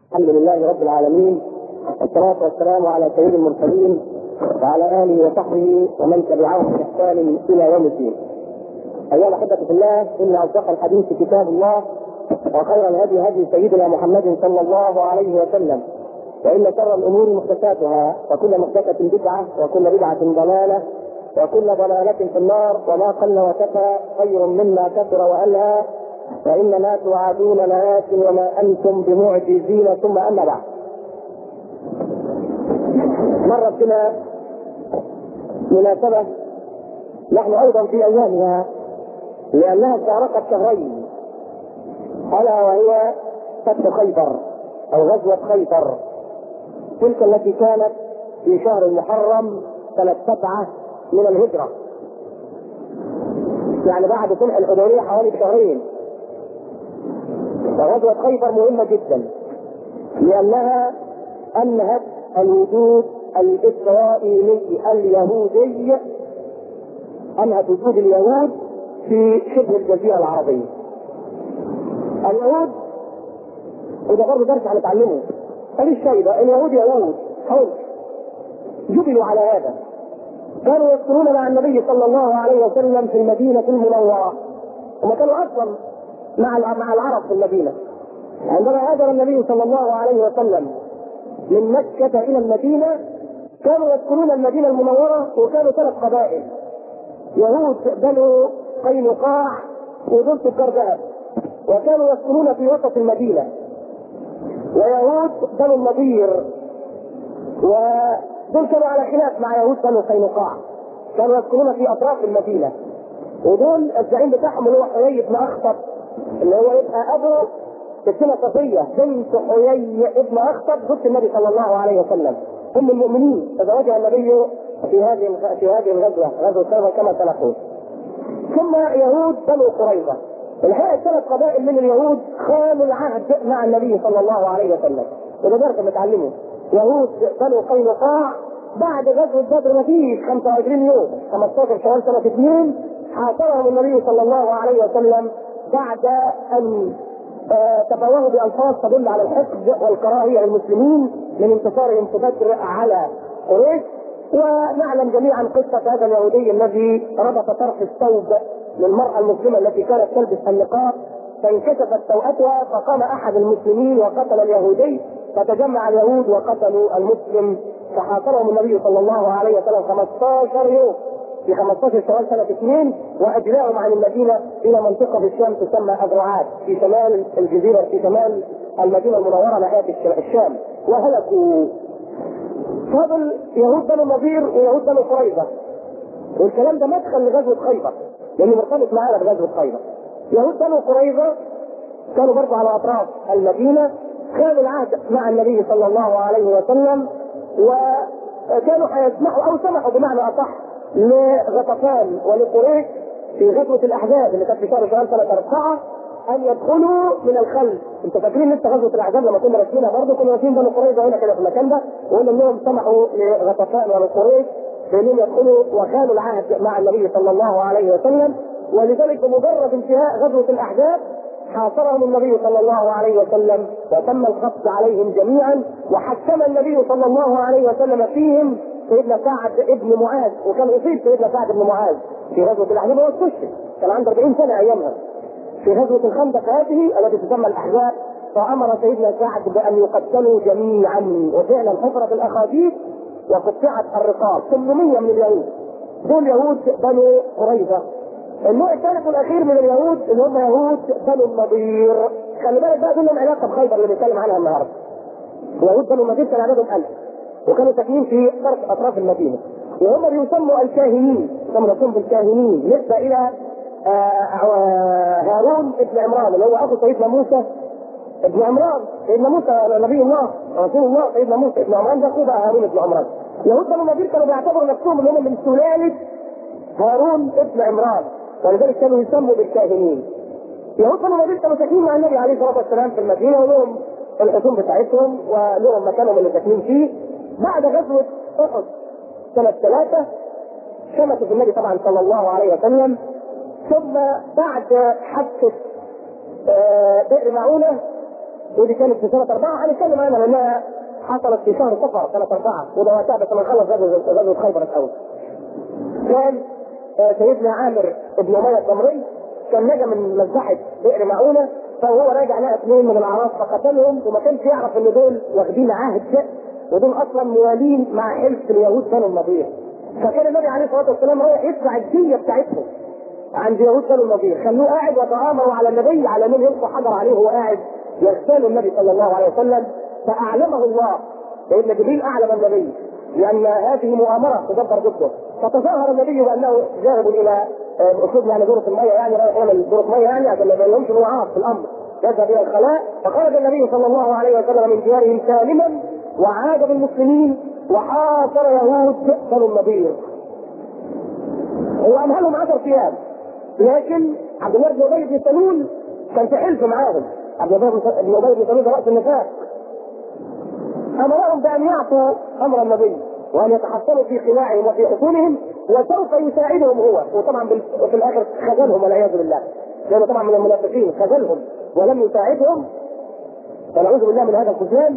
الحمد لله رب العالمين والصلاة والسلام على سيد المرسلين وعلى آله وصحبه ومن تبعهم بإحسان إلى يوم الدين. أيها الأحبة في الله إن أصدق الحديث كتاب الله وخير الهدي هدي سيدنا محمد صلى الله عليه وسلم وإن شر الأمور محدثاتها وكل محدثة بدعة وكل بدعة ضلالة وكل ضلالة في النار وما قل وكفى خير مما كثر وألهى فإنما توعدون لآت وما أنتم بمعجزين ثم أما بعد مرت بنا مناسبة نحن أيضا في أيامها لأنها استغرقت شهرين ألا وهي فتح خيبر أو غزوة خيبر تلك التي كانت في شهر المحرم سنة سبعة من الهجرة يعني بعد صلح الحديبية حوالي شهرين وغزوة خيبر مهمة جدا لأنها أنهت الوجود الإسرائيلي اليهودي أنهت وجود اليهود في شبه الجزيرة العربية اليهود وده برضه درس هنتعلمه مفيش شيء اليهود يهود حر جبلوا على هذا كانوا يسكنون مع النبي صلى الله عليه وسلم في المدينة المنورة هم كانوا أصلا مع مع العرب في المدينة عندما هاجر النبي صلى الله عليه وسلم من مكة إلى المدينة كانوا يسكنون المدينة المنورة وكانوا ثلاث قبائل يهود بنو قينقاع ودول تجار ذهب وكانوا يسكنون في وسط المدينة ويهود بنو النضير ودول كانوا على خلاف مع يهود بنو قينقاع كانوا يسكنون في اطراف المدينه ودول الزعيم بتاعهم اللي هو حيي بن اخطب اللي هو يبقى ابو ستنا صفيه بنت حيي ابن اخطب زوجة النبي صلى الله عليه وسلم ام المؤمنين تزوجها النبي في هذه في هذه الغزوه غزوه خيبر كما سنقول ثم يهود بنو قريظه الحقيقه الثلاث قبائل من اليهود خانوا العهد مع النبي صلى الله عليه وسلم وده درس متعلمه يهود بنو قينقاع بعد غزوه بدر ما فيش 25 يوم 15 شوال سنه 2 حاصرهم النبي صلى الله عليه وسلم بعد ان تفوهوا بالفاظ تدل على الحقد والكراهيه للمسلمين من انتصارهم في بدر على قريش ونعلم جميعا قصه هذا اليهودي الذي ربط طرف الثوب للمراه المسلمه التي كانت تلبس النقاب فانكشفت توأتها فقام احد المسلمين وقتل اليهودي فتجمع اليهود وقتلوا المسلم فحاصرهم النبي صلى الله عليه وسلم 15 يوم في 15 شوال سنة اثنين وأجلاهم عن المدينة إلى منطقة في الشام تسمى أذرعات في شمال الجزيرة في شمال المدينة المنورة ناحية الشام وهلكوا فضل يهود بنو النضير ويهود بنو قريظة والكلام ده مدخل لغزوة خيبر لأنه مرتبط معانا بغزوة خيبر يهود بنو قريظة كانوا برضه على أطراف المدينة خانوا العهد مع النبي صلى الله عليه وسلم وكانوا هيسمحوا او سمحوا بمعنى اصح لغطفان ولقريش في غزوه الاحزاب اللي كانت في شهر شوال سنه اربعه ان يدخلوا من الخلف، انتوا فاكرين لسه غزوه الاحزاب لما كنا راسمينها برضه كنا راسمين بنو قريظه هنا كده في المكان ده وقلنا انهم سمحوا لغطفان ولقريش بانهم يدخلوا وخانوا العهد مع النبي صلى الله عليه وسلم ولذلك بمجرد انتهاء غزوه الاحزاب حاصرهم النبي صلى الله عليه وسلم وتم القبض عليهم جميعا وحكم النبي صلى الله عليه وسلم فيهم سيدنا سعد ابن معاذ وكان اصيب سيدنا سعد بن معاذ في غزوه الاحزاب هو استشهد كان عنده 40 سنه ايامها في غزوه الخندق هذه التي تسمى الاحزاب فامر سيدنا سعد بان يقتلوا جميعا وفعلا حفرت الاخاديد وقطعت الرقاب 800 من اليهود دول يهود بنو قريظه النوع الثالث والاخير من اليهود اللي هم يهود بنو النضير خلي بالك بقى دول لهم علاقه بخيبر اللي بنتكلم عنها النهارده يهود بنو النضير كان عددهم 1000 وكانوا ساكنين في طرف اطراف المدينه وهم بيسموا الكاهنين يسموا نفسهم بالكاهنين نسبه الى هارون ابن عمران اللي هو اخو سيدنا موسى ابن عمران سيدنا موسى نبي الله رسول الله سيدنا موسى ابن عمران ده اخوه بقى هارون ابن عمران يهود بنو النضير كانوا بيعتبروا نفسهم ان هم من سلاله هارون ابن عمران ولذلك كانوا يسموا بالكاهنين يهود بنو النضير كانوا ساكنين مع النبي عليه الصلاه والسلام في المدينه ولهم الحصون بتاعتهم ولهم مكانهم اللي ساكنين فيه بعد غزوه احد سنه ثلاثه شمتوا في النبي طبعا صلى الله عليه وسلم ثم بعد حادثه بئر معونه ودي كانت في سنه اربعه هنتكلم عنها لانها حصلت في شهر صفر سنه اربعه وده وقتها بس ما نخلص غزوه خيبر الاول. كان آه، سيدنا عامر بن اميه الضمري كان نجا من مذبحه بئر معونه فهو راجع لقى اثنين من الاعراب فقتلهم وما كانش يعرف ان دول واخدين عهد ودول اصلا موالين مع حلف اليهود بنو النضير فكان النبي عليه الصلاه والسلام رايح يدفع الديه بتاعتهم عند يهود بنو النضير خلوه قاعد وتآمروا على النبي على من يلقوا حجر عليه وهو قاعد يغتال النبي صلى الله عليه وسلم فاعلمه الله سيدنا جبريل اعلم النبي لان هذه مؤامره تدبر ضده فتظاهر النبي بانه ذاهب الى اسلوب يعني دورة المية يعني رايح يعمل دورة مية يعني عشان ما يبينهمش انه عاق في الامر يذهب الى الخلاء فخرج النبي صلى الله عليه وسلم من ديارهم سالما وعاد بالمسلمين وحاصر يهود بنو النضير هو امهلهم 10 ايام لكن عبد الله بن ابي بن سلول كان في حلف معاهم عبد الله بن ابي بن سلول راس النفاق امرهم بان يعطوا امر النبي وان يتحصلوا في خلاعهم وفي حصونهم وسوف يساعدهم هو وطبعا في الاخر خذلهم والعياذ بالله لانه طبعا من المنافقين خذلهم ولم يساعدهم فنعوذ بالله من هذا الخذلان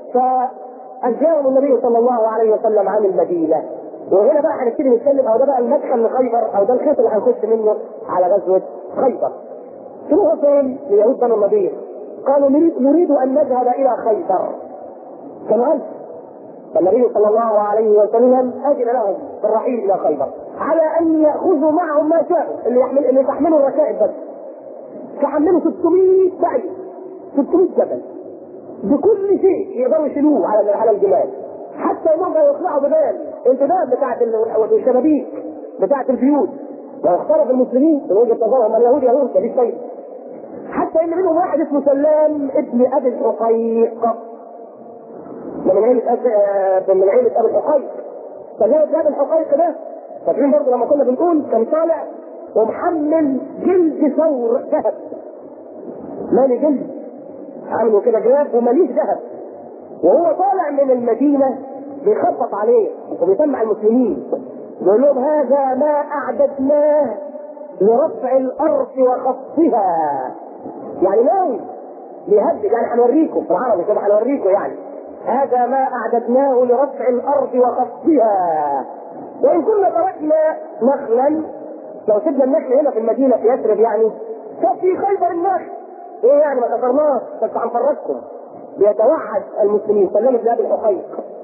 فأنجاهم النبي صلى الله عليه وسلم عن المدينة وهنا بقى هنبتدي نتكلم او ده بقى المدخل لخيبر او ده الخيط اللي هنخش منه على غزوه خيبر. شنو فين ليهود بنو النضير؟ قالوا نريد نريد ان نذهب الى خيبر. كانوا ألف. فالنبي صلى الله عليه وسلم اذن لهم بالرحيل الى خيبر على ان ياخذوا معهم ما شاءوا اللي يحمل اللي تحملوا الركائب بس. فحملوا 600 بعير 600 جبل بكل شيء يقدروا يشيلوه على على الجمال حتى انهم يطلعوا ببال انتباه بتاعت الشبابيك بتاعت البيوت لو اختلف المسلمين من وجهه نظرهم اليهود يهود مفيش فايده حتى ان منهم واحد اسمه سلام ابن ابي الحقيق من عيلة أب... من عيلة ابي الحقيق سلام ابن ابي الحقيق ده فاكرين برضه لما كنا بنقول كان طالع ومحمل جلد ثور ذهب مالي جلد عامله كده جلاب ومليش ذهب وهو طالع من المدينة بيخطط عليه وبيسمع المسلمين يقول لهم هذا ما أعددناه لرفع الأرض وخطها يعني ناوي بيهدد يعني هنوريكم في العربي كده هنوريكم يعني هذا ما أعددناه لرفع الأرض وخطها وإن كنا تركنا نخلا لو سيبنا النخل هنا في المدينة في يثرب يعني ففي خيبر النخل ايه يعني ما كسرناش بس هنفرجكم بيتوحد المسلمين سلم بن ابي الحقيق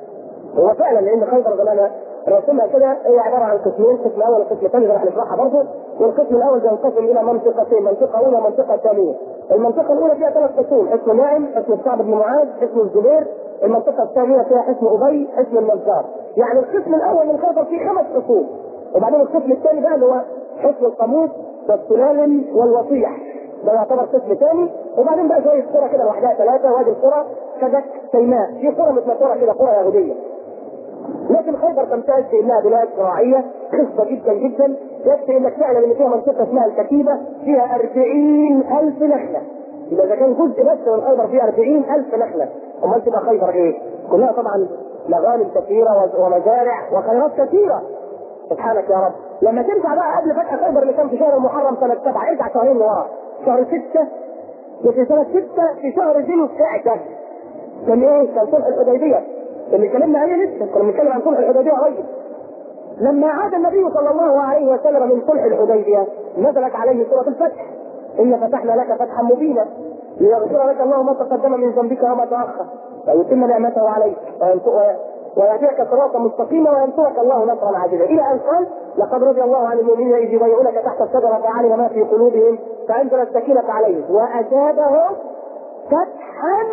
هو فعلا لان خيبر زمان رسمها كده هي عباره عن قسمين قسم اول وقسم ثاني راح نشرحها برضه والقسم الاول بينقسم الى منطقتين منطقه اولى ومنطقه ثانيه المنطقه الاولى فيها ثلاث قسوم اسم ناعم اسم الصعب بن معاذ اسم الزبير المنطقه الثانيه فيها اسم ابي اسم النجار يعني القسم الاول من خيبر فيه خمس قسوم وبعدين القسم الثاني بقى اللي هو حسن القاموس والسلالم والوصيح ده يعتبر قسم ثاني وبعدين بقى شويه قرى كده لوحدها ثلاثه وادي القرى كذاك سيناء في قرى متنطره كده قرى يهوديه لكن خيبر تمتاز بانها بلاد زراعيه خصبه جدا جدا يكفي انك تعلم ان فيها منطقه اسمها الكتيبه فيها 40000 نخله يبقى اذا كان جزء بس من خيبر فيه 40000 نخله امال تبقى خيبر ايه؟ كلها طبعا مغانم كثيره ومزارع وخيرات كثيره سبحانك يا رب لما ترجع بقى قبل فتح خيبر اللي كان في شهر المحرم سنه سبعه ارجع شهرين لورا شهر ستة وفي سنة ستة في شهر ذي القعدة كان ايه؟ كان صلح الحديبية اللي اتكلمنا عليه لسه كنا بنتكلم عن صلح الحديبية قريب لما عاد النبي صلى الله عليه وسلم من صلح الحديبية نزلت عليه سورة الفتح إن فتحنا لك فتحا مبينا ليغفر لك الله ما تقدم من ذنبك وما تأخر ويتم نعمته عليك ويهديك صراطا مستقيما وينصرك الله نصرا عزيزا الى ان قال لقد رضي الله عن المؤمنين اذ يبايعونك تحت الشجره فعلم ما في قلوبهم فانزل السكينه عليهم واثابهم فتحا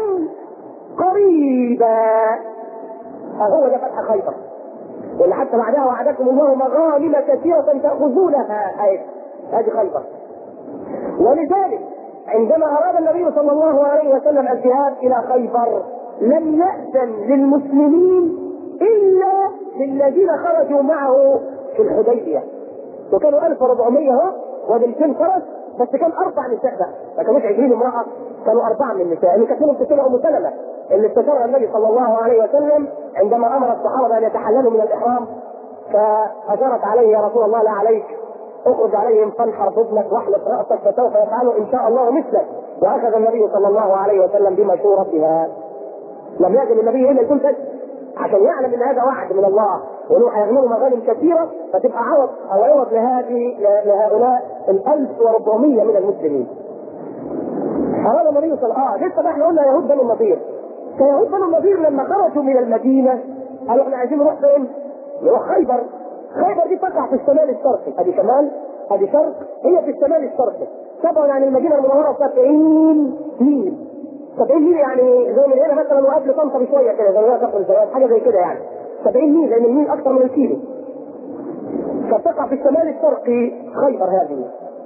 قريبا هو ده فتح خيبر واللي حتى بعدها وعدكم الله مغانم كثيره تاخذونها اي هذه خيبر ولذلك عندما اراد النبي صلى الله عليه وسلم الذهاب الى خيبر لم يأذن للمسلمين إلا للذين خرجوا معه في الحديبية وكانوا 1400 اهو و200 فرس بس كان أربع نساء بقى ما كانوش 20 امرأة كانوا أربعة من النساء اللي كانت منهم تسمى أم سلمة اللي استشارها النبي صلى الله عليه وسلم عندما أمر الصحابة أن يتحللوا من الإحرام فأشارت عليه يا رسول الله لا عليك اخرج عليهم فانحر بطنك واحلق راسك فسوف يفعلوا ان شاء الله مثلك واخذ النبي صلى الله عليه وسلم بمشورتها لم يجد النبي الا يكون كذب عشان يعلم ان هذا وعد من الله وانه هيغنمه مغانم كثيره فتبقى عوض او عوض لهذه لهؤلاء ال 1400 من المسلمين. أراد النبي صلى الله عليه وسلم اه لسه بقى احنا قلنا يهود بنو النضير. كيهود بنو النضير لما خرجوا من المدينه قالوا احنا عايزين نروح فين؟ نروح خيبر. خيبر دي تقع في الشمال الشرقي، ادي شمال ادي شرق هي في الشمال الشرقي. طبعا يعني المدينه المنوره 70 ميل 70 ميل يعني زي من هنا مثلا وقبل طنطا بشويه كده زي ما كفر الزواج حاجه زي كده يعني 70 ميل لان الميل اكثر من الكيلو فتقع في الشمال الشرقي خيبر هذه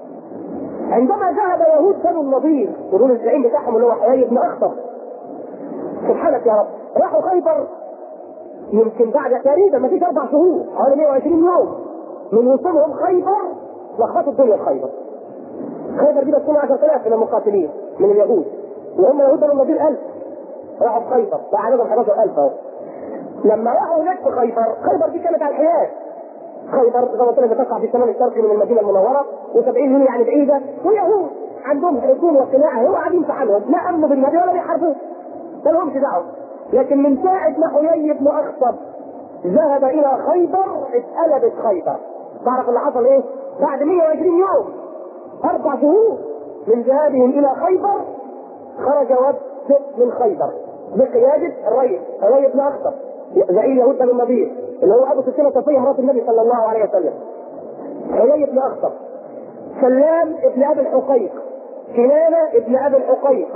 عندما ذهب يهود بنو النضير ودول الزعيم بتاعهم اللي هو حيي بن اخطر سبحانك يا رب راحوا خيبر يمكن بعد تقريبا ما فيش اربع شهور حوالي 120 يوم من وصولهم خيبر لخبطوا الدنيا في خيبر خيبر دي بتكون 10000 من المقاتلين من اليهود وهم يهود بنو النضير 1000 راحوا في خيبر بقى عددهم 11000 اهو لما راحوا هناك في خيبر خيبر دي كانت على الحياه خيبر زي ما قلت لك بتقع في الشمال الشرقي من المدينه المنوره و70 ميل يعني بعيده ويهود عندهم حصون وقناعه هو قاعدين في حالهم لا امنوا بالنبي ولا بيحاربوه ما لهمش دعوه لكن من ساعه ما حيي بن اخطب ذهب الى خيبر اتقلبت خيبر تعرف اللي حصل ايه؟ بعد 120 يوم اربع شهور من ذهابهم الى خيبر خرج وفد من خيبر بقياده الريس الريس بن اخطب زعيم يهود بن النبي اللي هو ابو سفينه صفيه مرات النبي صلى الله عليه وسلم حيي بن اخطب سلام ابن ابي الحقيق كنانه ابن ابي الحقيق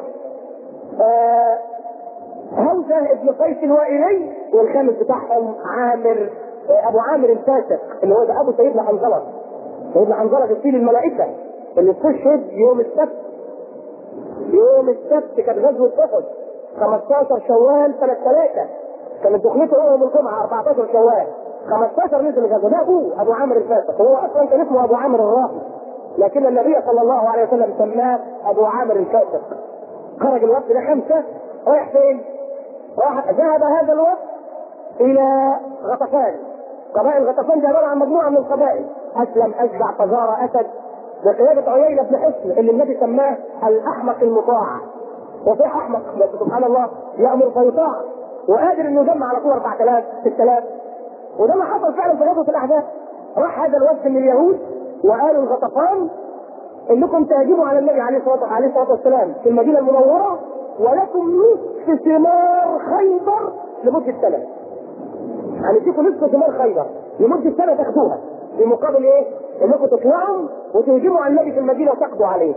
آه همزه ابن قيس الوائلي والخامس بتاعهم عامر آه ابو عامر الفاسق اللي هو ده ابو سيدنا حنظله سيدنا حنظله تفصيل الملائكه اللي استشهد يوم السبت يوم السبت كانت غزوه احد 15 شوال سنه ثلاثه كانت دخلته هو يوم الجمعه 14 شوال 15 نزل الغزوه ده ابوه ابو عامر الفاسق هو اصلا كان اسمه ابو عامر الراهب لكن النبي صلى الله عليه وسلم سماه ابو عامر الفاسق خرج الوفد ده خمسه رايح فين؟ راح ذهب هذا الوفد الى غطفان قبائل غطفان دي عباره عن مجموعه من القبائل اسلم اشجع فزاره اسد بقياده عيينه بن حسن اللي النبي سماه الاحمق المطاع وصيح احمق بس سبحان الله يامر فيطاع وقادر انه يجمع على طول 4000 6000 وده ما حصل فعلا في غزوه الاحزاب راح هذا الوفد من اليهود وقالوا الغطفان انكم تهاجموا على النبي عليه الصلاه عليه الصلاه والسلام في المدينه المنوره ولكم نصف ثمار خيبر لمده سنه. هنديكم نصف ثمار خيبر لمده سنه تاخدوها في مقابل ايه؟ انكم تطلعوا وتهجموا على النبي في المدينه وتقضوا عليه.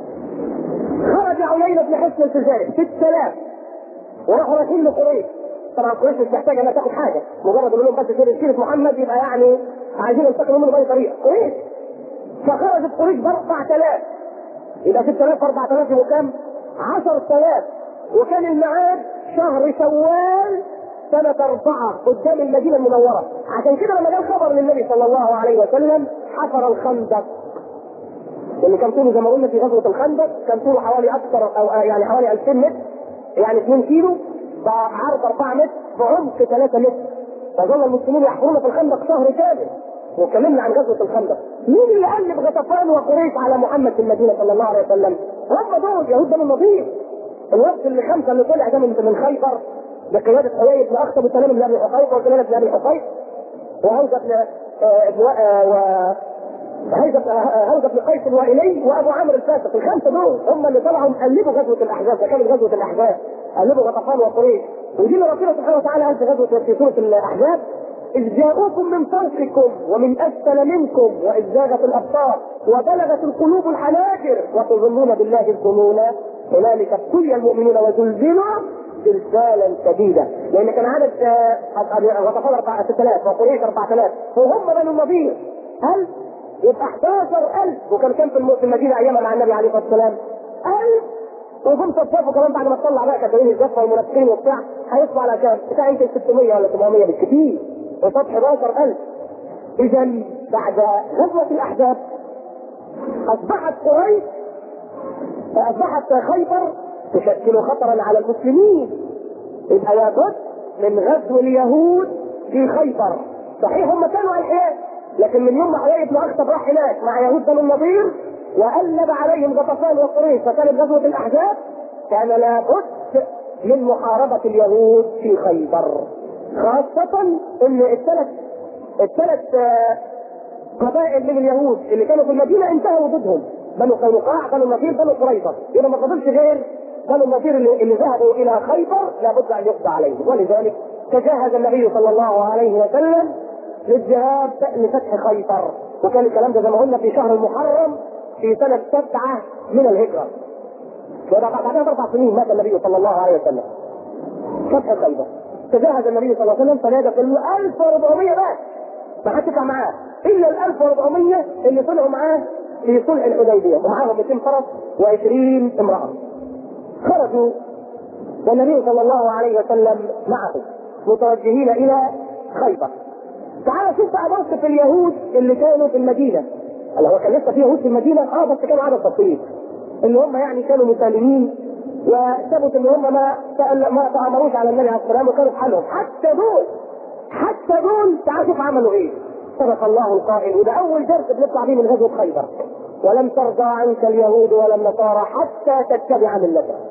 خرج عيينة بن حسن الفزاري 6000 وراحوا رايحين لقريش طبعا قريش مش محتاجه انها تاخد حاجه مجرد يقول لهم بس سيره سيره محمد يبقى يعني عايزين ينتقموا منه باي طريقه قريش فخرجت قريش ب 4000 يبقى 6000 4000 يبقوا كام؟ 10000 وكان الميعاد شهر شوال سنة أربعة قدام المدينة المنورة عشان كده لما جاء خبر للنبي صلى الله عليه وسلم حفر الخندق اللي كان طوله زي ما قلنا في غزوة الخندق كان طوله حوالي أكثر أو يعني حوالي 2000 متر يعني 2 كيلو بعرض 4 متر بعمق 3 متر فظل المسلمين يحفرون في الخندق شهر كامل وكلمنا عن غزوة الخندق مين اللي قلب غطفان وقريش على محمد في المدينة صلى الله عليه وسلم هم دول يهود بنو النضير الوقت اللي خمسة اللي طلع ده من من خيبر بقيادة حيي بن أخطب وسلام بن أبي حقيق وسلام بن أبي حقيق وهوزة بن ابن و هوزة بن قيس الوائلي وابو عامر الفاسق الخمسه دول هم اللي طلعوا قلبوا غزوه الاحزاب فكانت غزوه الاحزاب قلبوا غطفان وقريش ودي اللي ربنا سبحانه وتعالى قال في غزوه في سوره الاحزاب إذ جاءوكم من فوقكم ومن أسفل منكم وإذ زاغت الأبصار وبلغت القلوب الحناجر وتظنون بالله الظنون هنالك ابتلي المؤمنون وزلزلوا زلزالا شديدا لأن كان عدد غطفان 6000 وقريش 4000 وهم بنو النضير هل يبقى 11000 وكان كان في المدينة أيامها مع النبي عليه الصلاة والسلام 1000 وجم صفصفوا كمان بعد ما تطلع بقى كتابين الزفه والمنافقين وبتاع هيطلع على كام؟ بتاع يمكن 600 ولا 700 بالكثير قصاد 11000 اذا بعد غزوه الاحزاب اصبحت قريش اصبحت خيبر تشكل خطرا على المسلمين يبقى لابد من غزو اليهود في خيبر صحيح هم كانوا على الحياه لكن من يوم ما حيي بن اخطب راح هناك مع يهود بنو النضير وألب عليهم غطفان وقريش فكانت غزوة الأحزاب كان لابد من محاربة اليهود في خيبر خاصة ان الثلاث الثلاث آه، قبائل من اليهود اللي كانوا في المدينة انتهى وجودهم بنو قينقاع بنو النصير بنو قريظة يبقى ما فضلش غير بنو النصير اللي, اللي ذهبوا إلى خيبر لابد أن يقضى عليهم ولذلك تجهز النبي صلى الله عليه وسلم للذهاب لفتح خيبر وكان الكلام ده زي ما قلنا في شهر المحرم في سنة سبعة من الهجرة وبعد بعدها بأربع سنين مات النبي صلى الله عليه وسلم فتح خيبر تجهز النبي صلى الله عليه وسلم فنادى كل 1400 بس ما حدش يطلع معاه الا ال 1400 اللي طلعوا معاه في صلح الحديبيه ومعاهم 200 فرس و20 امراه خرجوا والنبي صلى الله عليه وسلم معه متوجهين الى خيبر تعال شوف بقى موقف اليهود اللي كانوا في المدينه اللي هو كان لسه في يهود في المدينه اه بس كانوا عدد بسيط اللي هم يعني كانوا مسالمين وثبت ان هم ما ما تامروش على النبي عليه السلام وكانوا في حالهم حتى دول حتى دول تعال شوف عملوا ايه صدق الله القائل وده اول درس بنطلع بيه من غزوه خيبر ولن ترضى عنك اليهود ولا النصارى حتى تتبع ملتهم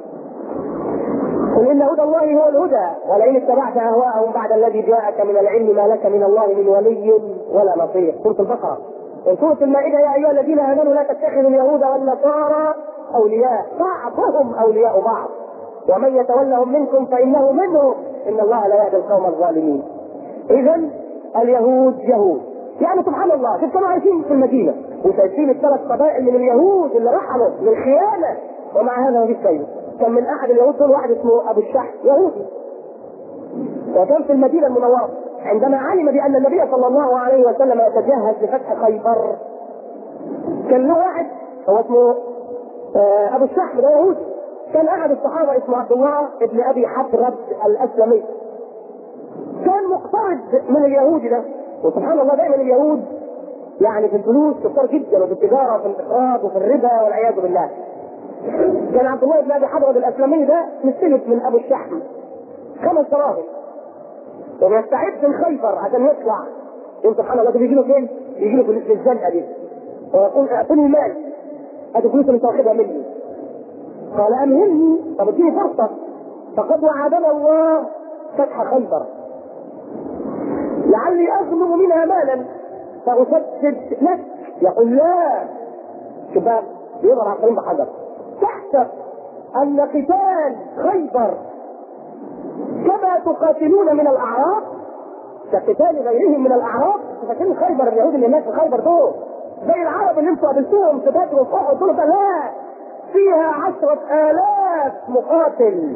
قل ان هدى الله هو الهدى ولئن اتبعت اهواءهم بعد الذي جاءك من العلم ما لك من الله من ولي ولا نصير سوره البقره وسوره المائده يا ايها الذين امنوا لا تتخذوا اليهود والنصارى اولياء بعضهم اولياء بعض ومن يتولهم منكم فانه منهم ان الله لا يهدي القوم الظالمين اذا اليهود يهود يعني سبحان الله شوف كانوا عايشين في المدينه وشايفين الثلاث قبائل من اليهود اللي رحلوا للخيانه ومع هذا ما فيش شيء كان من احد اليهود دول واحد اسمه ابو الشح يهودي وكان في المدينه المنوره عندما علم بان النبي صلى الله عليه وسلم يتجهز لفتح خيبر كان له واحد هو اسمه آه ابو الشحم ده يهودي كان احد الصحابه اسمه عبد الله ابن ابي حفرب الاسلمي كان مقترض من اليهودي ده وسبحان الله دائما اليهود يعني في الفلوس كتار جدا وفي التجاره وفي الاقراض وفي الربا والعياذ بالله كان عبد الله بن ابي حضرة الاسلمي ده مستلف من ابو الشحم خمس دراهم وبيستعد من خيبر عشان يطلع يوم سبحان الله بيجي له فين؟ يجي له في الزنقه دي ويقول اعطني المال ادي فلوس اللي انت واخدها مني قال امهلني طب اديني فرصه فقد وعدنا الله فتح خيبر لعلي اغنم منها مالا فاسدد لك يقول لا شباب يضرب على الطريق بحجر تحسب ان قتال خيبر كما تقاتلون من الاعراب كقتال غيرهم من الاعراب فاكرين خيبر اليهود اللي هناك في خيبر دول زي العرب اللي انتوا قابلتوهم في بدر وفي احد دول لا فيها عشرة آلاف مقاتل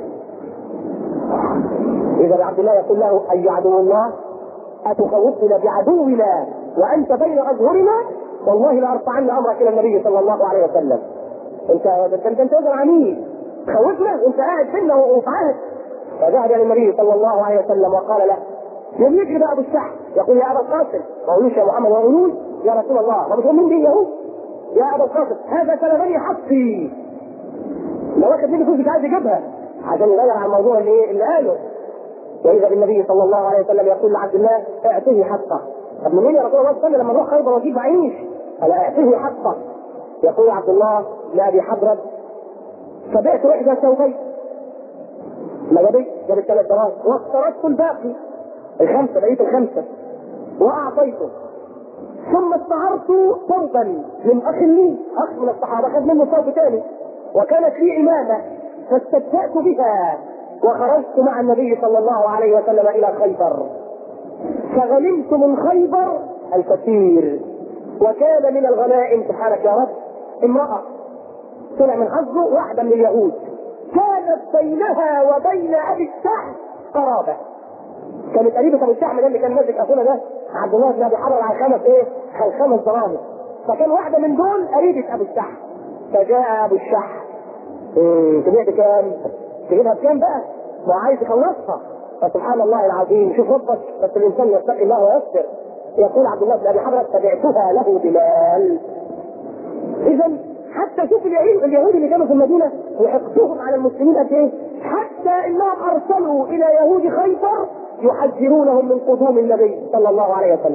إذا عبد الله يقول له أي عدو الله أتخوفنا بعدونا وأنت بين أظهرنا والله لأرفعن أمرك إلى النبي صلى الله عليه وسلم أنت أنت أنت رجل عنيد خوفنا وأنت قاعد بينا وفي عهد فذهب إلى النبي صلى الله عليه وسلم وقال له يوم يجري بقى ابو الشحم يقول يا ابا القاسم ما قولوش يا محمد وقولوش يا رسول الله ما بتقول مين دي يهود يا ابا القاسم هذا سلبني حقي لو واخد مني فلوس مش عايز يجيبها عشان يغير على الموضوع اللي ايه اللي قاله واذا بالنبي صلى الله عليه وسلم يقول لعبد الله اعطيه حقه طب منين يا رسول الله استنى لما نروح خيبر واجيب عيش قال اعطيه حقه يقول عبد الله لابي حضرب فبعت احدى ثوبين ما جابت جابت ثلاث دراهم واقترضت الباقي الخمسه بقيت الخمسه واعطيته ثم استعرت ثوبا من اخ لي اخ من الصحابه خد منه ثوب ثاني وكانت لي امامه فاستبدأت بها وخرجت مع النبي صلى الله عليه وسلم الى خيبر فغنمت من خيبر الكثير وكان من الغنائم سبحانك يا رب امرأة طلع من حظه واحدة من اليهود كانت بينها وبين ابي السحم قرابة كانت قريبة ابو السحم ده اللي كان ماسك اخونا ده عبد الله بن ابي حرر على خمس ايه؟ على خمس دراهم فكان واحدة من دول قريبة ابو السحم فجاء ابو الشحم إيه تبيع بكام؟ تجيبها بكام بقى؟ ما عايز يخلصها فسبحان الله العظيم شوف ربك بس الانسان يتقي الله ويصبر يقول عبد الله بن ابي حضرة تبعتها له بمال اذا حتى شوف اليهود اليهود اللي كانوا في المدينه وحقدهم على المسلمين قد ايه؟ حتى انهم ارسلوا الى يهود خيبر يحذرونهم من قدوم النبي صلى الله عليه وسلم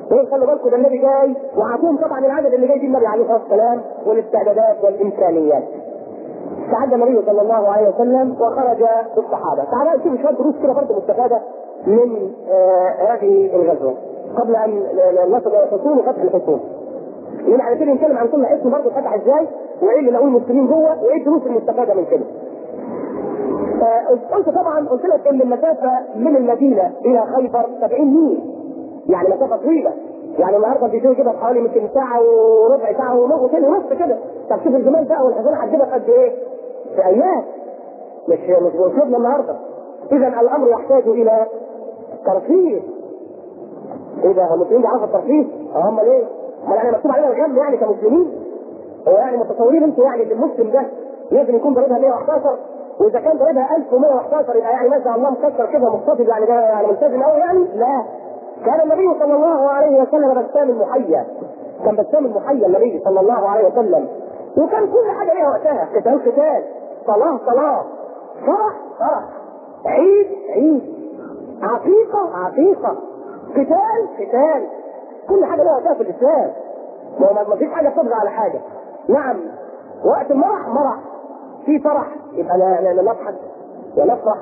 يقول خلوا بالكم ده النبي جاي وعطوهم طبعا العدد اللي جاي دي النبي عليه الصلاه والسلام والاستعدادات والامكانيات. استعد النبي صلى الله عليه وسلم وخرج بالصحابه. تعالى نشوف شويه دروس كده برضه مستفاده من آه هذه الغزوه قبل ان نصل الى الحصون وفتح الحصون. لان احنا كده نتكلم عن كل حصن برضه فتح ازاي وايه اللي لقوه المسلمين جوه وايه الدروس المستفاده من كده. قلت طبعا قلت لك ان المسافه من المدينه الى خيبر 70 ميل يعني مسافه طويله يعني النهارده بيجوا كده حوالي يمكن ساعه وربع ساعه ونص سنه ونص كده طب شوف الجمال بقى والحزام هتجيبها في قد ايه؟ في ايام مش مش باسلوبنا النهارده اذا الامر يحتاج الى ترفيه ايه ده المسلمين بيعرفوا الترفيه؟ اه امال ايه؟ امال احنا مكتوب علينا الغم يعني كمسلمين هو يعني متصورين انتوا يعني ان المسلم ده لازم يكون ضريبها 111 واذا كان ضريبها 1111 يبقى يعني ما شاء الله مكسر كده مقتصد يعني ده يعني ملتزم قوي يعني لا كان النبي صلى الله عليه وسلم بسام المحيا كان بسام المحيا النبي صلى الله عليه وسلم وكان كل حاجه ليها وقتها قتال قتال صلاه صلاه فرح فرح عيد عيد عقيقه عقيقه قتال قتال كل حاجه ليها وقتها في الاسلام ما فيش حاجه تبغى على حاجه نعم وقت المرح مرح في فرح يبقى نضحك ونفرح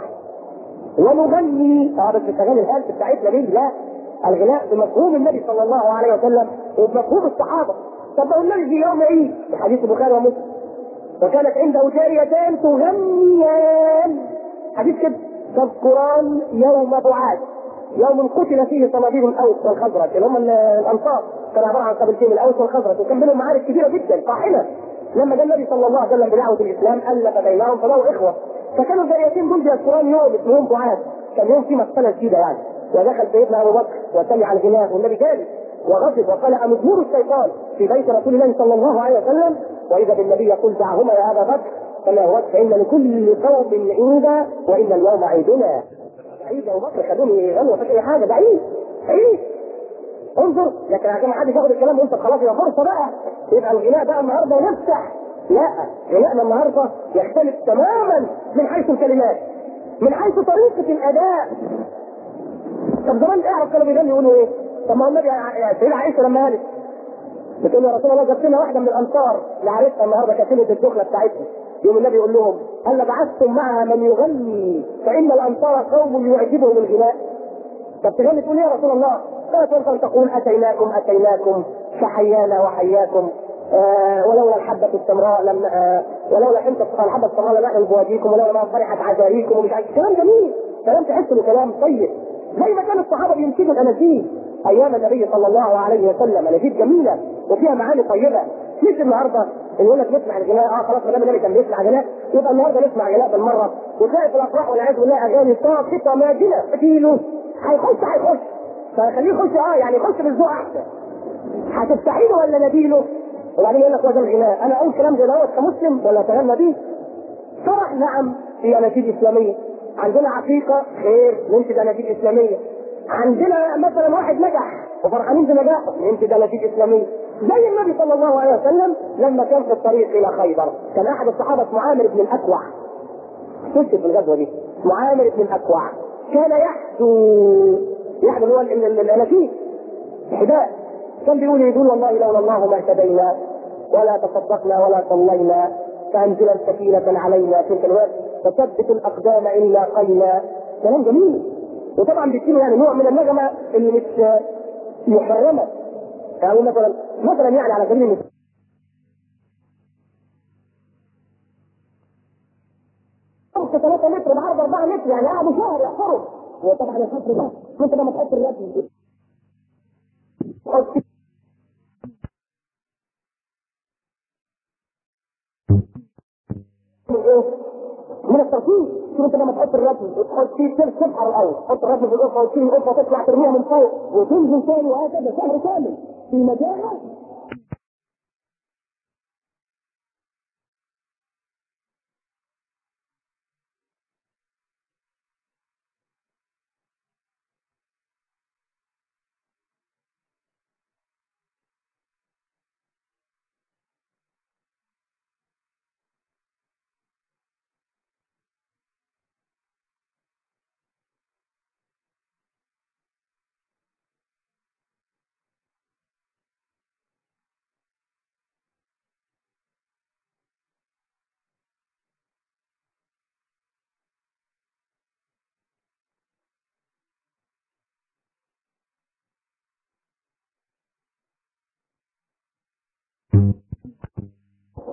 ونغني اه بس الاغاني الهلس بتاعتنا دي لا الغناء بمفهوم النبي صلى الله عليه وسلم وبمفهوم الصحابه طب ما النبي في يوم عيد في حديث البخاري ومسلم وكانت عنده جاريتان تغنيان حديث كده تذكران يوم بعاث يوم قتل فيه صناديق الاوس والخزرج اللي هم الانصار كان عباره عن قبيلتين الاوس والخزرج وكان بينهم معارك كبيره جدا طاحنه لما جاء النبي صلى الله عليه وسلم بدعوه الاسلام الف بينهم فبقوا اخوه فكانوا الجاريتين دول بيذكران يوم اسمهم بعاث كان يوم فيه مسألة جديدة يعني ودخل سيدنا ابو بكر وسمع الغناء والنبي جالس وغضب وقال امزمور الشيطان في بيت رسول الله صلى الله عليه وسلم واذا بالنبي يقول دعهما يا ابا بكر فما هو فان لكل قوم عيدا وان اليوم عيدنا عيد ابو بكر خدوهم يغنوا فاكر اي حاجه ده عيد عيد انظر لكن عشان ما حدش ياخد الكلام وانت خلاص يبقى فرصه بقى يبقى الغناء بقى النهارده يفتح لا غناءنا النهارده يختلف تماما من حيث الكلمات من حيث طريقه الاداء طب زمان اعرف كانوا بيغنوا يقولوا ايه؟ طب ما هو النبي سيدنا عائشه لما قالت بتقول يا رسول الله جبت لنا واحده من الانصار لعرفتها النهارده كانت الدخله بتاعتها يوم النبي يقول لهم هل بعثتم معها من يغني فان الانصار قوم يعجبهم الغناء طب تغني تقول ايه يا رسول الله؟ قالت وانت تقول اتيناكم اتيناكم فحيانا وحياكم آه ولولا الحبة السمراء لم آه ولولا حنطة الحبة السمراء لم نحن بواديكم ولولا ما فرحت عزاريكم ومش عارف كلام جميل كلام تحس انه كلام طيب زي ما كان الصحابة بينشدوا الاناشيد ايام النبي صلى الله عليه وسلم اناشيد جميلة وفيها معاني طيبة مش النهارده يقول لك نسمع الغناء اه خلاص ما دام النبي كان بيسمع غناء يبقى النهارده نسمع غناء بالمره وتلاقي في الافراح والعياذ بالله اغاني ساقطه ماجنه كيلو هيخش هيخش فخليه يخش اه يعني يخش بالذوق احسن هتستعينه ولا نديله؟ وبعدين يقول لك وزن الغناء انا اقول كلام زي دوت كمسلم ولا اتغنى بيه؟ فرح نعم في اناشيد اسلاميه عندنا عقيقه خير ننشد اناشيد اسلاميه عندنا مثلا واحد نجح وفرحانين بنجاحه ننشد اناشيد اسلاميه زي النبي صلى الله عليه وسلم لما كان في الطريق الى خيبر كان احد الصحابه اسمه عامر بن الاكوع استشهد في الغزوه دي اسمه عامر بن الاكوع كان يحدو يحدو اللي هو الاناشيد الحداء كان بيقول يقول والله لولا الله ما اهتدينا ولا تصدقنا ولا صلينا فانزلا سكينة علينا تلك الوقت فثبت الاقدام ان لاقينا كلام جميل وطبعا بيكون يعني نوع من النغمة اللي مش محرمة يعني مثلا مثلا يعني على سبيل المثال خمسة ثلاثة متر بعرض أربعة متر يعني قعدوا شهر يحفروا وطبعا الحفر ده انت لما تحط الرجل من التركيز شوف انت لما تحط الرجل وتحط فيه سلك تبحر الاول تحط الرجل في القفه وتشيل القفه تطلع ترميها من فوق وتنزل تاني وهكذا شهر كامل في مجاعه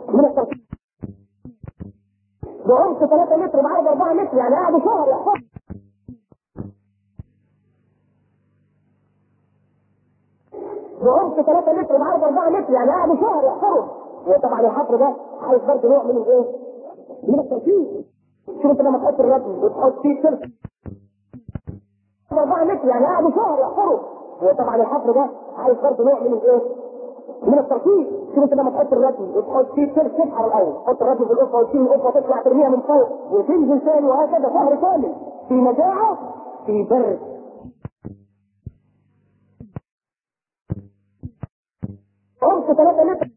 من الترتيب بعمق 3 متر بعرض 4 متر يعني قعدوا شهر يحفظ بعمق 3 متر بعرض 4 متر يعني قعدوا شهر يحفروا وطبعا الحفر ده عايز برضه نوع من الايه؟ من الترتيب شوف انت لما تحط الرجل وتحط فيه سلك 4 متر يعني قعدوا شهر يحفروا وطبعا الحفر ده عايز برضه نوع من الايه؟ من الترتيب شوف انت لما تحط الرجل وتحط فيه سلك تسحر الاول تحط الرجل في القفه وتشيل القفه تطلع ترميها من فوق وتنزل ثاني وهكذا شهر كامل في مجاعه في برد عمق 3 متر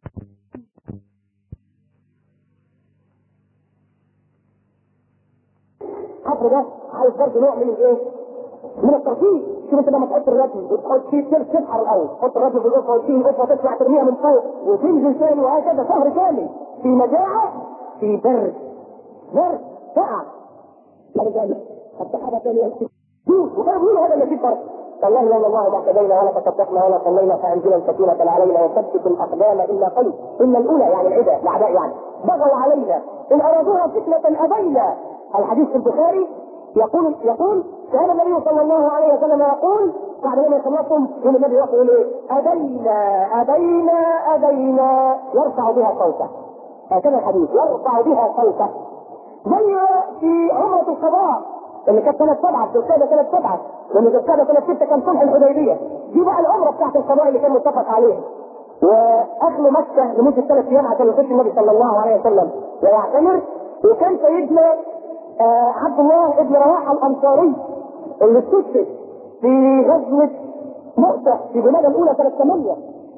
الحفر ده عايز برضه نوع من الايه؟ من الترتيب شوف انت لما تحط الرجل وتحط فيه سلك تسحر الاول تحط الرجل في القفه وتشيل القفه تطلع ترميها من فوق وتنزل ثاني وهكذا شهر كامل في مجاعه في برد برد سقع فرجع الصحابه كانوا يمسكون وكانوا بيقولوا هذا اللي فيه فرق والله لولا الله ما اهتدينا ولا تصدقنا ولا صلينا فانزلا سكينه علينا وثبت الاقدام الا قليل ان الاولى يعني العدا الاعداء يعني بغوا علينا ان ارادوها فتنه ابينا الحديث في البخاري يقول يقول كان النبي صلى الله عليه وسلم يقول بعد ما يخلصهم يقول النبي يقول ايه؟ ابينا ابينا ابينا يرفع بها صوته هكذا الحديث يرفع بها صوته زي في عمرة القضاء اللي كانت سنة سبعة في القادة سنة سبعة لأن في القادة سنة ستة كان صلح الحديبية دي بقى العمرة بتاعت القضاء اللي كان متفق عليها وأهل مكة لمدة ثلاث أيام عشان يخش النبي صلى الله عليه وسلم ويعتمر وكان سيدنا آه عبد الله بن رواحة الأنصاري اللي استشهد في غزوة مؤتة في جمادى الأولى سنة 8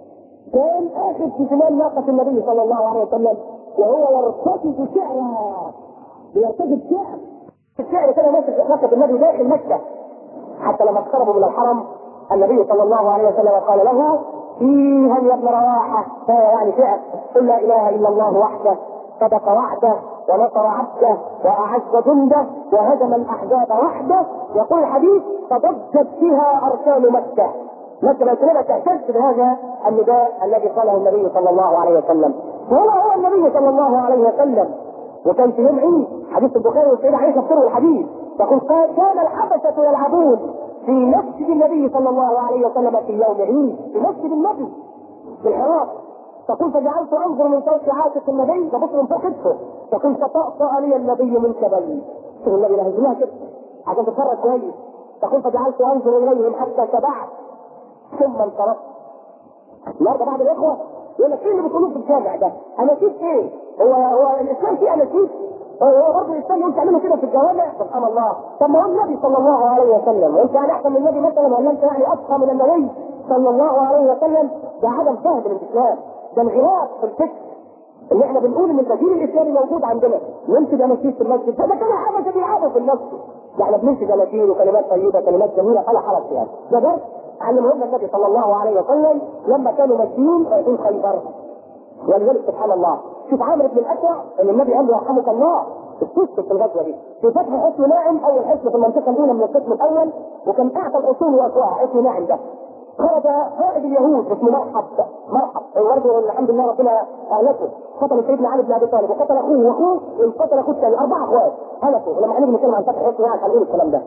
كان آخر في زمان ناقة النبي صلى الله عليه وسلم وهو يرتكب شعرا بيرتكب شعر الشعر كده ماسك ناقة النبي داخل مكة حتى لما اقتربوا من الحرم النبي صلى الله عليه وسلم قال له فيها يا ابن رواحة يعني شعر قل لا إله إلا الله وحده صدق وعده ونصر عبده واعز جنده وهزم الاحزاب وحده يقول الحديث فضجت فيها اركان مكه مكه الاسلاميه تهتز بهذا النداء الذي قاله النبي صلى الله عليه وسلم وهو هو النبي صلى الله عليه وسلم وكان في يوم عيد حديث البخاري والسيدة عائشة تروي الحديث تقول كان الحبشة يلعبون في مسجد النبي صلى الله عليه وسلم في يوم عيد في مسجد النبي في العراق تقول فجعلت انظر من فوق عاتق النبي ببص من فوق كتفه تقول فطأطأ لي النبي من كبلي شوف النبي لهزمها كده عشان تتفرج كويس تقول فجعلت انظر اليهم حتى تبعت ثم انصرفت النهارده بعض الاخوه يقول لك ايه اللي بتقولوه في الجامع ده؟ اناشيد ايه؟ هو هو الاسلام فيه اناشيد؟ هو برضه الاسلام يقول تعملوا كده في الجوامع سبحان الله طب ما هو النبي صلى الله عليه وسلم وانت يعني احسن من النبي مثلا ولا انت يعني اتقى من النبي صلى الله عليه وسلم ده عدم فهم للاسلام ده انغلاق في الفكر اللي احنا بنقول ان البديل الاسلامي موجود عندنا ننشد اناشيد في المسجد ده كان حاجه بيلعبوا في المسجد ده احنا بننشد اناشيد وكلمات طيبه كلمات جميله ولا حرج فيها ده درس علمه لنا النبي صلى الله عليه وسلم لما كانوا ماشيين رايحين خيبر ولذلك سبحان الله شوف عامر بن الاسوع ان النبي قال له يرحمك الله استشهد في الغزوه دي في فتح حصن ناعم اول حصن في المنطقه الاولى من القسم الاول وكان اعطى الاصول واقواها حصن ناعم ده خرج قائد اليهود اسمه مرحب مرحب برضه الحمد لله ربنا اهلكه قتل سيدنا علي بن ابي طالب وقتل اخوه واخوه وقتل اخوه الثاني اربع اخوات هلكوا ولما هنيجي نتكلم عن فتح حصن ناعم هنقول الكلام ده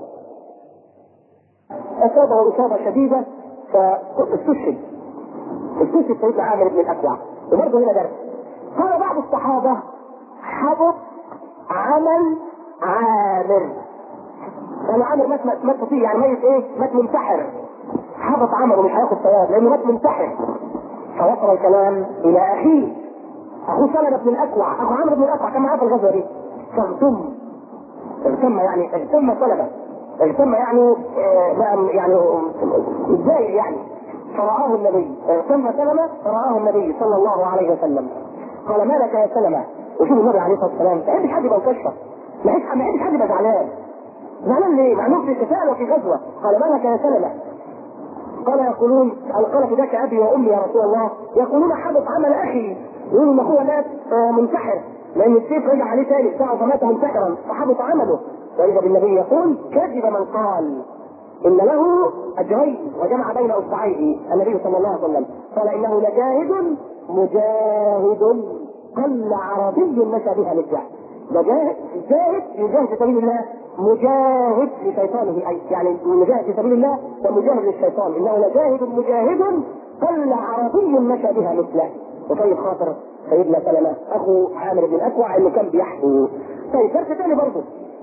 اصابه اصابه شديده فاستشهد استشهد سيدنا عامر بن الاكوع وبرضه هنا درس قال بعض الصحابه حبط عمل عامر يعني عامر مات مات فيه يعني ميت ايه؟ مات منتحر حبط عمله مش هياخد ثواب لانه مات منتحر فوصل الكلام الى اخيه اخوه سلمة بن الاكوع اخو عمرو بن الاكوع كان معاه في الغزوه دي فاغتم اغتم يعني اغتم سلمة اغتم يعني آه يعني متضايق يعني فرآه النبي اغتم سلمة فرآه النبي صلى الله عليه وسلم قال ما لك يا سلمة وشوف النبي عليه الصلاه والسلام ما يحبش حد يبقى مكشف ما يحبش حد يبقى زعلان زعلان ليه؟ مع انه في قتال وفي غزوه قال ما لك يا سلمة قال يقولون قال فداك ابي وامي يا رسول الله يقولون حدث عمل اخي يقولوا ان اخوه مات منتحر لان السيف رجع عليه ثاني ساعه فمات منتحرا فحبط عمله واذا بالنبي يقول كذب من قال ان له اجرين وجمع بين اصبعيه النبي صلى الله عليه وسلم قال انه لجاهد مجاهد قل عربي مشى بها مثله ده جاهد جاهد يجاهد في سبيل الله مجاهد لشيطانه اي يعني مجاهد في سبيل الله ومجاهد للشيطان انه لجاهد مجاهد قل عربي مشى بها مثله وطيب خاطر سيدنا سلمة اخو عامر بن الاكوع اللي كان بيحكي طيب درس ثاني برضه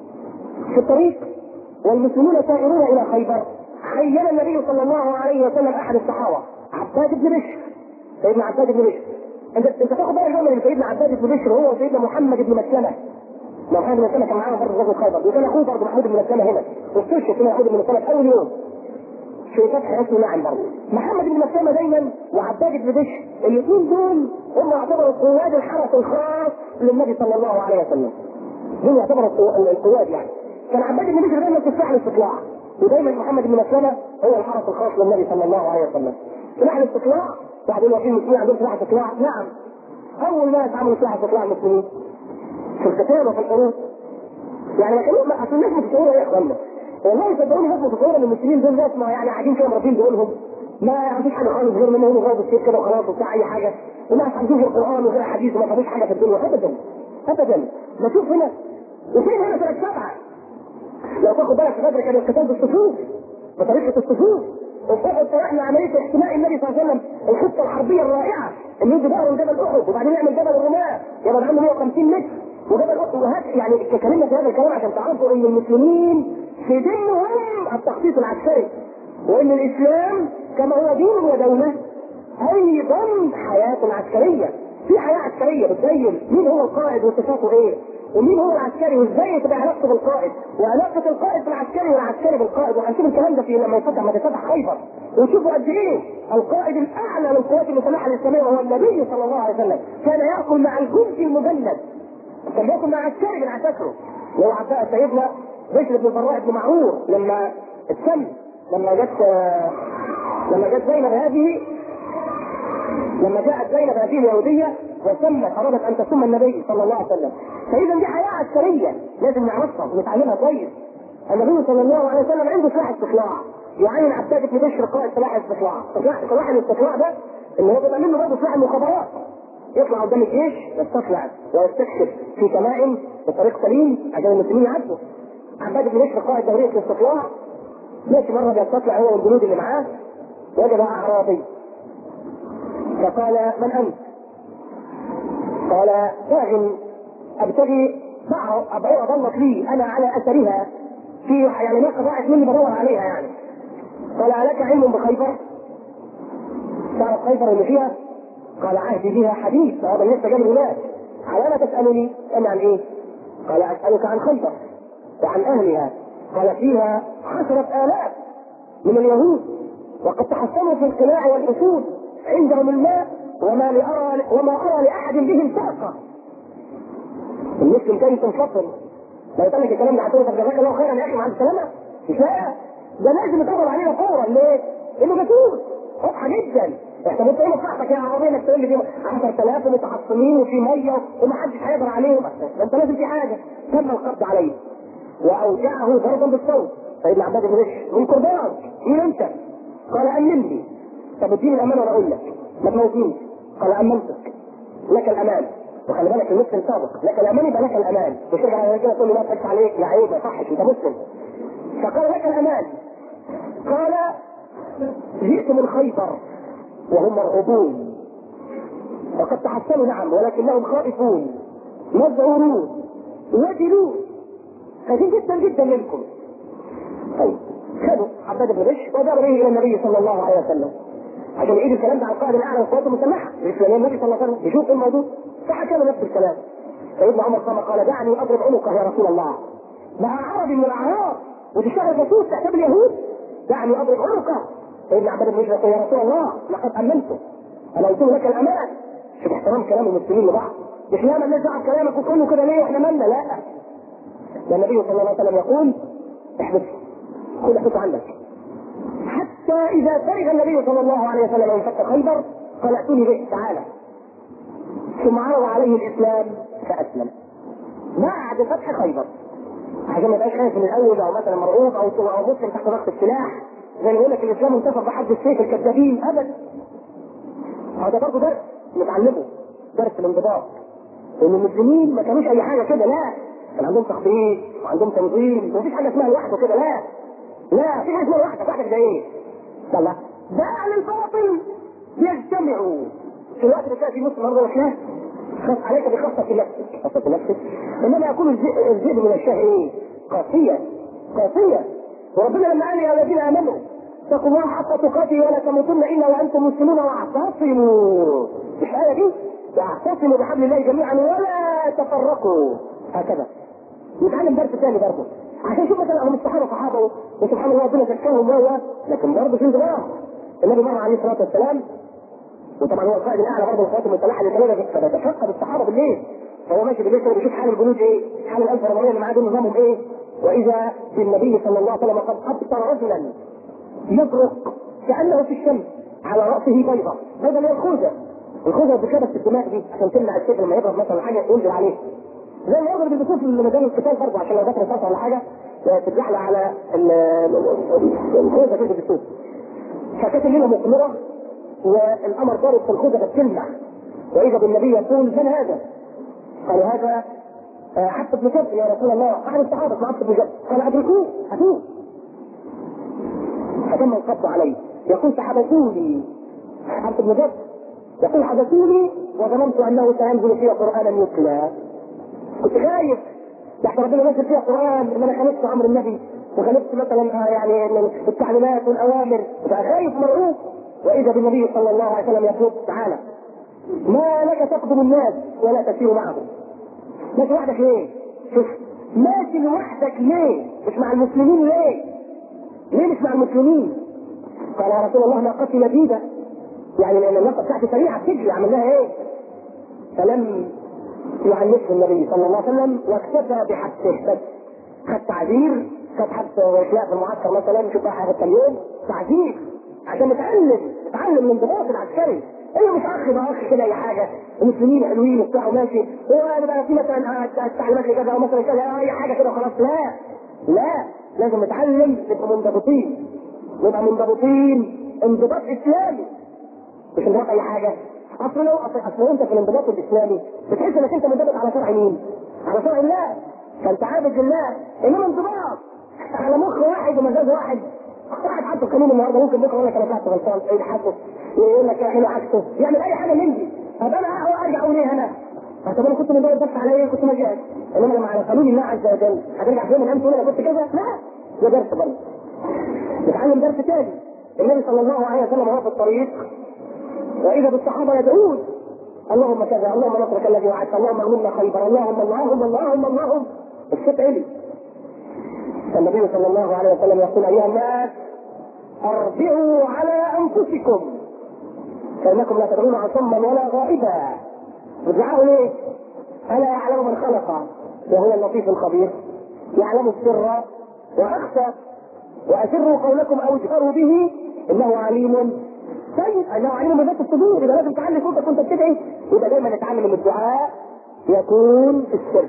في الطريق والمسلمون سائرون الى خيبر عين النبي صلى الله عليه وسلم احد الصحابه عباد بن بشر سيدنا عباد بن بشر انت انت تاخد بالك من سيدنا عباد بن بشر هو وسيدنا محمد بن مسلمه محمد بن مسلمه كان معانا برضه غزوه خيبر وكان اخوه برضه محمود بن مسلمه هنا واستشهد فينا محمود بن مسلمه في اول يوم في فتح اسمه نعم برضه محمد بن مسلمه دايما وعباد بن بشر الاثنين دول هم يعتبروا قواد الحرس الخاص للنبي صلى الله عليه وسلم دول يعتبروا القواد يعني كان عباد بن بشر دايما في الساحه الاستطلاع ودايما محمد بن مسلمه هو الحرس الخاص للنبي صلى الله عليه وسلم سلاح الاستطلاع بعد الوكيل المسلمين عندهم سلاح استطلاع نعم اول ناس عملوا سلاح استطلاع المسلمين في القتال وفي الحروب يعني ما كانوا ما اصل الناس متصوره يا اخوانا والله صدقوني ناس متصوره ان المسلمين دول ناس ما يعني قاعدين كده مرتين بيقولهم ما يعرفوش حاجه خالص غير منهم غاز السيف كده وخلاص وبتاع اي حاجه وناس عندهم في القران وغير حديث وما فيش حاجه في الدنيا ابدا ابدا نشوف هنا وفين هنا سنه سبعه لو تاخد بالك في بدر كان القتال بالصفوف بطريقه الصفوف وفي احد طرحنا عمليه احتماء النبي صلى الله عليه وسلم الخطه الحربيه الرائعه ان يدي ظهره جبل احد وبعدين يعمل جبل الرماه يبقى عنده 150 متر وجبل احد وهات يعني اتكلمنا في هذا الكلام عشان تعرفوا ان المسلمين في دينهم التخطيط العسكري وان الاسلام كما هو دين ودوله ايضا حياه عسكريه في حياه عسكريه بتبين مين هو القائد وصفاته ايه ومين هو العسكري وازاي تبقى علاقته بالقائد وعلاقه القائد بالعسكري والعسكري بالقائد وهنشوف الكلام ده في لما يفتح ما تفتح خيبر ونشوفوا قد ايه القائد الاعلى للقوات المسلحه الاسلاميه وهو النبي صلى الله عليه وسلم كان ياكل مع الجند المجند كان ياكل مع عسكري من عساكره وهو عباء سيدنا بشر بن البراء بن معرور لما اتسم لما جت لما جت زينب هذه لما جاءت زينب هذه اليهوديه وسمت ارادت ان تسم النبي صلى الله عليه وسلم فاذا دي حياه عسكريه لازم نعرفها ونتعلمها كويس النبي صلى الله عليه وسلم عنده سلاح استطلاع يعين عباد بن بشر قائد سلاح الاستطلاع سلاح الاستطلاع ده اللي هو بيبقى منه برضه سلاح المخابرات يطلع قدام الجيش يستطلع ويستكشف في كمائن بطريق سليم عشان المسلمين يعدوا عباد بن بشر قائد دوريه الاستطلاع ماشي مره بيستطلع هو والجنود اللي معاه وجد اعرابي فقال من انت؟ قال باغ ابتغي معه ابغى اضلك لي انا على اثرها في يعني ما ضاعت مني بدور عليها يعني قال الك علم بخيبر؟ تعرف خيبر اللي فيها؟ قال عهدي بها حديث هذا لسه جاي هناك على ما تسالني انا عن ايه؟ قال اسالك عن خيبر وعن اهلها قال فيها عشرة آلاف من اليهود وقد تحصنوا في القلاع والحصول عندهم الماء وما لأرى وما أرى لأحد بهم ساقة المسلم كان تنفصل لو قال لك الكلام ده هتقول طب جزاك الله خيرا يا اخي مع السلامه مش لا ده لازم يتقبل علينا فورا ليه؟ انه جاسوس واضحه جدا احنا انت ايه مصلحتك يا عربيه انك تقول لي دي 10000 متحصنين وفي ميه ومحدش هيقدر عليهم ده انت لازم في حاجه تم القبض عليه واوجعه ضربا بالصوت سيدنا عباد بن بشر من قربان مين انت؟ قال امنني طب اديني الامان وانا اقول لك ما تموتنيش قال امنتك لك الامان وخلي بالك المسلم صادق لك الامان يبقى لك الامان مش ترجع على كده تقول لي ما تضحكش عليك يا عيب ما يصحش انت مسلم فقال لك الامان قال جئت من خيبر وهم مرعوبون وقد تحصلوا نعم ولكنهم خائفون مذعورون وجلون خايفين جدا جدا منكم طيب خدوا عباد بن بشر وجاب به الى النبي صلى الله عليه وسلم عشان يعيد الكلام ده على القائد الاعلى للقوات المسلحه الاسلاميه النبي صلى الله عليه وسلم يشوف الموضوع فحكى له نفس الكلام سيدنا عمر قام قال دعني اضرب عنقه يا رسول الله مع عربي من الاعراب وتشتغل جاسوس تعتبر اليهود دعني اضرب عنقه سيدنا عباد بن بشر يا رسول الله لقد امنته انا قلت لك الامان شوف احترام كلام المسلمين لبعض مش لا مالناش دعوه بكلامك وكله كده ليه احنا مالنا لا ده النبي صلى الله عليه وسلم يقول احبسه كل احبسه عندك حتى اذا فرغ النبي صلى الله عليه وسلم من فتح خيبر قال ائتوني به تعالى ثم عرض عليه الاسلام فاسلم بعد فتح خيبر عشان ما يبقاش خايف من الاول او مثلا مرعوب او او مسلم تحت ضغط السلاح زي ما يقول لك الاسلام انتصر بحد السيف الكذابين ابدا هذا برضه درس نتعلمه درس الانضباط ان المسلمين ما كانوش اي حاجه كده لا كان عندهم تخطيط وعندهم تنظيم مفيش حاجه اسمها لوحده كده لا لا في حاجه اسمها لوحدك لوحدك ده ايه؟ لا ده اهل الباطل يجتمعوا في الوقت اللي كان فيه مسلم الارض والاسلام خاف عليك بخاصة نفسك خاصة نفسك انما يكون الذئب من الشاه ايه؟ قاسية قاسية وربنا لما قال يا الذين امنوا اتقوا الله حق تقاته ولا تموتن الا وانتم مسلمون واعتصموا مش الايه دي؟ واعتصموا بحبل الله جميعا ولا تفرقوا هكذا نتعلم درس ثاني برضه عشان شوف مثلا هم الصحابه صحابه وسبحان الله ربنا زكاهم هو لكن برضه في انضباط النبي مر عليه الصلاه والسلام وطبعا هو القائد الاعلى برضه القوات المسلحه اللي كانوا فبيتشقى بالصحابه بالليل فهو ماشي بالليل كده بيشوف حال الجنود ايه؟ حال ال 1400 اللي معاه دول نظامهم ايه؟ واذا بالنبي صلى الله عليه وسلم قد ابصر رجلا يبرق كانه في الشمس على راسه بيضه هذا اللي هي الخوذه الخوذه بكبس الدماغ دي عشان تمنع السيف لما يضرب مثلا حاجه ينزل عليه زي ما يضرب البسوط في ميدان القتال برضه عشان لو جت رصاصه ولا حاجه تتزحلق على الخوذه كده بالبسوط فكانت الليله مقمره والقمر ضارب في الخوذه بتلمع واذا بالنبي يقول من هذا؟ قالوا هذا حتى بن جبل يا رسول الله احد الصحابه اسمه عبد بن جبل قال ادركوه هاتوه فتم القبض عليه يقول فحبسوني عبد بن جبل يقول حبسوني وظننت انه سينزل فيها قرانا يتلى كنت خايف تحت ربنا نزل فيها قران ان انا خالفت امر النبي وخالفت مثلا يعني التعليمات والاوامر فخايف مرعوب واذا بالنبي صلى الله عليه وسلم يقول تعالى ما لك تقدم الناس ولا تسير معهم ماشي وحدك ليه؟ شوف ماشي لوحدك ليه؟ مش مع المسلمين ليه؟ ليه مش مع المسلمين؟ قال يا رسول الله ناقتي لذيذة يعني لان الناقه بتاعتي سريعه بتجري اعمل لها ايه؟ فلم يعنفه النبي صلى الله عليه وسلم واكتفى بحبسه بس خد تعذير خد حبس وإطلاق في المعسكر مثلا شوف حاجه كم يوم تعذير عشان نتعلم نتعلم من الانضباط العسكري ايوه مش اخ بقى اخ كده اي حاجه المسلمين حلوين وبتاع وماشي هو بقى في مثلا التعليمات كذا او مثلا كذا اي حاجه كده خلاص لا لا لازم نتعلم نبقى منضبطين نبقى منضبطين انضباط اسلامي مش انضباط اي حاجه اصل لو اصل انت في الانضباط الاسلامي بتحس انك انت منضبط على شرع مين؟ على شرع الله فانت عابد لله انما انضباط على مخ واحد ومزاج واحد واحد حتى القانون النهارده ممكن بكره يقول لك انا طلعت غلطان ايه حاسس يقول لك احنا عكسه يعمل اي حاجه من دي طب انا ارجع اقول ايه انا؟ طب انا كنت مدور بس على ايه كنت مجاهد انما لما على قانون الله عز وجل هترجع في يوم من الايام تقول انا كنت كذا لا ده درس برضه نتعلم درس ثاني النبي صلى الله عليه وسلم وهو في الطريق واذا بالصحابه يدعون اللهم كذا اللهم نصرك الذي وعدت اللهم اغننا خيبر اللهم اللهم اللهم اللهم الصوت علي النبي صلى الله عليه وسلم يقول ايها الناس ارجعوا على انفسكم فانكم لا تدعون عصما ولا غائبا ارجعوا ليه؟ الا يعلم من خلق وهو اللطيف الخبير يعلم السر واخفى واسروا قولكم او اجهروا به انه عليم طيب انه عليم بذات الصدور يبقى لازم تعلم صوتك وانت بتدعي يبقى دايما نتعلم ان الدعاء يكون في السر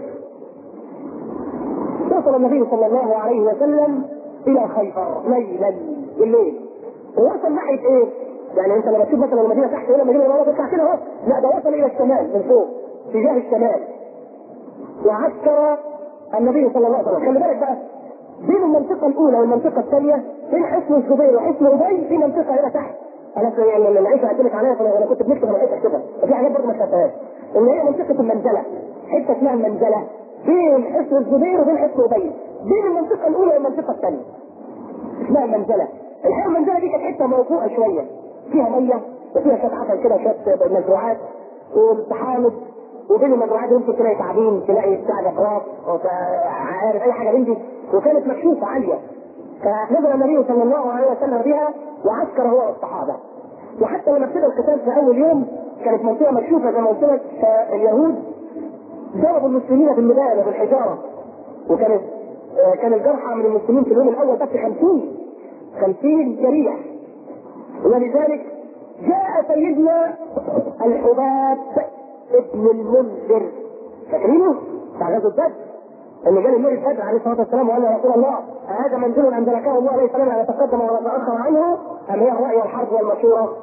وصل النبي صلى الله عليه وسلم الى خيبر ليلا بالليل ووصل ناحيه ايه؟ يعني انت لما تشوف مثلا المدينه تحت هنا المدينه ورا تطلع كده اهو لا ده وصل الى الشمال من فوق اتجاه الشمال وعسكر النبي صلى الله عليه وسلم خلي بالك بقى بين المنطقة الأولى والمنطقة الثانية بين حصن الزبير وحصن أبي في منطقة هنا تحت أنا في يعني لما العيشة قلت لك عليها فأنا كنت بنكتب أنا عيشة كده وفي حاجات برضه ما شفتهاش إن هي منطقة المنزلة حتة اسمها المنزلة بين حصن الزبير وبين حصن أبي بين المنطقة الأولى والمنطقة الثانية اسمها المنزلة الحقيقة المنزلة دي كانت حتة موضوعة شوية فيها مية وفيها شوية عسل كده شوية مزروعات وتحامض وبين المزروعات ممكن تلاقي تعابين تلاقي بتاع جفراف عارف اي حاجه من دي وكانت مكشوفه عاليه فنزل النبي صلى الله عليه وسلم بها وعسكر هو والصحابه وحتى لما ابتدى القتال في اول يوم كانت منطقه مكشوفه زي ما قلت لك اليهود ضربوا المسلمين بالمدائن وبالحجاره وكانت كان الجرحى من المسلمين في اليوم الاول بس 50 50 جريح ولذلك جاء سيدنا الحباب ابن المنذر فاكرينه؟ بتاع غزوه بدر اللي جاء النبي بدر عليه الصلاه والسلام وقال يا رسول الله هذا منزل انزلكه الله عليه السلام ان يتقدم ولا يتاخر عنه ام هي الراي والحرب والمشوره؟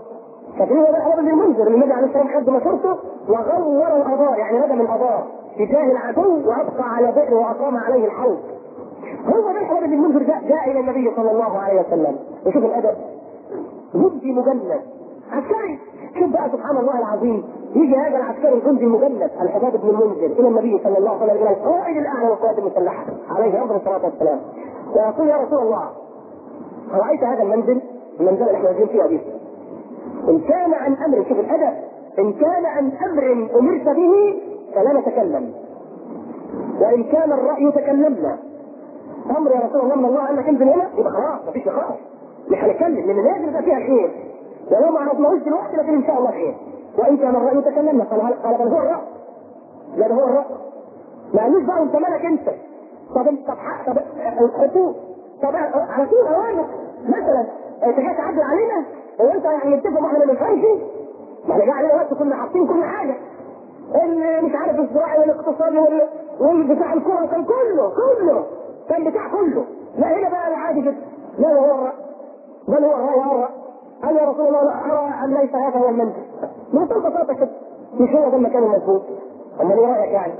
فكان هو ده بن المنذر اللي النبي عليه الصلاه والسلام خد مسيرته وغور الابار يعني ندم الابار تجاه العدو وابقى على بئر واقام عليه الحوض هو ده الحوار بن المنذر جاء, جاء الى النبي صلى الله عليه وسلم وشوف الادب جندي مجند عسكري شوف بقى سبحان الله العظيم يجي هذا العسكري الجندي المجند الحباب بن المنذر الى النبي صلى الله عليه وسلم الى القائد الاعلى للقوات المسلحه عليه افضل الصلاه والسلام ويقول يا رسول الله رايت هذا المنزل المنزل اللي احنا نازلين فيه دي ان كان عن امر شوف الادب ان كان عن امر امرت به فلا نتكلم وان كان الراي تكلمنا امر يا رسول الله من الله انك انزل هنا يبقى خلاص مفيش نقاش مش هنتكلم لان لازم يبقى فيها خير ولو ما عرفناهوش دلوقتي لكن ان شاء الله خير وان كان الراي تكلمنا قال قال بل هو الراي لا ده هو الراي ما قالوش بقى انت مالك انت طب انت طب طب الخطوط طب على طول اوامر مثلا انت جاي تعدل علينا هو انت يعني نتفق ما احنا ما بنفهمش ما احنا جاي علينا وقت كنا حاطين كل حاجه اللي مش عارف الزراعي والاقتصادي وال- والبتاع الكوره كان كله كله كان بتاع كله لا هنا بقى عادي جدا لا هو الراي بل هو الراي هو الراي قال يا رسول الله لا ارى ان ليس هذا هو المنزل بمنتهى البساطه كده مش هو ده المكان المظبوط اما ايه رايك يعني؟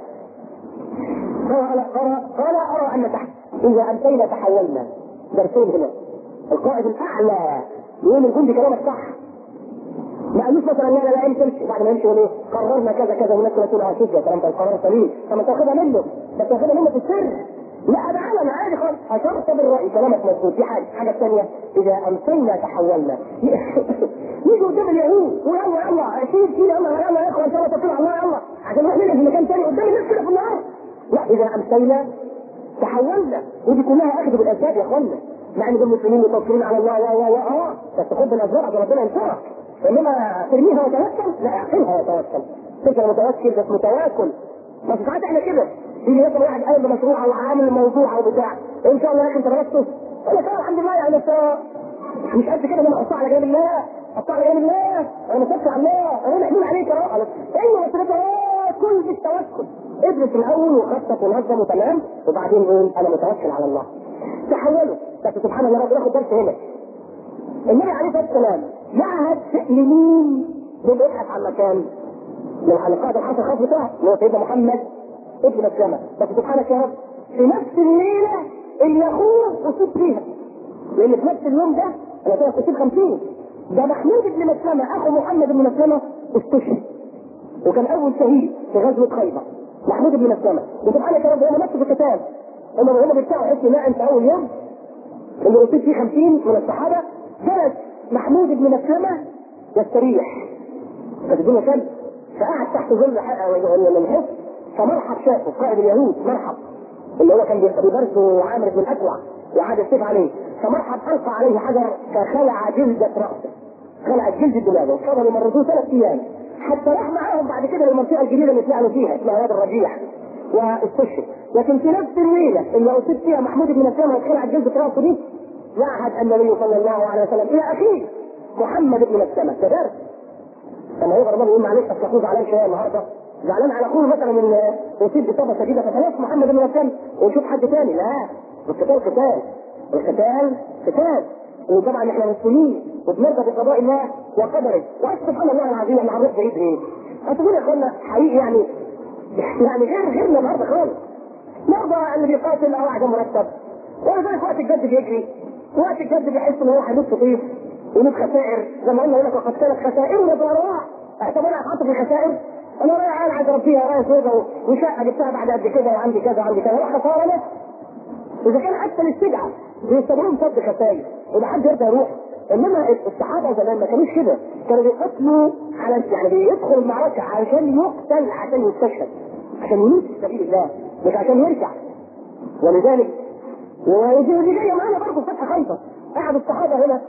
قال قال قال ارى ان تحت اذا امسينا تحولنا درسين هنا القائد الاعلى يقول الجندي كلامك صح ما قالوش مثلا لا لا لا امشي امشي بعد ما يمشي يقول ايه قررنا كذا كذا والناس تقول اه شوف يا كلام ده القرار سليم طب تاخدها منه بس تاخدها منه في السر لا ده علم عادي خالص اشرت بالراي كلامك مظبوط في حاجه الحاجه الثانيه اذا امسينا تحولنا يجوا قدام اليهود ويلا يلا شيل شيل يلا يلا يا اخوان ان شاء الله تطلع الله يلا عشان نروح ننزل في مكان ثاني قدام الناس كده في النهار لا اذا امسينا تحولنا ودي كلها اخذ بالاسباب يا اخوانا مع ان دول مسلمين متوكلين على الله و و و اه بس خد بالاسباب عشان ربنا ينصرك انما ترميها وتوكل لا اعقلها وتوكل تفضل متوكل بس متواكل بس ساعات احنا كده يجي مثلا واحد قايم بمشروع او عامل موضوع او بتاع ان شاء الله يا اخي انت درسته يقول لك اه الحمد لله يعني بس مش قد كده انا احطها على جنب الله احطها على جنب الله انا مسكت على الله انا محمول عليك يا رب ايوه بس انت كل بالتوكل ادرس الاول وخطط ونظم وتمام وبعدين قول انا متوكل على الله تحولوا بس سبحان الله رب ياخد درس هنا النبي عليه الصلاه والسلام يعهد لمين بنبحث عن مكان من القائد الحسن خاص بتاعه اللي هو سيدنا محمد ابن مسلمه بس سبحانك يا رب في نفس الليله اللي اخوه اصيب فيها لان في نفس اليوم ده انا كده اصيب 50 ده محمود بن مسلمه اخو محمد بن مسلمه استشهد وكان اول شهيد في غزوه خيبر محمود بن مسلمه وسبحانك يا رب هم نفسه في القتال هم هم بيدفعوا حسن لا انت اول يوم اللي اصيب فيه 50 من الصحابه جلس محمود بن مسلمه يستريح فتدون كلب فقعد تحت ظل الحصن فمرحب شافه قائد اليهود مرحب اللي هو كان بيبرسه عامر بن الاكوع وقعد يصيب عليه فمرحب القى عليه حجر فخلع جلده راسه خلع جلد دماغه فضلوا يمرضوه ثلاث ايام حتى راح معاهم بعد كده للمنطقه الجديده اللي اتنقلوا فيها اسمها وادي الرجيع واستشهد لكن في نفس الليله اللي اصيب فيها محمود بن مسلمه وخلع جلده راسه دي يعهد النبي صلى الله عليه وسلم الى اخيه محمد بن مسلمه ده درس لما يقدر الراجل يقول معلش اصل اخوه زعلان شويه النهارده زعلان على اخوه مثلا من يصيب باصابه شديده فخلاص محمد بن مسلم ونشوف حد ثاني لا القتال قتال القتال قتال وطبعا احنا مسلمين وبنرضى بقضاء الله وقدره وسبحان الله العظيم احنا هنروح بعيد ايه؟ هتقول يا اخوانا حقيقي يعني يعني غير غيرنا النهارده خالص نرضى اللي بيقاتل او واحد مرتب ولذلك وقت الجد بيجري وقت الجد بيحس ان هو هيموت في طيف ويموت خسائر زي ما قلنا يقول لك وقد كانت خسائرنا ضراء اعتبر انا اتحط في الخسائر انا رايح عيال عايز اربيها رايح سودا وشقه جبتها بعد قد كده وعندي كذا وعندي كذا راح خساره انا اذا كان حتى الاستجعه بيستخدموا صد خسائر ولا حد يرضى يروح انما الصحابه زمان ما كانوش كده كانوا بيقتلوا على يعني بيدخل المعركه عشان يقتل عشان يستشهد عشان يموت في سبيل الله مش عشان يرجع ولذلك ودي جايه معانا برضه في فتح خيبر قعد الصحابه هنا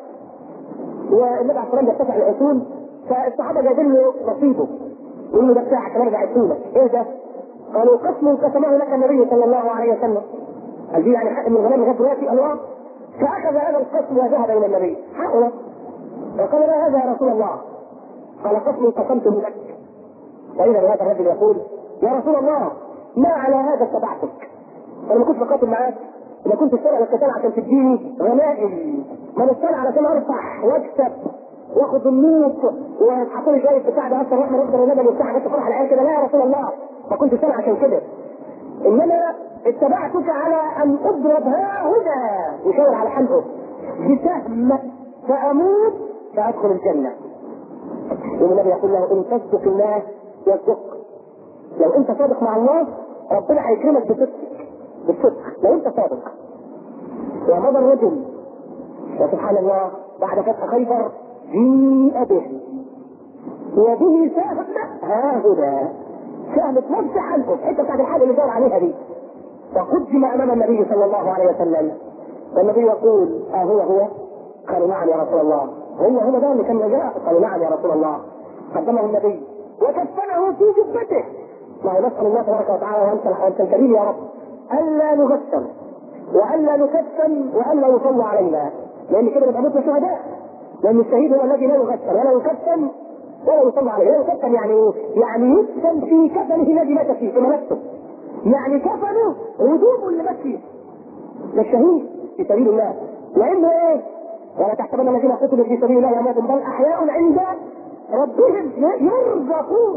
والنبي عليه الصلاه والسلام بيتفق الاصول فالصحابه جايبين له نصيبه يقول له ده بتاعك انا بعته لك ايه ده؟ قالوا قسم قسمه لك النبي صلى الله عليه وسلم قال دي يعني حق من الغنم لغايه دلوقتي الله فاخذ هذا القسم وذهب الى النبي حقه وقال لا هذا يا رسول الله قال قسم قسمته لك واذا هذا الرجل يقول يا رسول الله ما على هذا اتبعتك انا ما كنتش بقاتل معاك اذا كنت تشتغل على القتال عشان تديني غنائم ما نشتغل علشان ارفع واكسب واخد النوت وحطوا لي شويه بتاع ده اصلا احنا نقدر اللبن وبتاع بس فرح العيال كده لا يا رسول الله ما كنتش سامع عشان كده انما اتبعتك على ان اضرب ها هنا يشاور على حلقه بسهم فاموت فادخل الجنه والنبي يقول له ان تصدق الله يصدق لو انت صادق مع الله ربنا هيكرمك بصدق بالصدق لو انت صادق ومضى الرجل وسبحان الله بعد فتح خيبر جيء به وبه سهم ها هنا سهم نفس حلقه الحته بتاعت الحاجه اللي دار عليها دي فقدم امام النبي صلى الله عليه وسلم والنبي يقول اه هو هو قالوا نعم يا رسول الله هو هو ده اللي كان جاء قالوا نعم يا رسول الله قدمه النبي وكفنه في جبته ما نسال الله تبارك وتعالى وانت وانت الكريم يا رب الا نغسل والا نكفن والا يصلى علينا لان كده نبقى متنا شهداء لان الشهيد هو الذي لا يغسل ولا يكفن ولا يصلى عليه لا يكفن يعني ايه؟ يعني يدفن في كفنه الذي مات فيه في ملابسه يعني كفنه هدومه اللي مات فيه ده الشهيد في سبيل الله لانه ايه؟ ولا تحسبن الذين قتلوا في سبيل الله اموات بل احياء عند ربهم يرزقون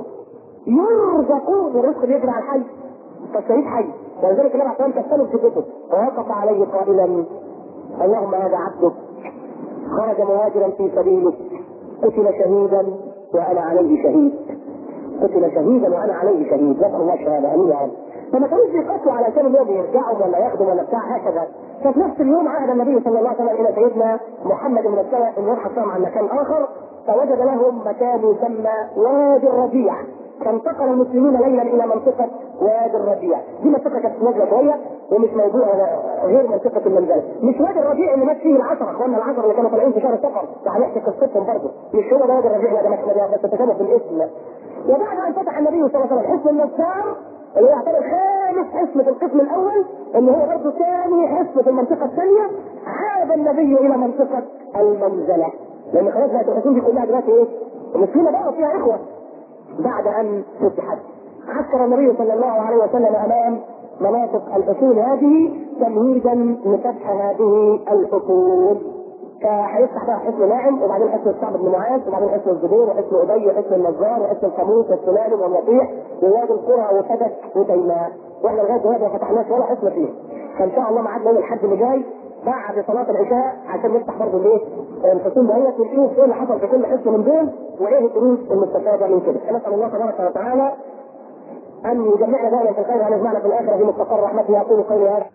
يرزقون الرزق بيجري على الحي فالشهيد حي ولذلك النبي عليه الصلاه والسلام في كتب ووقف عليه قائلا اللهم هذا عبدك خرج مهاجرا في سبيلك قتل شهيدا وانا عليه شهيد قتل شهيدا وانا عليه شهيد نسال الله الشهاده امين يا رب فما كانوش بيقتلوا على كانوا اليوم يرجعوا ولا ياخدوا ولا بتاع هكذا ففي نفس اليوم عهد النبي صلى الله عليه وسلم الى سيدنا محمد بن السنة ان يروح حصلهم عن مكان اخر فوجد لهم مكان يسمى وادي الربيع فانتقل المسلمون ليلا الى منطقه وادي الربيع دي منطقه كانت نازله شويه ومش موجوده غير منطقه المنزله مش وادي الربيع اللي مات فيه العشره اخواننا العشره اللي كانوا طالعين في شهر سفر هنحكي قصتهم برضه مش هو ده وادي الربيع ده بس تتكلم في الاسم وبعد ان فتح النبي صلى الله عليه وسلم حصن النصار اللي هو يعتبر خامس حصن في القسم الاول اللي هو برضه ثاني حصن في المنطقه الثانيه عاد النبي الى منطقه المنزله لان خلاص بقت الحصون دي كلها دلوقتي ايه؟ المسلمه بقى فيها اخوه بعد ان فتحت عسكر النبي صلى الله عليه وسلم امام مناطق الحصول هذه تمهيدا لفتح هذه الحصول فهيفتح بقى حصن ناعم وبعدين حصن الصعب بن معاذ وبعدين حصن الزبير وحصن ابي وحصن النجار وحصن القاموس والسلالم والوطيح ووادي القرى وفدك وتيماء واحنا لغايه دلوقتي ما فتحناش ولا حصن فيه فان شاء الله ميعادنا يوم الاحد اللي جاي بعد صلاة العشاء عشان نفتح برضه الايه؟ الحصول دهيت ونشوف ايه اللي حصل في كل حصن من دول وايه الدروس المستفادة من كده. نسأل الله تبارك وتعالى أن يجمعنا دائما في الخير وأن يجمعنا في الآخرة في مستقر رحمته أقول قولي هذا.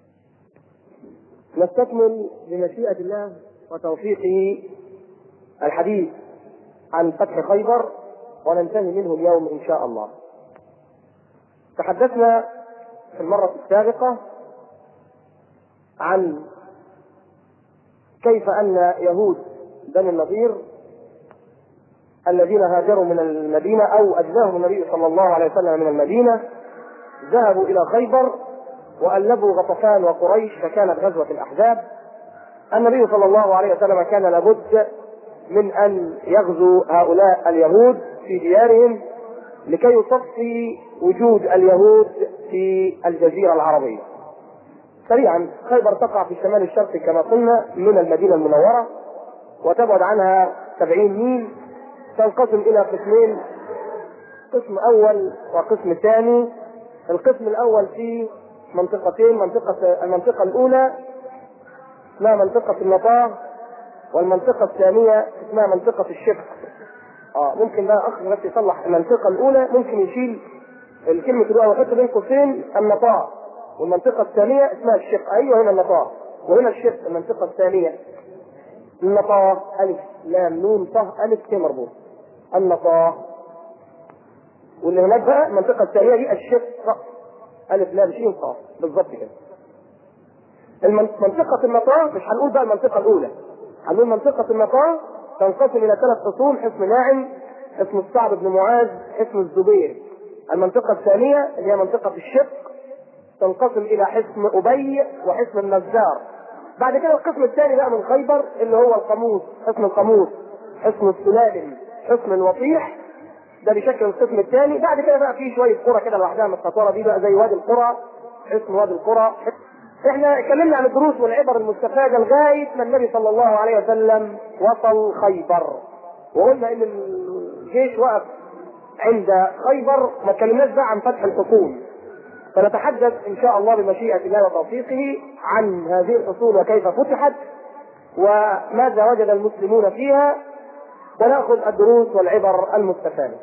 نستكمل بمشيئة الله وتوفيقه الحديث عن فتح خيبر وننتهي منه اليوم إن شاء الله. تحدثنا في المرة السابقة عن كيف أن يهود بني النضير الذين هاجروا من المدينة أو أجلاهم النبي صلى الله عليه وسلم من المدينة ذهبوا إلى خيبر وألبوا غطفان وقريش فكانت غزوة الأحزاب النبي صلى الله عليه وسلم كان لابد من أن يغزو هؤلاء اليهود في ديارهم لكي يصفي وجود اليهود في الجزيرة العربية سريعا خيبر تقع في الشمال الشرقي كما قلنا من المدينة المنورة وتبعد عنها سبعين ميل تنقسم إلى قسمين قسم أول وقسم ثاني القسم الأول فيه منطقتين منطقة المنطقة الأولى اسمها منطقة النطاة والمنطقة الثانية اسمها منطقة الشق اه ممكن بقى اخ بس يصلح المنطقة الأولى ممكن يشيل الكلمة الأولى ويحط بين قوسين النطاة والمنطقة الثانية اسمها الشق أيوه هنا النطاة وهنا الشق المنطقة الثانية النطاة ألف لام نون طه ألف ت مربوط النطاة واللي هناك بقى المنطقة الثانية دي الشق ألف لام شين قاف بالظبط كده منطقة النطاة مش هنقول بقى المنطقة الأولى هنقول منطقة النطاة تنقسم إلى ثلاث فصول حصن ناعم حصن الصعب بن معاذ حصن الزبير المنطقة الثانية اللي هي منطقة الشق تنقسم الى حصن ابي وحصن النزار بعد كده القسم الثاني بقى من خيبر اللي هو القاموس حصن القاموس حصن السلالم حصن الوطيح ده بيشكل القسم الثاني بعد كده بقى في شويه قرى كده لوحدها مستطوره دي بقى زي وادي القرى حصن وادي القرى احنا اتكلمنا عن الدروس والعبر المستفاده لغايه ما النبي صلى الله عليه وسلم وصل خيبر وقلنا ان الجيش وقف عند خيبر ما اتكلمناش بقى عن فتح الحصون فنتحدث ان شاء الله بمشيئه الله وتوفيقه عن هذه الحصون وكيف فتحت وماذا وجد المسلمون فيها وناخذ الدروس والعبر المستفاده.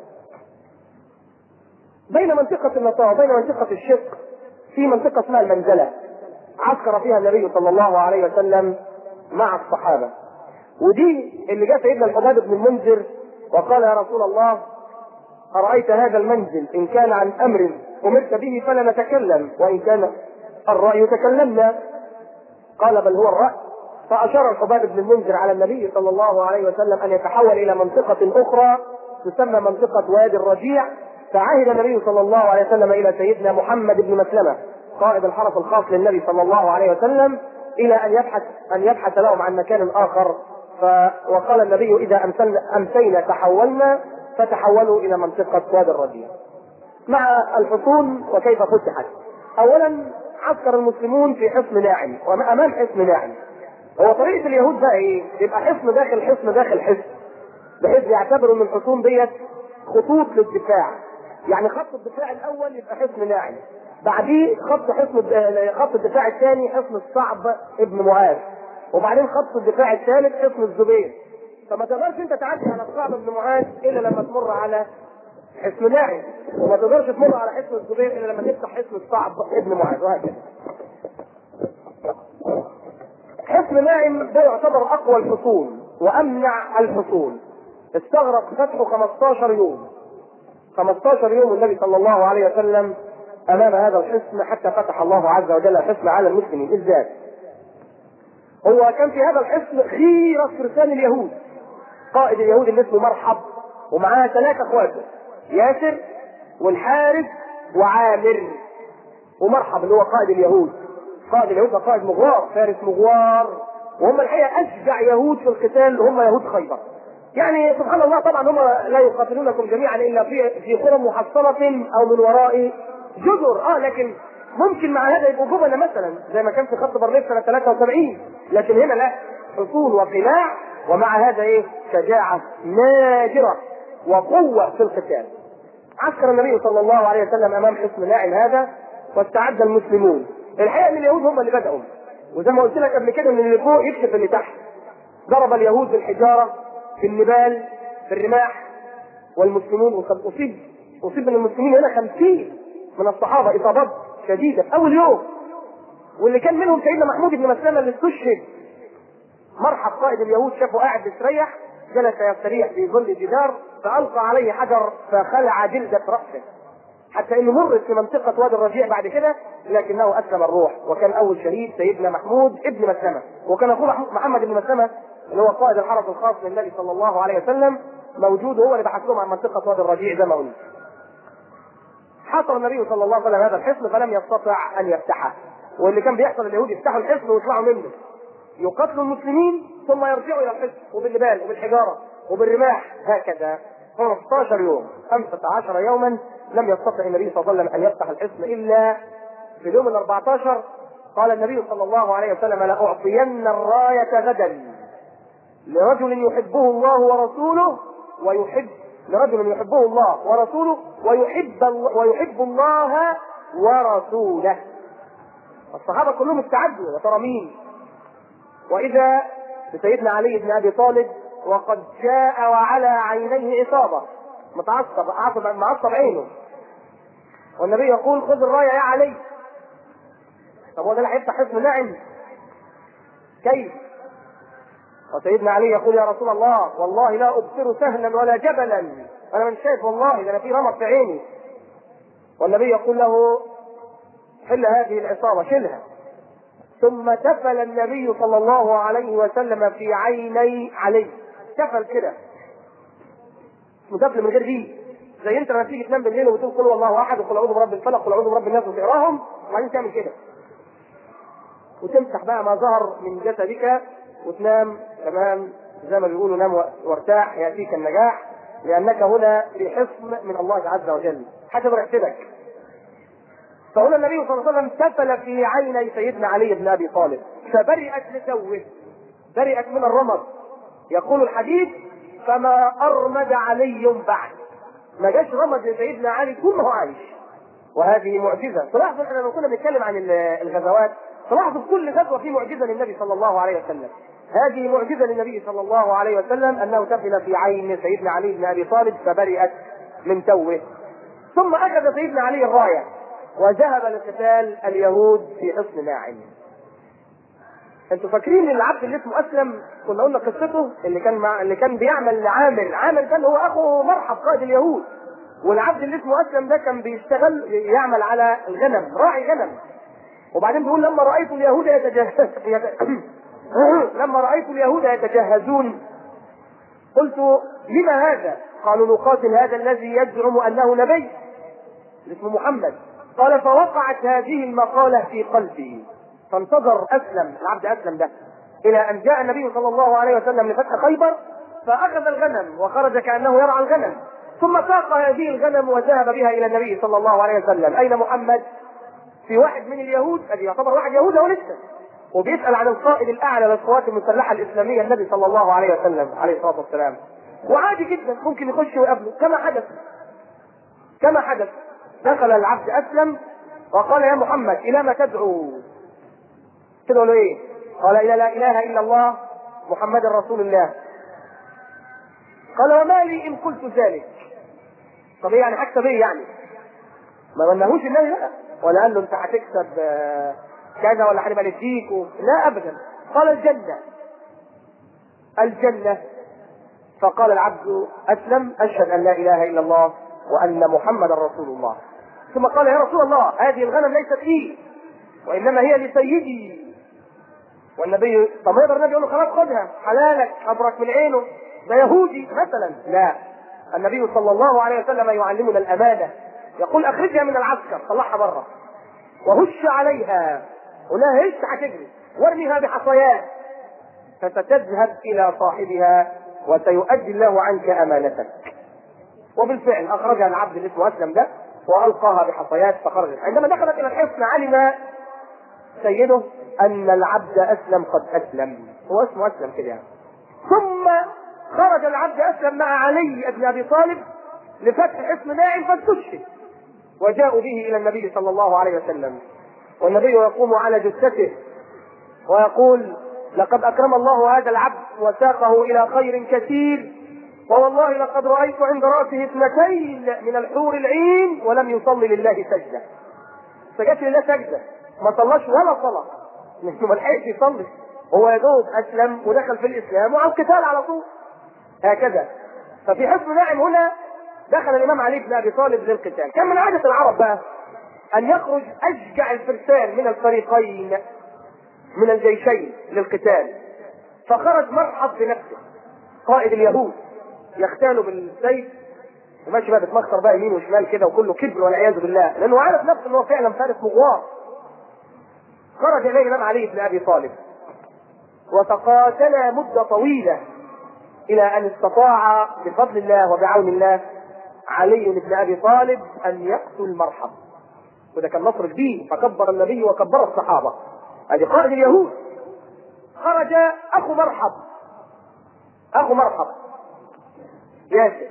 بين منطقه النصارى وبين منطقه الشق في منطقه اسمها المنزله عسكر فيها النبي صلى الله عليه وسلم مع الصحابه ودي اللي جاء سيدنا الحباب بن المنذر وقال يا رسول الله أرأيت هذا المنزل إن كان عن أمر أمرت به فلا نتكلم وإن كان الرأي تكلمنا قال بل هو الرأي فأشار الحباب بن المنذر على النبي صلى الله عليه وسلم أن يتحول إلى منطقة أخرى تسمى منطقة وادي الرجيع فعهد النبي صلى الله عليه وسلم إلى سيدنا محمد بن مسلمة قائد الحرس الخاص للنبي صلى الله عليه وسلم إلى أن يبحث أن يبحث لهم عن مكان آخر ف... وقال النبي إذا أمسينا, أمسينا تحولنا فتحولوا إلى منطقة وادي الرجيع مع الحصون وكيف فتحت أولا عسكر المسلمون في حصن ناعم وأمام حصن ناعم هو طريقة اليهود بقى إيه؟ يبقى حصن داخل حصن داخل حصن بحيث يعتبروا ان الحصون ديت خطوط للدفاع يعني خط الدفاع الاول يبقى حصن ناعم بعديه خط حصن خط الدفاع الثاني حصن الصعب ابن معاذ وبعدين خط الدفاع الثالث حصن الزبير فما تقدرش انت تعدي على الصعب ابن معاذ الا لما تمر على حصن ناعم وما تقدرش تمر على حصن الزبير الا لما تفتح حصن الصعب ابن معاذ وهكذا حصن ناعم ده يعتبر اقوى الحصون وامنع الحصون استغرق فتحه 15 يوم 15 يوم النبي صلى الله عليه وسلم امام هذا الحصن حتى فتح الله عز وجل الحصن على المسلمين ازاي؟ هو كان في هذا الحصن خيرة فرسان اليهود قائد اليهود اللي اسمه مرحب ومعاه ثلاثة اخواته ياسر والحارث وعامر ومرحب اللي هو قائد اليهود قائد اليهود ده قائد مغوار فارس مغوار وهم الحقيقة أشجع يهود في القتال هم يهود خيبر يعني سبحان الله طبعا هم لا يقاتلونكم جميعا الا في في قرى محصنه او من وراء جزر اه لكن ممكن مع هذا يبقوا جبنه مثلا زي ما كان في خط برليف سنه 73 لكن هنا لا حصون وقلاع ومع هذا ايه شجاعه نادره وقوه في القتال عسكر النبي صلى الله عليه وسلم امام حصن ناعم هذا واستعد المسلمون الحقيقه ان اليهود هم اللي بداوا وزي ما قلت لك قبل كده ان اللي فوق يكشف اللي تحت ضرب اليهود بالحجاره في النبال في الرماح والمسلمون وقد اصيب اصيب من المسلمين هنا خمسين من الصحابه اصابات شديده في اول يوم واللي كان منهم سيدنا محمود بن مسلمه اللي استشهد مرحب قائد اليهود شافه قاعد بيستريح جلس يستريح في ظل جدار فالقى عليه حجر فخلع جلده راسه حتى انه مرت في منطقه وادي الرجيع بعد كده لكنه اسلم الروح وكان اول شهيد سيدنا محمود ابن مسلمه وكان اخوه محمد بن مسلمه اللي هو قائد الحرس الخاص للنبي صلى الله عليه وسلم موجود هو اللي بحث لهم عن منطقه وادي الرجيع زي ما قلنا. حصر النبي صلى الله عليه وسلم هذا الحصن فلم يستطع ان يفتحه واللي كان بيحصل اليهود يفتحوا الحصن ويطلعوا منه يقاتلوا المسلمين ثم يرجعوا الى الحصن وبالنبال وبالحجاره وبالرماح هكذا 15 يوم 15 يوما لم يستطع النبي صلى الله عليه وسلم ان يفتح الحصن الا في اليوم ال 14 قال النبي صلى الله عليه وسلم لاعطين الرايه غدا لرجل يحبه الله ورسوله ويحب لرجل يحبه الله ورسوله ويحب ويحب الله ورسوله الصحابة كلهم استعدوا يا ترى مين؟ وإذا بسيدنا علي بن أبي طالب وقد جاء وعلى عينيه إصابة متعصب عصب معصب عينه والنبي يقول خذ الراية يا علي طب هو ده اللي هيفتح حصن ناعم كيف؟ وسيدنا علي يقول يا رسول الله والله لا ابصر سهلا ولا جبلا انا مش شايف والله ده انا في رمق في عيني والنبي يقول له حل هذه العصابه شلها ثم تفل النبي صلى الله عليه وسلم في عيني علي تفل كده متفل من غير دي زي انت لما تيجي تنام بالليل وتقول قل والله احد وقل اعوذ برب الفلق وقل اعوذ برب الناس وتقراهم وبعدين تعمل كده وتمسح بقى ما ظهر من جسدك وتنام تمام زي ما بيقولوا نام وارتاح ياتيك النجاح لانك هنا في حصن من الله عز وجل حسب رحتك فهنا النبي صلى الله عليه وسلم تفل في عيني سيدنا علي بن ابي طالب فبرئت لتوه برئت من الرمد يقول الحديث فما ارمد علي بعد ما جاش رمد لسيدنا علي طول ما هو عايش وهذه معجزه تلاحظوا احنا لما كنا بنتكلم عن الغزوات تلاحظوا في كل غزوه في معجزه للنبي صلى الله عليه وسلم هذه معجزه للنبي صلى الله عليه وسلم انه دخل في عين سيدنا علي بن ابي طالب فبرئت من توه ثم اخذ سيدنا علي الرايه وذهب لقتال اليهود في حصن ناعم انتوا فاكرين العبد اللي اسمه اسلم كنا قلنا قصته اللي كان مع اللي كان بيعمل لعامر عامر ده اللي هو اخو مرحب قائد اليهود والعبد اللي اسمه اسلم ده كان بيشتغل يعمل على الغنم راعي غنم وبعدين بيقول لما رايت اليهود يتجهز لما رايت اليهود يتجهزون قلت لما هذا؟ قالوا نقاتل هذا الذي يزعم انه نبي اسمه محمد قال فوقعت هذه المقاله في قلبي فانتظر اسلم العبد اسلم ده الى ان جاء النبي صلى الله عليه وسلم لفتح خيبر فاخذ الغنم وخرج كانه يرعى الغنم ثم ساق هذه الغنم وذهب بها الى النبي صلى الله عليه وسلم اين محمد؟ في واحد من اليهود ادي يعتبر واحد يهود هو لسه وبيسال عن القائد الاعلى للقوات المسلحه الاسلاميه النبي صلى الله عليه وسلم عليه الصلاه والسلام وعادي جدا ممكن يخش ويقابله كما حدث كما حدث دخل العبد اسلم وقال يا محمد الى ما تدعو تدعو له ايه قال الى لا اله الا الله محمد رسول الله قال وما لي ان قلت ذلك طب ايه يعني هكسب ايه يعني ما قلناهوش النبي بقى ولا قال له انت هتكسب كذا ولا هنبقى نديك و... لا ابدا قال الجنه الجنه فقال العبد اسلم اشهد ان لا اله الا الله وان محمدا رسول الله ثم قال يا رسول الله هذه الغنم ليست لي وانما هي لسيدي والنبي طب يقدر النبي يقول له خلاص خدها حلالك ابرك من عينه ده يهودي مثلا لا النبي صلى الله عليه وسلم يعلمنا الامانه يقول اخرجها من العسكر طلعها بره وهش عليها قلها هش هتجري وارميها بحصيات فستذهب الى صاحبها وسيؤدي الله عنك امانتك وبالفعل اخرجها العبد اللي اسمه اسلم ده والقاها بحصيات فخرجت عندما دخلت الى الحصن علم سيده ان العبد اسلم قد اسلم هو اسمه اسلم كده يعني ثم خرج العبد اسلم مع علي بن ابي طالب لفتح حصن ناعم فاستشهد وجاءوا به الى النبي صلى الله عليه وسلم والنبي يقوم على جثته ويقول لقد اكرم الله هذا العبد وساقه الى خير كثير ووالله لقد رايت عند راسه اثنتين من الحور العين ولم يصلي لله سجده سجدت لله سجده ما صلاش ولا صلاه ما لحقش يصلي هو يا دوب اسلم ودخل في الاسلام وعلى القتال على طول هكذا ففي حصن ناعم هنا دخل الامام علي بن ابي طالب للقتال كان من عاده العرب بقى ان يخرج اشجع الفرسان من الفريقين من الجيشين للقتال فخرج مرحب بنفسه قائد اليهود يختال بالسيف وماشي بقى بتمخر بقى يمين وشمال كده وكله كبر والعياذ بالله لانه عارف نفسه ان هو فعلا فارس مغوار خرج اليه الامام علي بن ابي طالب وتقاتلا مده طويله الى ان استطاع بفضل الله وبعون الله علي بن ابي طالب ان يقتل مرحب وده كان نصر كبير فكبر النبي وكبر الصحابه ادي قائد اليهود خرج اخو مرحب اخو مرحب ياسر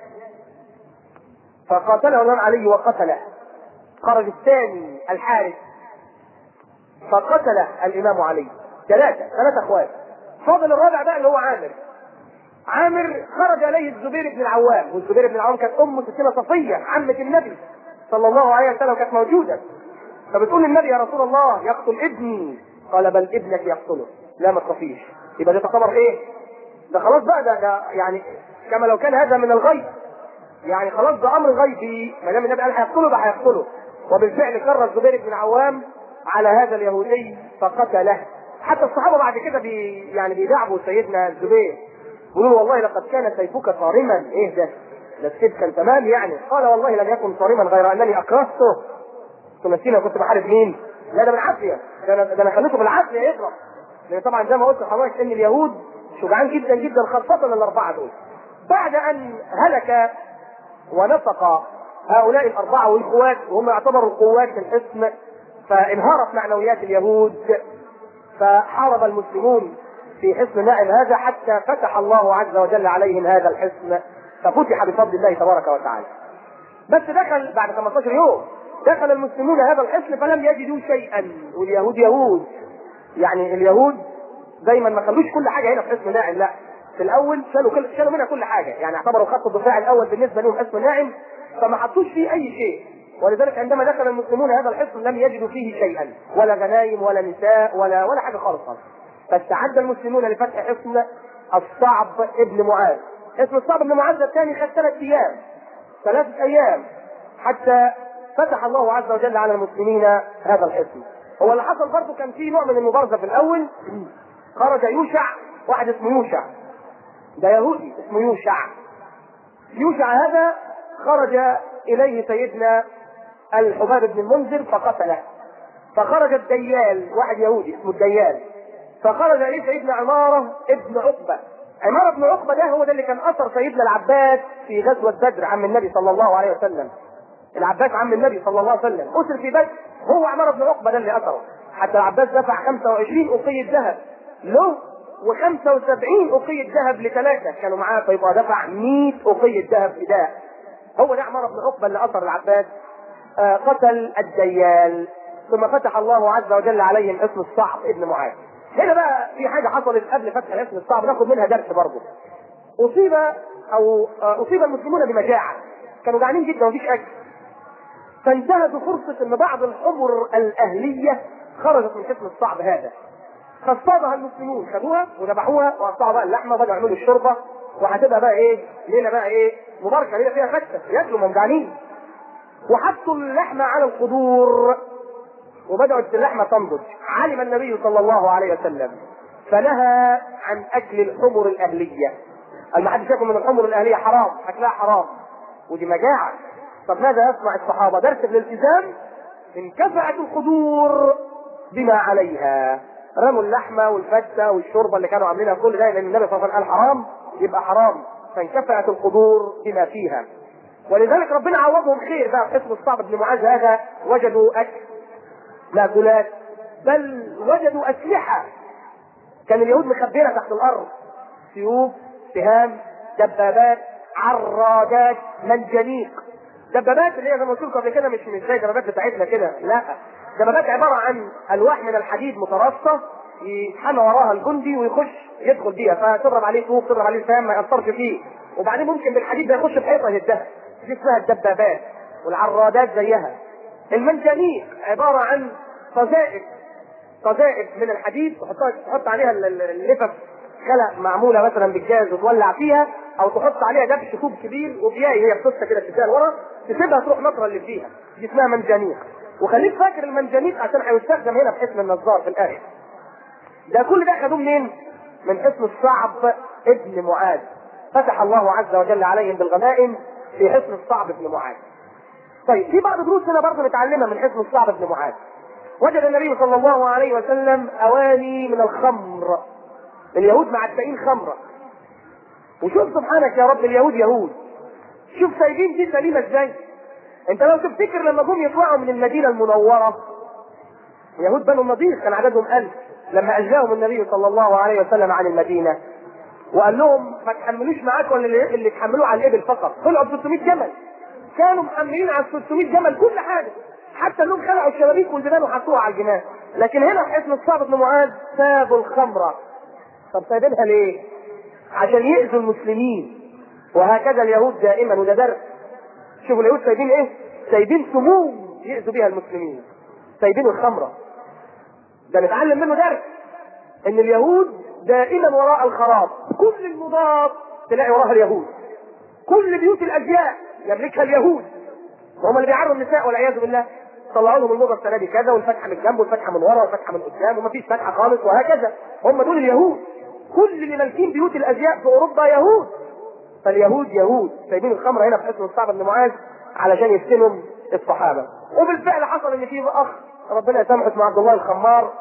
فقاتله الامام علي وقتله خرج الثاني الحارث فقتله الامام علي ثلاثه ثلاثه اخوات فاضل الرابع بقى اللي هو عامر عامر خرج اليه الزبير بن العوام والزبير بن العوام كانت امه ستنا صفيه عمه النبي صلى الله عليه وسلم كانت موجوده فبتقول للنبي يا رسول الله يقتل ابني قال بل ابنك يقتله لا ما تخافيش يبقى ده تعتبر ايه؟ ده خلاص بقى ده, ده يعني كما لو كان هذا من الغيب يعني خلاص ده امر غيبي ما دام النبي قال هيقتله ده هيقتله وبالفعل كر الزبير بن العوام على هذا اليهودي فقتله حتى الصحابه بعد كده بي يعني بيدعبوا سيدنا الزبير يقولوا والله لقد كان سيفك صارما ايه ده؟ ده السيف كان تمام يعني قال والله لم يكن صارما غير انني اكرهته تمثيل كنت بحارب مين؟ لا ده بالعافيه ده انا ده انا خليته بالعافيه يضرب لان طبعا زي ما قلت لحضرتك ان اليهود شجعان جدا جدا خاصه الاربعه دول بعد ان هلك ونفق هؤلاء الاربعه والاخوات وهم يعتبروا قوات الحصن فانهارت معنويات اليهود فحارب المسلمون في حصن نائم هذا حتى فتح الله عز وجل عليهم هذا الحصن ففتح بفضل الله تبارك وتعالى بس دخل بعد 15 يوم دخل المسلمون هذا الحصن فلم يجدوا شيئا واليهود يهود يعني اليهود دايما ما خلوش كل حاجه هنا في حصن نائم لا في الاول شالوا كل شالوا منها كل حاجه يعني اعتبروا خط الدفاع الاول بالنسبه لهم حصن نائم فما حطوش فيه اي شيء ولذلك عندما دخل المسلمون هذا الحصن لم يجدوا فيه شيئا ولا غنايم ولا نساء ولا ولا حاجه خالص فاستعد المسلمون لفتح حصن الصعب ابن معاذ اسم الصعب ابن معاذ الثاني خد ثلاث ايام ثلاثة ايام حتى فتح الله عز وجل على المسلمين هذا الحصن هو اللي حصل برضه كان في نوع من المبارزه في الاول خرج يوشع واحد اسمه يوشع ده يهودي اسمه يوشع يوشع هذا خرج اليه سيدنا الحباب بن المنذر فقتله فخرج الديال واحد يهودي اسمه الديال فخرج اليه سيدنا عماره ابن عقبه عماره بن عقبه ده هو ده اللي كان اثر سيدنا العباس في غزوه بدر عم النبي صلى الله عليه وسلم العباس عم النبي صلى الله عليه وسلم اسر في بدر هو عماره بن عقبه ده اللي اثره حتى العباس دفع 25 أقية ذهب له و75 أقية ذهب لثلاثة كانوا معاه فيبقى دفع 100 أقية ذهب فداء هو ده عمارة بن عقبة اللي أثر العباس آه قتل الديال ثم فتح الله عز وجل عليهم اسم الصعب ابن معاذ هنا بقى في حاجة حصلت قبل فتح اسم الصعب ناخد منها درس برضه أصيب أو آه أصيب المسلمون بمجاعة كانوا جعانين جدا ومفيش أكل فانتهزوا فرصة ان بعض الحمر الاهلية خرجت من حصن الصعب هذا فاصطادها المسلمون خدوها وذبحوها وقطعوا بقى اللحمه وبدأوا يعملوا الشوربه وهتبقى بقى ايه؟ ليله بقى ايه؟ مباركه ليله فيها فتة ياكلوا ممجعين وحطوا اللحمه على القدور وبدأت اللحمه تنضج علم النبي صلى الله عليه وسلم فنهى عن اكل الحمر الاهليه قال ما حدش ياكل من الحمر الاهليه حرام اكلها حرام ودي مجاعه طب ماذا يصنع الصحابه درس الالتزام انكفأت القدور بما عليها رموا اللحمه والفته والشوربه اللي كانوا عاملينها كل ده لان النبي صلى الله عليه وسلم قال حرام يبقى حرام فانكفأت القدور بما فيها ولذلك ربنا عوضهم خير بقى في حسب الصعب بن معاذ هذا وجدوا اكل ماكولات بل وجدوا اسلحه كان اليهود مخبينها تحت الارض سيوف سهام دبابات عرادات منجنيق دبابات اللي هي زي ما قلت لكم قبل كده مش مش زي الدبابات بتاعتنا كده لا دبابات عباره عن الواح من الحديد مترصه يتحمى وراها الجندي ويخش يدخل بيها فتضرب عليه طوب تضرب عليه سام ما ياثرش فيه وبعدين ممكن بالحديد ده يخش في حيطه يهدها دي اسمها الدبابات والعرادات زيها المنجنيق عباره عن قذائف قذائف من الحديد تحطها تحط عليها اللفف خلق معموله مثلا بالجاز وتولع فيها او تحط عليها دبش طوب كبير وبياي هي بتفصل كده تديها لورا تسيبها تروح نطره اللي فيها دي اسمها منجنيق وخليك فاكر المنجنيق عشان هيستخدم هنا في حسن النظار في الاخر ده كل ده خدوه منين؟ من حصن الصعب ابن معاذ فتح الله عز وجل عليهم بالغنائم في حصن الصعب ابن معاذ طيب في بعض دروس هنا برضه نتعلمها من حصن الصعب ابن معاذ وجد النبي صلى الله عليه وسلم اواني من الخمر اليهود معتقين خمره وشوف سبحانك يا رب اليهود يهود شوف سايبين دي سليمه ازاي انت لو تفتكر لما جم يطلعوا من المدينه المنوره يهود بنو النضير كان عددهم ألف لما اجلاهم النبي صلى الله عليه وسلم عن المدينه وقال لهم ما تحملوش معاكم اللي, اللي تحملوه على الابل فقط طلعوا ب 600 جمل كانوا محملين على 600 جمل كل حاجه حتى انهم خلعوا الشبابيك والجبال وحطوها على الجنان لكن هنا في حصن الصعب بن معاذ سابوا الخمره طب سايبينها ليه؟ عشان يأذوا المسلمين وهكذا اليهود دائما وده درس شوفوا اليهود سايبين ايه؟ سايبين سموم يأذوا بها المسلمين سايبين الخمره ده نتعلم منه درس ان اليهود دائما وراء الخراب كل المضاد تلاقي وراها اليهود كل بيوت الازياء يملكها اليهود وهم اللي بيعروا النساء والعياذ بالله طلعوا لهم الموضه السنه دي كذا والفتحه من الجنب والفتحه من ورا والفتحه من قدام ومفيش فتحه خالص وهكذا هم دول اليهود كل اللي مالكين بيوت الازياء في اوروبا يهود فاليهود يهود سايبين الخمره هنا في حصن الصعب بن معاذ علشان يفتنوا الصحابه وبالفعل حصل ان في اخ ربنا يسامحه اسمه عبد الله الخمار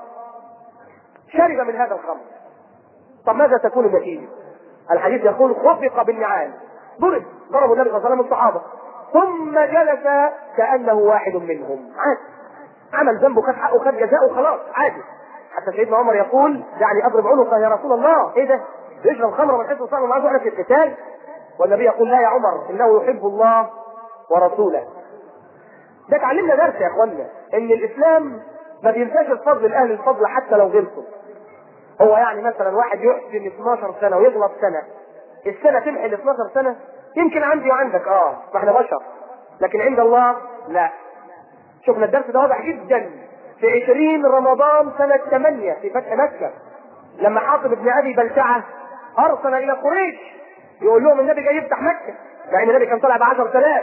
شرب من هذا الخمر طب ماذا تكون النتيجه؟ الحديث يقول خفق بالنعال ضرب ضربوا النبي صلى الله عليه وسلم الصحابه ثم جلس كانه واحد منهم عادي عمل ذنبه خد حقه خد جزاءه خلاص عادي حتى حتى سيدنا عمر يقول دعني اضرب عنقه يا رسول الله ايه ده؟ بيشرب خمره من حيث صار معاه احنا في القتال والنبي يقول لا يا عمر انه يحب الله ورسوله ده تعلمنا درس يا اخوانا ان الاسلام ما بينساش الفضل لاهل الفضل حتى لو غلطوا هو يعني مثلا واحد يحسن 12 سنه ويغلط سنه السنه تمحي ال 12 سنه يمكن عندي وعندك اه ما احنا بشر لكن عند الله لا شفنا الدرس ده واضح جدا في 20 رمضان سنة 8 في فتح مكة لما حاطب ابن ابي بلتعة ارسل الى قريش يقول لهم النبي جاي يفتح مكة مع ان النبي كان طالع ب 10000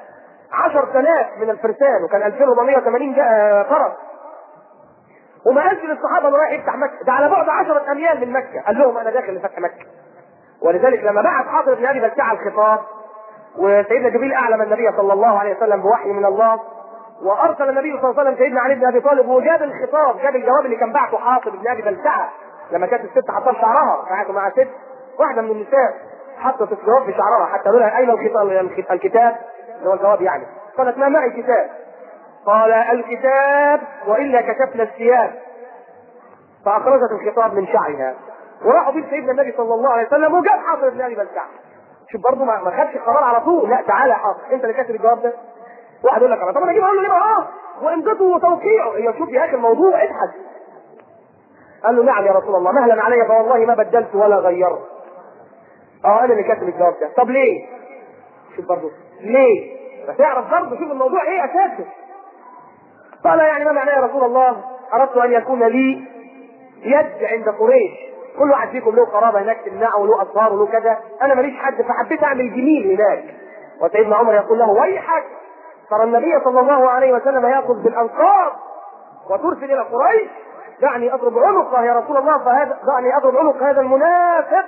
10000 من الفرسان وكان 2480 جا- فرس وما قالش للصحابه انه رايح يفتح مكه ده على بعد 10 اميال من مكه قال لهم انا داخل لفتح مكه ولذلك لما بعت حاطب بن ابي بلتعة الخطاب وسيدنا جبريل اعلم النبي صلى الله عليه وسلم بوحي من الله وارسل النبي صلى الله عليه وسلم سيدنا علي بن ابي طالب وجاب الخطاب جاب الجواب اللي كان بعته حاطب بن ابي بلتعة لما كانت الست حطت شعرها قعدوا مع ست واحده من النساء حطت الجواب في شعرها حتى لها اين الخطاب الكتاب اللي هو الجواب يعني قالت ما معي كتاب قال الكتاب والا كشفنا الثياب فاخرجت الخطاب من شعرها وراحوا بيه سيدنا النبي صلى الله عليه وسلم وجاب حاطب بن ابي بلتعة شوف برضه ما ما خدش القرار على طول لا تعالى يا حاطب انت اللي كاتب الجواب ده واحد يقول لك طب انا اجيب اقول له ليه اه وامضته وتوقيعه هي شوف يا اخي الموضوع ابحث قال له نعم يا رسول الله مهلا علي فوالله ما بدلت ولا غيرت اه انا اللي كاتب الجواب ده طب ليه شوف برضه ليه فتعرف برضه شوف الموضوع ايه اساسه قال يعني ما معناه يا رسول الله اردت ان يكون لي يد عند قريش كل واحد فيكم له قرابه هناك تمنعه وله اصهار وله كذا انا ماليش حد فحبيت اعمل جميل هناك وسيدنا عمر يقول له ويحك ترى النبي صلى الله عليه وسلم ياخذ بالانصار وترسل الى قريش دعني اضرب عنقه يا رسول الله فهذا دعني اضرب عنق هذا المنافق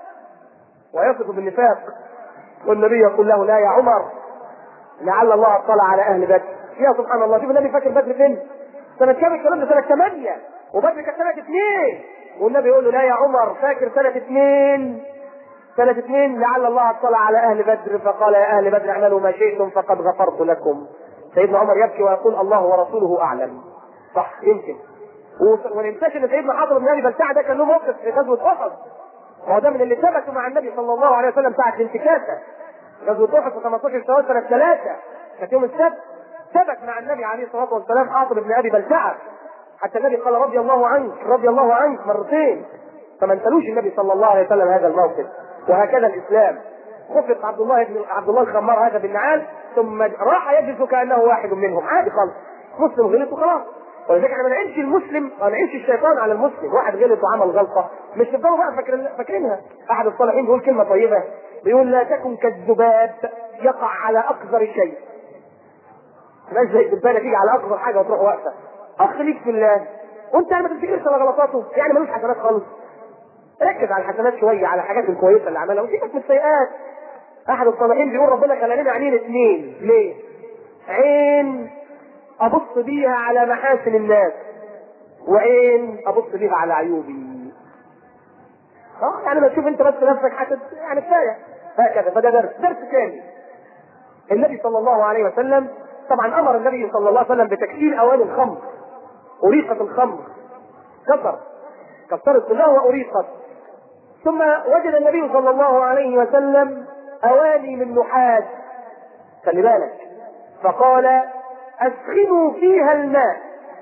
ويصف بالنفاق والنبي يقول له لا يا عمر لعل الله اطلع على اهل بدر يا سبحان الله شوف النبي فاكر بدر فين؟ سنة كام الكلام ده سنة 8 وبدر كانت سنة 2 والنبي يقول له لا يا عمر فاكر سنة 2 سنة 2 لعل الله اطلع على اهل بدر فقال يا اهل بدر اعملوا ما شئتم فقد غفرت لكم سيدنا عمر يبكي ويقول الله ورسوله اعلم صح يمكن و- وننساش ان سيدنا حاطب بن ابي بلتعه ده كان له موقف في غزوه احد وهو ده من اللي ثبتوا مع النبي صلى الله عليه وسلم ساعه الانتكاسه غزوه احد في 15 شوال سنه ثلاثه كانت يوم السبت ثبت مع النبي عليه الصلاه والسلام حاطب بن ابي بلتعه حتى النبي قال رضي الله عنك رضي الله عنك مرتين فما انسلوش النبي صلى الله عليه وسلم هذا الموقف وهكذا الاسلام خفق عبد الله بن عبد الله الخمار هذا بالنعال ثم راح يجلس كانه واحد منهم عادي خالص مسلم غلط وخلاص ولذلك احنا ما نعينش المسلم ما نعينش الشيطان على المسلم واحد غلط وعمل غلطه مش تفضلوا بقى فاكرين فاكرينها احد الصالحين بيقول كلمه طيبه بيقول لا تكن كالذباب يقع على اقذر شيء مش زي الدبانه تيجي على اقذر حاجه وتروح واقفه اخ ليك في الله وانت ما تفتكرش على غلطاته يعني ملوش حسنات خالص ركز على الحسنات شويه على الحاجات الكويسه اللي عملها وسيبك من السيئات احد الصالحين بيقول ربنا خلى لنا عينين اثنين ليه؟ عين ابص بيها على محاسن الناس وعين ابص بيها على عيوبي اه يعني ما تشوف انت بس نفسك حسد يعني كفايه هكذا فده درس درس ثاني النبي صلى الله عليه وسلم طبعا امر النبي صلى الله عليه وسلم بتكسير اواني الخمر اريقت الخمر كسر كسرت كلها واريقت ثم وجد النبي صلى الله عليه وسلم اواني من نحاس خلي بالك فقال اسخنوا فيها الماء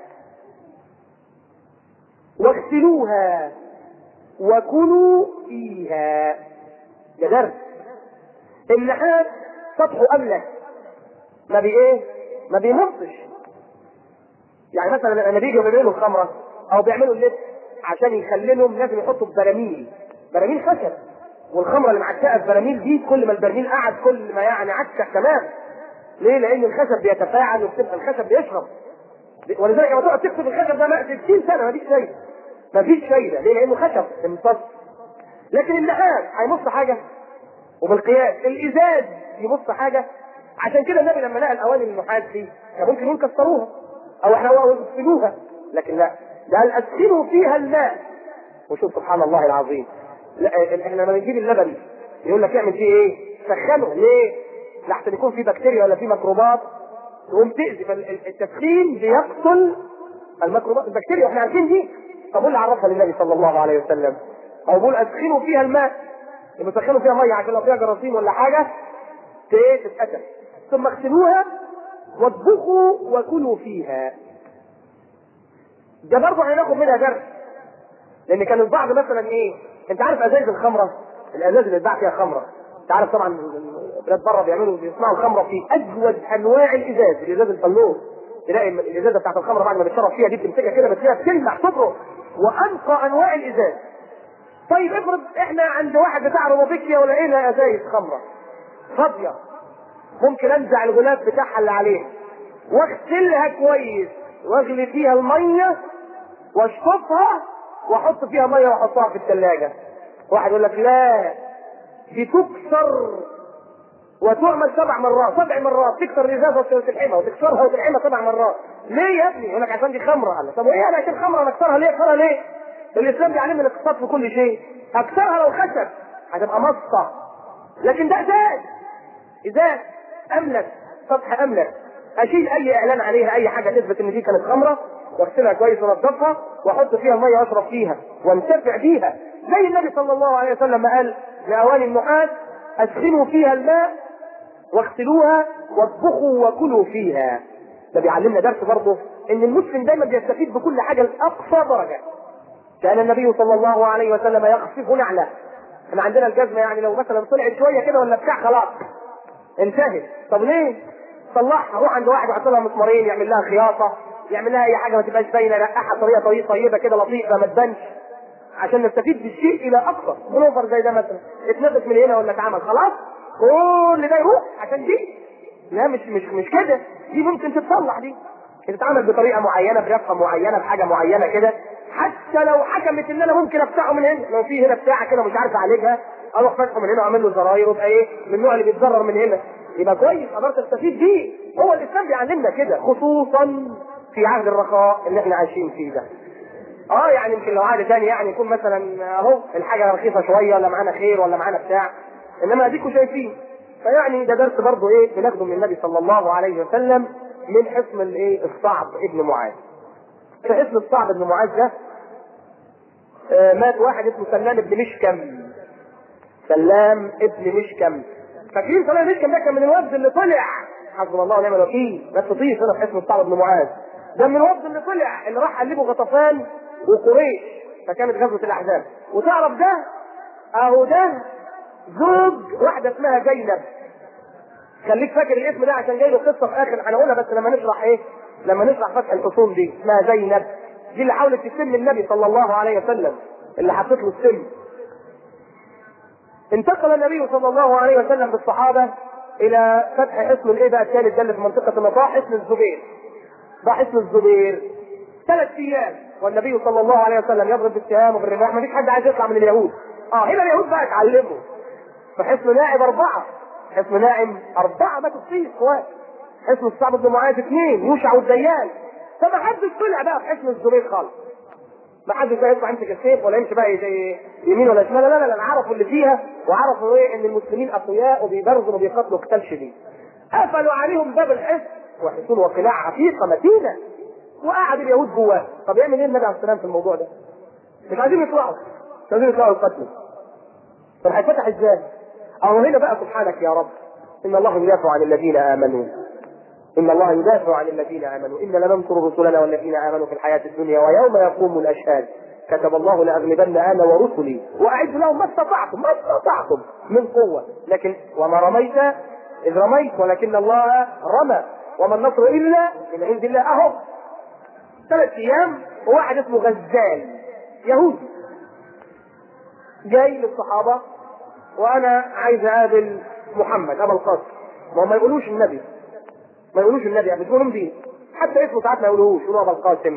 واغسلوها وكلوا فيها ده درس النحاس سطحه املس ما بي ايه ما بينصش يعني مثلا لما بيجوا بيعملوا الخمره او بيعملوا اللبس عشان يخللهم لازم يحطوا في براميل براميل خشب والخمره اللي معتقه في براميل دي كل ما البرميل قعد كل ما يعني عكسك تمام ليه؟ لان الخشب بيتفاعل وبتبقى الخشب بيشرب ولذلك لما تقعد تكتب الخشب ده 60 سنه مفيش فايده مفيش فايده ليه؟ لانه خشب امتص لكن النحاس هيمص حاجه وبالقياس الازاز يبص حاجه عشان كده النبي لما لقى الاواني النحاس دي كان ممكن يقول كسروها او احنا يغسلوها لكن لا ده قال ادخلوا فيها الماء وشوف سبحان الله العظيم لا احنا لما بنجيب اللبن يقول لك اعمل فيه ايه؟ سخنه ليه؟ لحسن يكون فيه بكتيريا ولا فيه ميكروبات تقوم تأذي فالتسخين بيقتل الميكروبات البكتيريا احنا عارفين دي طب اللي عرفها للنبي صلى الله عليه وسلم او بقول ادخلوا فيها الماء لما تدخلوا فيها ميه عشان لو فيها جراثيم ولا حاجه ت- تتقتل ثم اغسلوها واطبخوا وكلوا فيها ده برضه هناخد منها درس لان كان البعض مثلا ايه انت عارف ازايز الخمره الازاز اللي اتباع فيها خمره انت عارف طبعا البلاد بره بيعملوا بيصنعوا الخمره في اجود انواع الازاز الازاز البلور تلاقي الازازه بتاعت الخمره بعد ما بتشرب فيها دي بتمسكها كده بتلاقيها بتلمع تفرق وانقى انواع الازاز طيب افرض احنا عند واحد بتاع روبيكيا ولقينا ازايز خمره فاضيه ممكن انزع الغلاف بتاعها اللي عليها واغسلها كويس واغلي فيها الميه واشطفها واحط فيها ميه واحطها في الثلاجه واحد يقول لك لا دي تكسر وتعمل سبع مرات سبع مرات تكسر الازازه وتلحمها وتكسرها وتلحمها سبع مرات ليه يا ابني؟ يقول لك عشان دي خمره قال طب وايه انا عشان خمره انا اكسرها ليه؟ اكسرها ليه؟ الاسلام بيعلمنا الاقتصاد في كل شيء اكسرها لو خشب هتبقى مصه لكن ده ازاز ازاز املك سطح املك اشيل اي اعلان عليها اي حاجه تثبت ان دي كانت خمره واغسلها كويس وانضفها واحط فيها الميه واشرب فيها وانتفع بيها زي النبي صلى الله عليه وسلم ما قال لاواني النحاس ادخلوا فيها الماء واغسلوها واطبخوا وكلوا فيها ده بيعلمنا درس برضه ان المسلم دايما بيستفيد بكل حاجه لاقصى درجه كان النبي صلى الله عليه وسلم يخفف نعله احنا عندنا الجزمه يعني لو مثلا طلعت شويه كده ولا بتاع خلاص انتهت طب ليه صلحها روح عند واحد يحط لها مسمارين يعمل لها خياطه يعمل لها اي حاجه ما تبقاش باينه رقعها طريقه طريقه طيبه كده لطيفه ما تبانش عشان نستفيد بالشيء الى اقصى بلوفر زي ده مثلا اتنفس من هنا ولا اتعمل خلاص كل ده يروح عشان دي لا مش مش مش كده دي ممكن تتصلح دي تتعمل بطريقه معينه برفقه معينه بحاجه معينه كده حتى لو حكمت ان انا ممكن افتحه من هنا لو في هنا بتاعه كده مش عارف اعالجها اروح فاتحه من هنا واعمل له زراير ويبقى ايه من النوع اللي بيتضرر من هنا يبقى كويس قدرت استفيد بيه هو الاسلام بيعلمنا كده خصوصا في عهد الرخاء اللي احنا عايشين فيه ده اه يعني يمكن لو عهد تاني يعني يكون مثلا اهو الحاجه رخيصه شويه ولا معانا خير ولا معانا بتاع انما اديكوا شايفين فيعني ده درس برضه ايه بناخده من النبي صلى الله عليه وسلم من حصن الايه الصعب ابن معاذ في حصن الصعب ابن معاذ ده آه مات واحد اسمه سلام ابن مشكم سلام ابن مشكم فاكرين سلام مشكم ده كان من الوفد اللي طلع حسبنا الله ونعم الوكيل بس طيش هنا في حصن الصعب ابن معاذ ده من الوفد اللي طلع اللي راح قلبه غطفان وقريش فكانت غزوه الاحزاب وتعرف ده اهو ده زوج واحده اسمها زينب خليك فاكر الاسم ده عشان جاي له قصه في اخر هنقولها بس لما نشرح ايه لما نشرح فتح الحصون دي اسمها زينب دي اللي حاولت تسم النبي صلى الله عليه وسلم اللي حطت له السم انتقل النبي صلى الله عليه وسلم بالصحابه الى فتح حصن الايه بقى الثالث ده اللي في منطقه النطاح حصن الزبير ده حصن الزبير ثلاث ايام والنبي صلى الله عليه وسلم يضرب بالسهام وبالرماح ما فيش حد عايز يطلع من اليهود اه هنا اليهود بقى اتعلموا فحصن ناعم اربعه حصن ناعم اربعه ماتوا فيه اخوات حصن الصعب بن معاذ اثنين يوشع والديان فما حدش طلع بقى في حصن الزبير خالص ما حدش بقى يطلع يمسك السيف ولا يمشي بقى زي يمين ولا شمال لا لا لا عرفوا اللي فيها وعرفوا ايه ان المسلمين اقوياء وبيبرزوا وبيقاتلوا قتال شديد قفلوا عليهم باب الحصن وحصون وقلاع عتيقه متينه وقعد اليهود جواه طب يعمل ايه النبي عليه السلام في الموضوع ده؟ مش عايزين يطلعوا مش عايزين يطلعوا يقتلوا طب هيتفتح ازاي؟ اهو هنا بقى سبحانك يا رب ان الله يدافع عن الذين امنوا ان الله يدافع عن الذين امنوا ان لننصر رسلنا والذين امنوا في الحياه الدنيا ويوم يقوم الاشهاد كتب الله لاغلبن انا ورسلي واعد لهم ما استطعتم ما استطعتم من قوه لكن وما رميت اذ رميت ولكن الله رمى وما النصر الا من عند الله اهو ثلاث ايام وواحد اسمه غزال يهودي جاي للصحابه وانا عايز اقابل محمد ابا القاسم ما ما يقولوش النبي ما يقولوش النبي يعني بتقولهم دي حتى اسمه ساعات ما يقولوهوش يقولوا ابا القاسم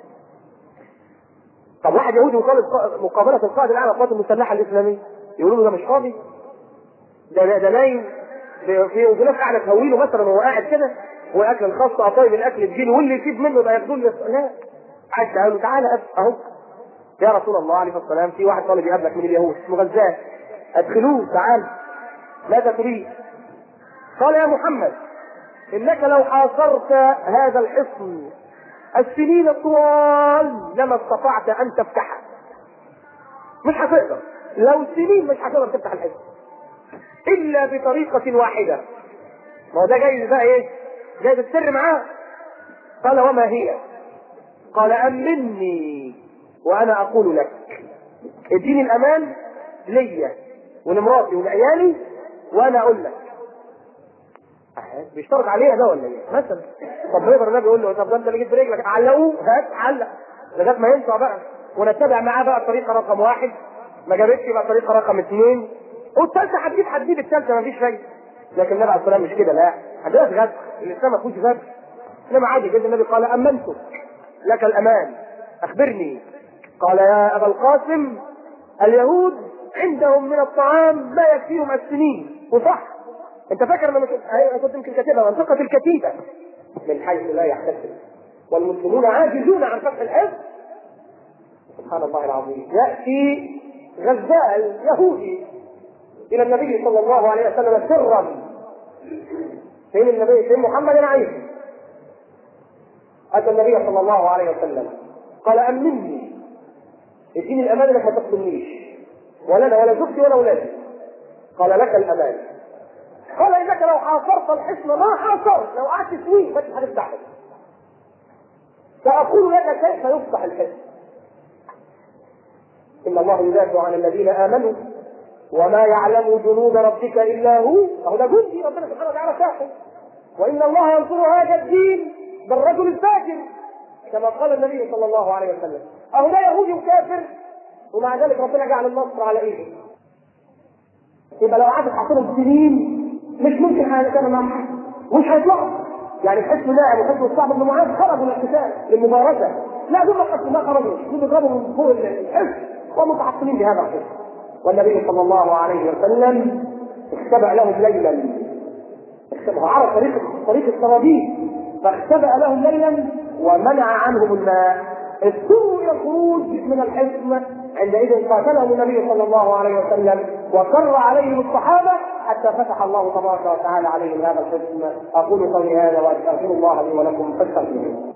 طب واحد يهودي يطالب مقابله القائد الاعلى للقوات المسلحه الاسلاميه يقولوا له ده مش فاضي ده ده نايم في وفي ناس قاعده تهويله مثلا وهو قاعد كده واكل الخاص قطايب الاكل تجيله واللي يسيب منه يبقى ياخدوه لا عايز تقول له تعالى اهو يا رسول الله عليه الصلاه والسلام في واحد طالب يقابلك من اليهود اسمه غزال ادخلوه تعال ماذا تريد؟ قال يا محمد انك لو حاصرت هذا الحصن السنين الطوال لما استطعت ان تفتحها مش هتقدر لو سنين مش هتقدر تفتح الحزب الا بطريقة واحدة ما هو ده جاي بقى ايه جاي بالسر معاه قال وما هي قال امني وانا اقول لك اديني الامان ليا ولمراتي ولعيالي وانا اقول لك بيشترط عليها ده ولا ايه؟ مثلا طب يقدر النبي يقول له طب ده انت اللي جيت برجلك علقوه هات علق لغايه ما ينفع بقى ونتبع معاه بقى الطريقه رقم واحد ما جابتش يبقى الطريقه رقم اثنين والثالثه هتجيب هتجيب الثالثه ما فيش فايده لكن النبي عليه الصلاه مش كده لا عندنا غدر الاسلام ما فيهوش غدر انما عادي جدا النبي قال امنتك لك الامان اخبرني قال يا ابا القاسم اليهود عندهم من الطعام ما يكفيهم السنين وصح انت فاكر انا انا كنت يمكن كاتبها منطقه الكتيبه من حيث لا يحتسب والمسلمون عاجزون عن فتح الحزب سبحان الله العظيم ياتي غزال يهودي الى النبي صلى الله عليه وسلم سرا فين النبي فين محمد عايش اتى النبي صلى الله عليه وسلم قال امني اديني الامان انك ما تقتلنيش ولا انا ولا زوجتي ولا اولادي قال لك الامان قال انك لو حاصرت الحصن ما حاصرت لو قعدت سويه بس هتفتحه ساقول لك كيف يفتح الحصن ان الله يدافع عن الذين امنوا وما يعلم جنود ربك الا هو اهو ده جندي ربنا سبحانه وتعالى شاحه وان الله ينصر هذا الدين بالرجل الفاجر كما قال النبي صلى الله عليه وسلم اهو ده يهودي وكافر ومع ذلك ربنا جعل النصر على ايده يبقى لو قعدت حاطين سنين مش ممكن هيتكلم معاهم مش هيطلعوا يعني حسن لاعب وحسن الصعب بن معاذ خرجوا للقتال للمبارزه لا دول ما خرجوا دول بيضربوا من فوق الحسن ومتعطلين بهذا الحسن والنبي صلى الله عليه وسلم اختبأ لهم ليلا اختبأ عرف طريق طريق الصناديق فاختبأ لهم ليلا ومنع عنهم الماء اضطروا الى الخروج من الحصن عندئذ قاتلهم النبي صلى الله عليه وسلم وكر عليهم الصحابه حتى فتح الله تبارك وتعالى عليهم هذا الحصن اقول قولي هذا واستغفر الله لي ولكم فاستغفروه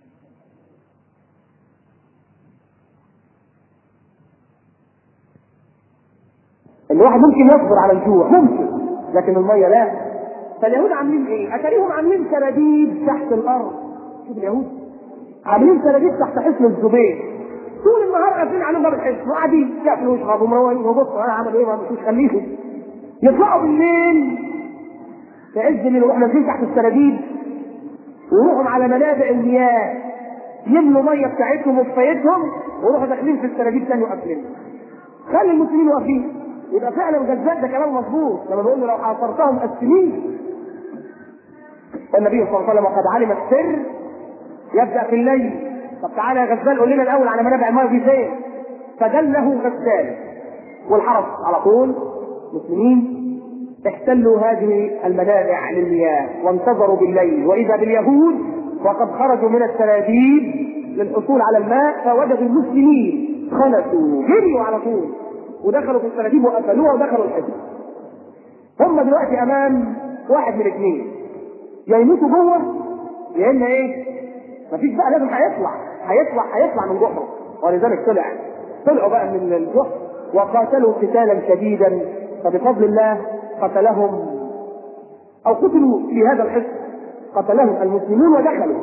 الواحد ممكن يصبر على الجوع ممكن لكن الميه لا فاليهود عاملين ايه؟ اتاريهم عاملين كراديد تحت الارض شوف اليهود عاملين كراديد تحت حصن الزبير طول النهار قافلين عليهم باب الحصن وقاعدين ياكلوا ويشربوا ومروقين وبصوا انا عمل ايه ما مش خليهم يطلعوا بالليل في عز الليل يروحوا نازلين تحت السراديب ويروحوا على منابع المياه يملوا ميه بتاعتهم وكفايتهم ويروحوا داخلين في السراديب تاني وقافلين خلي المسلمين واقفين يبقى فعلا غزال ده كلام مظبوط لما بقول له لو حاصرتهم السنين والنبي صلى الله عليه وسلم وقد علم السر يبدا في الليل طب تعالى يا غزال قول لنا الاول على منابع الماء دي فين فدله غزال والحرس على طول مسلمين احتلوا هذه المنابع للمياه وانتظروا بالليل واذا باليهود وقد خرجوا من السراديب للحصول على الماء فوجدوا المسلمين خلصوا جريوا على طول ودخلوا في السراديب وقفلوها ودخلوا الحزب هم دلوقتي امام واحد من اثنين يا يموتوا جوه يا اما ايه مفيش بقى لازم هيطلع هيطلع هيطلع من جحره ولذلك طلع طلعوا بقى من الجحر وقاتلوا قتالا شديدا فبفضل الله قتلهم او قتلوا في هذا الحصن قتلهم المسلمون ودخلوا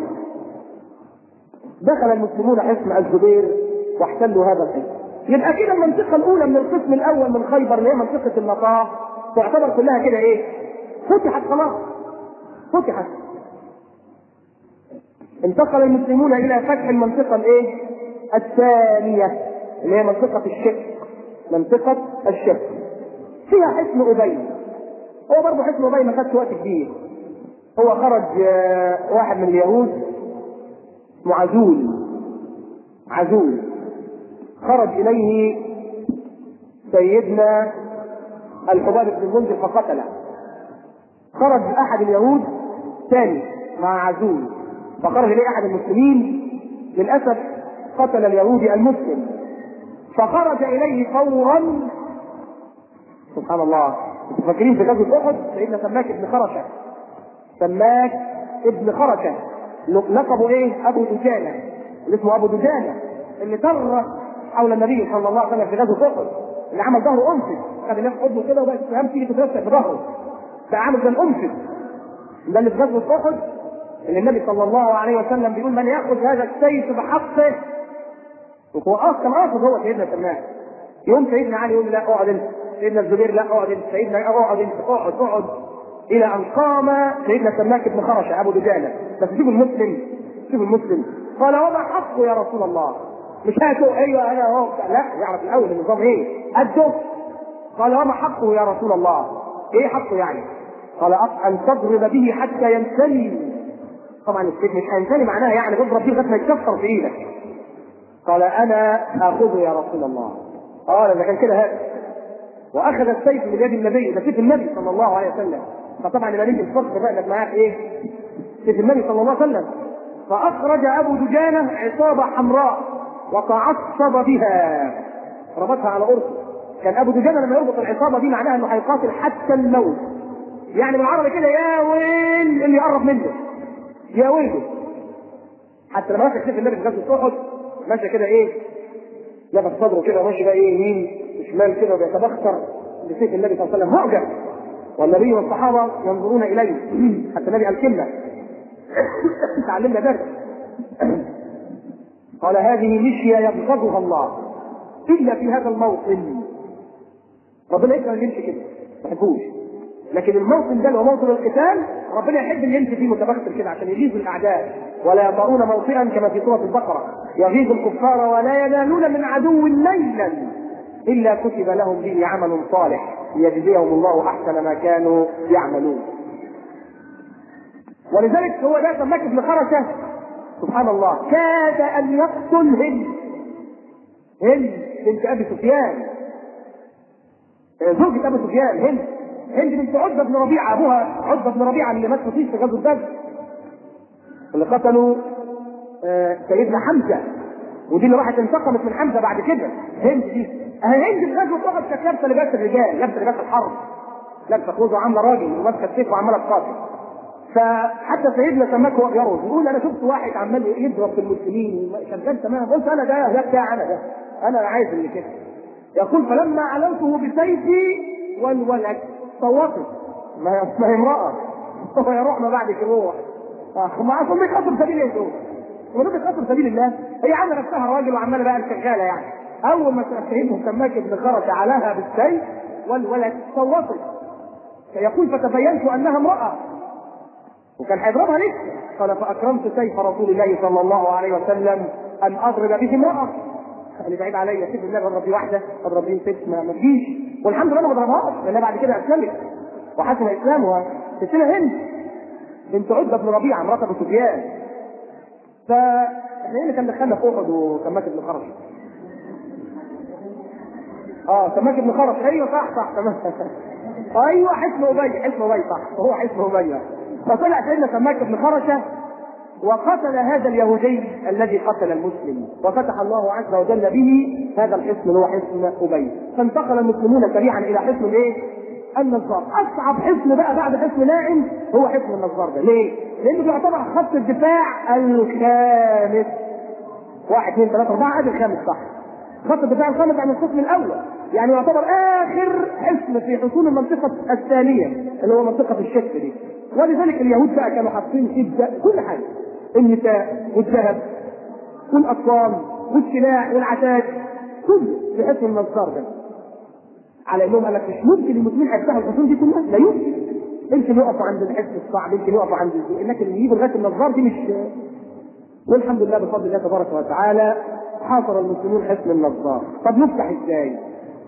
دخل المسلمون حصن الزبير واحتلوا هذا الحصن يبقى كده المنطقه الاولى من القسم الاول من خيبر اللي هي منطقه النقاة تعتبر كلها كده ايه فتحت خلاص فتحت انتقل المسلمون الى فتح المنطقه الايه الثانيه اللي هي منطقه الشق منطقه الشق فيها حصن ابي هو برضه حصن ابي ما خدش وقت كبير هو خرج واحد من اليهود اسمه عزول عزول خرج اليه سيدنا الحباب بن المنذر فقتله خرج احد اليهود ثاني مع عزول فخرج اليه احد المسلمين للاسف قتل اليهودي المسلم فخرج اليه فورا سبحان الله انتوا فاكرين في غزوه احد سيدنا سماك ابن خرشه سماك ابن خرشه لقبه ايه؟ ابو دجانه اللي اسمه ابو دجانه اللي طرق حول النبي صلى الله عليه وسلم في غزوه احد اللي عمل ظهره انفذ خد الناس حضنه كده وبقت السهام تيجي تتوسع في ظهره بقى عامل زي الانفذ ده اللي في غزوه احد اللي النبي صلى الله عليه وسلم بيقول من ياخذ هذا السيف بحقه وهو اصلا قاصد هو سيدنا سلمان يوم سيدنا علي يقول لا اقعد انت سيدنا الزبير لا اقعد انت سيدنا اقعد انت اقعد اقعد الى ان قام سيدنا سماك بن خرشه ابو دجانه بس شوف المسلم شوف المسلم قال وما حقه يا رسول الله مش هاتوا ايوه انا اهو لا يعرف الاول النظام ايه قده قال وما حقه يا رسول الله ايه حقه يعني قال ان تضرب به حتى ينثني طبعا السيف مش هينثني معناها يعني تضرب به لغايه ما يتكسر في ايدك قال انا اخذه يا رسول الله قال اذا كان كده هات واخذ السيف من يد النبي ده سيف النبي صلى الله عليه وسلم فطبعا لما نيجي الفرق بقى انك معاك ايه؟ سيف النبي صلى الله عليه وسلم فاخرج ابو دجانه عصابه حمراء وتعصب بها ربطها على قرصه كان ابو دجانه لما يربط العصابه دي معناها انه هيقاتل حتى الموت يعني بالعربي كده يا ويل اللي يقرب منه يا ويله حتى لما مسك سيف النبي في غزوه احد ماشي كده ايه لبس صدره كده ماشي بقى ايه يمين وشمال كده وبيتبختر بسيف النبي صلى الله عليه وسلم معجب والنبي والصحابه ينظرون اليه حتى النبي قال كلمه تعلمنا درس قال هذه مشيه يبغضها الله الا في هذا الموطن ربنا يكره اللي يمشي كده ما يحبوش لكن الموطن ده اللي هو موطن القتال ربنا يحب اللي يمشي فيه متبختر كده عشان يغيظ الاعداء ولا يطؤون موطئا كما في سوره البقره يغيظ الكفار ولا ينالون من عدو ليلا الا كتب لهم به عمل صالح ليجزيهم الله احسن ما كانوا يعملون ولذلك هو ده سماك بن خرشه سبحان الله كاد ان يقتل هند هند بنت ابي سفيان زوجة ابي سفيان هند هند بنت عتبة بن ربيعة ابوها عتبة بن ربيعة اللي مات فيه في غزوة بدر اللي قتلوا آه سيدنا حمزة ودي اللي راحت انتقمت من حمزة بعد كده هند دي اهي هند في غزوة احد كانت لابسة لباس الرجال لابسة لباس الحرب لابسة خوذة وعاملة راجل وماسكة السيف وعمالة تقاتل فحتى سيدنا سماك هو يرز يقول انا شفت واحد عمال يضرب في المسلمين شغال تمام قلت انا ده ده بتاع انا ده انا عايز اللي كده يقول فلما علمته بسيفي والولد صوتت ما ما هي امراه هو يروح ما بعدك يروح ما اصلا بيتقتل سبيل ايه دول؟ هو دول بيتقتل سبيل الله هي عامله نفسها راجل وعماله بقى شغاله يعني اول ما سيدنا سماك ابن خرج عليها بالسيف والولد صوتت يقول فتبينت انها امراه وكان هيضربها لسه قال فاكرمت سيف رسول الله صلى الله عليه وسلم ان اضرب به امراه اللي بعيد عليا سيف النبي اضرب بيه واحده اضرب بيه ست ما تجيش والحمد لله ما بضربهاش لان بعد كده اسلمت وحسن اسلامها ستنا هند بنت عتبه بن ربيعه مرات ابو سفيان فاحنا اللي كان دخلنا في احد وسماك بن خرش اه سماك بن خرش ايوه صح صح تمام ايوه حسن ابي حسن ابي صح هو حسن ابي فطلع سيدنا سماك بن خرشه وقتل هذا اليهودي الذي قتل المسلم وفتح الله عز وجل به هذا الحصن اللي هو حصن ابي فانتقل المسلمون سريعا الى حصن الايه؟ النصار اصعب حصن بقى بعد حصن ناعم هو حصن النصار ده ليه؟ لانه بيعتبر خط الدفاع الخامس واحد اثنين ثلاثة أربعة ادي الخامس صح خط الدفاع الخامس عن القسم الأول يعني يعتبر آخر حصن في حصون المنطقة الثانية اللي هو منطقة الشك دي ولذلك اليهود بقى كانوا حاطين شدة كل حاجة النساء والذهب والاطفال والسلاح والعتاد كل في حصن النصار ده على انهم قال لك مش ممكن المسلمين هيفتحوا الحصون دي كلها لا يمكن يمكن يقفوا عند الحصن الصعب يمكن يقفوا عند لكن اللي يجيبوا لغايه النصار دي مش والحمد لله بفضل الله تبارك وتعالى حاصر المسلمون حصن النصار طب نفتح ازاي؟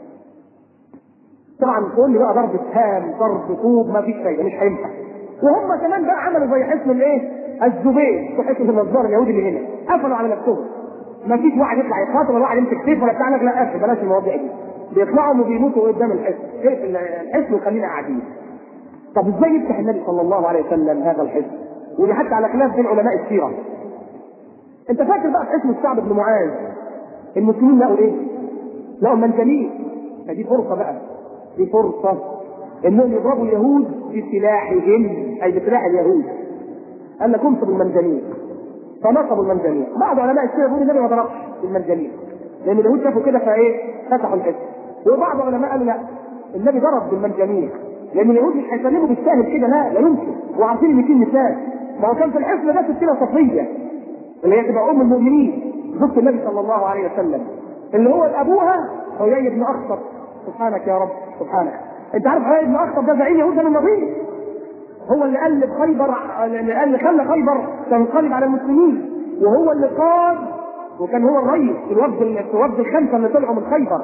طبعا تقول لي بقى ضرب سهام ضرب طوب ما فيش فايده مش هينفع وهم كمان بقى عملوا زي حصن الايه؟ الزبير في حصن النصار اليهودي اللي هنا قفلوا على نفسهم ما فيش واحد يطلع يقاتل ولا واحد يمسك سيف ولا بتاع لك لا قفل بلاش المواضيع دي بيطلعوا وبيموتوا قدام الحصن اقفل الحصن وخلينا قاعدين طب ازاي يفتح النبي صلى الله عليه وسلم هذا الحصن؟ ودي حتى على خلاف بين علماء السيره انت فاكر بقى في اسم السعد بن معاذ المسلمين لقوا ايه؟ لقوا منجنيق فدي فرصه بقى دي فرصه انهم يضربوا اليهود بسلاحهم اي بسلاح اليهود قال لك انصب المنجنيق فنصبوا المنجنيق بعض علماء السيره يقول النبي ما ضربش المنجنيق لان اليهود شافوا كده فايه فتحوا الحزب وبعض العلماء قالوا لا النبي ضرب بالمنجنيق لان اليهود مش هيسلموا بالساهل كده لا لا يمكن وعارفين ان في مثال ما هو كان في الحصن ده ستنا صفيه اللي هي تبقى ام المؤمنين زوجة النبي صلى الله عليه وسلم اللي هو ابوها حيي بن اخطب سبحانك يا رب سبحانك انت عارف حيي بن اخطب ده زعيم يهود بن النضير هو اللي قلب خيبر اللي خلى خيبر تنقلب على المسلمين وهو اللي قاد وكان هو الرئيس في الوفد في وفد الخمسه اللي طلعوا من خيبر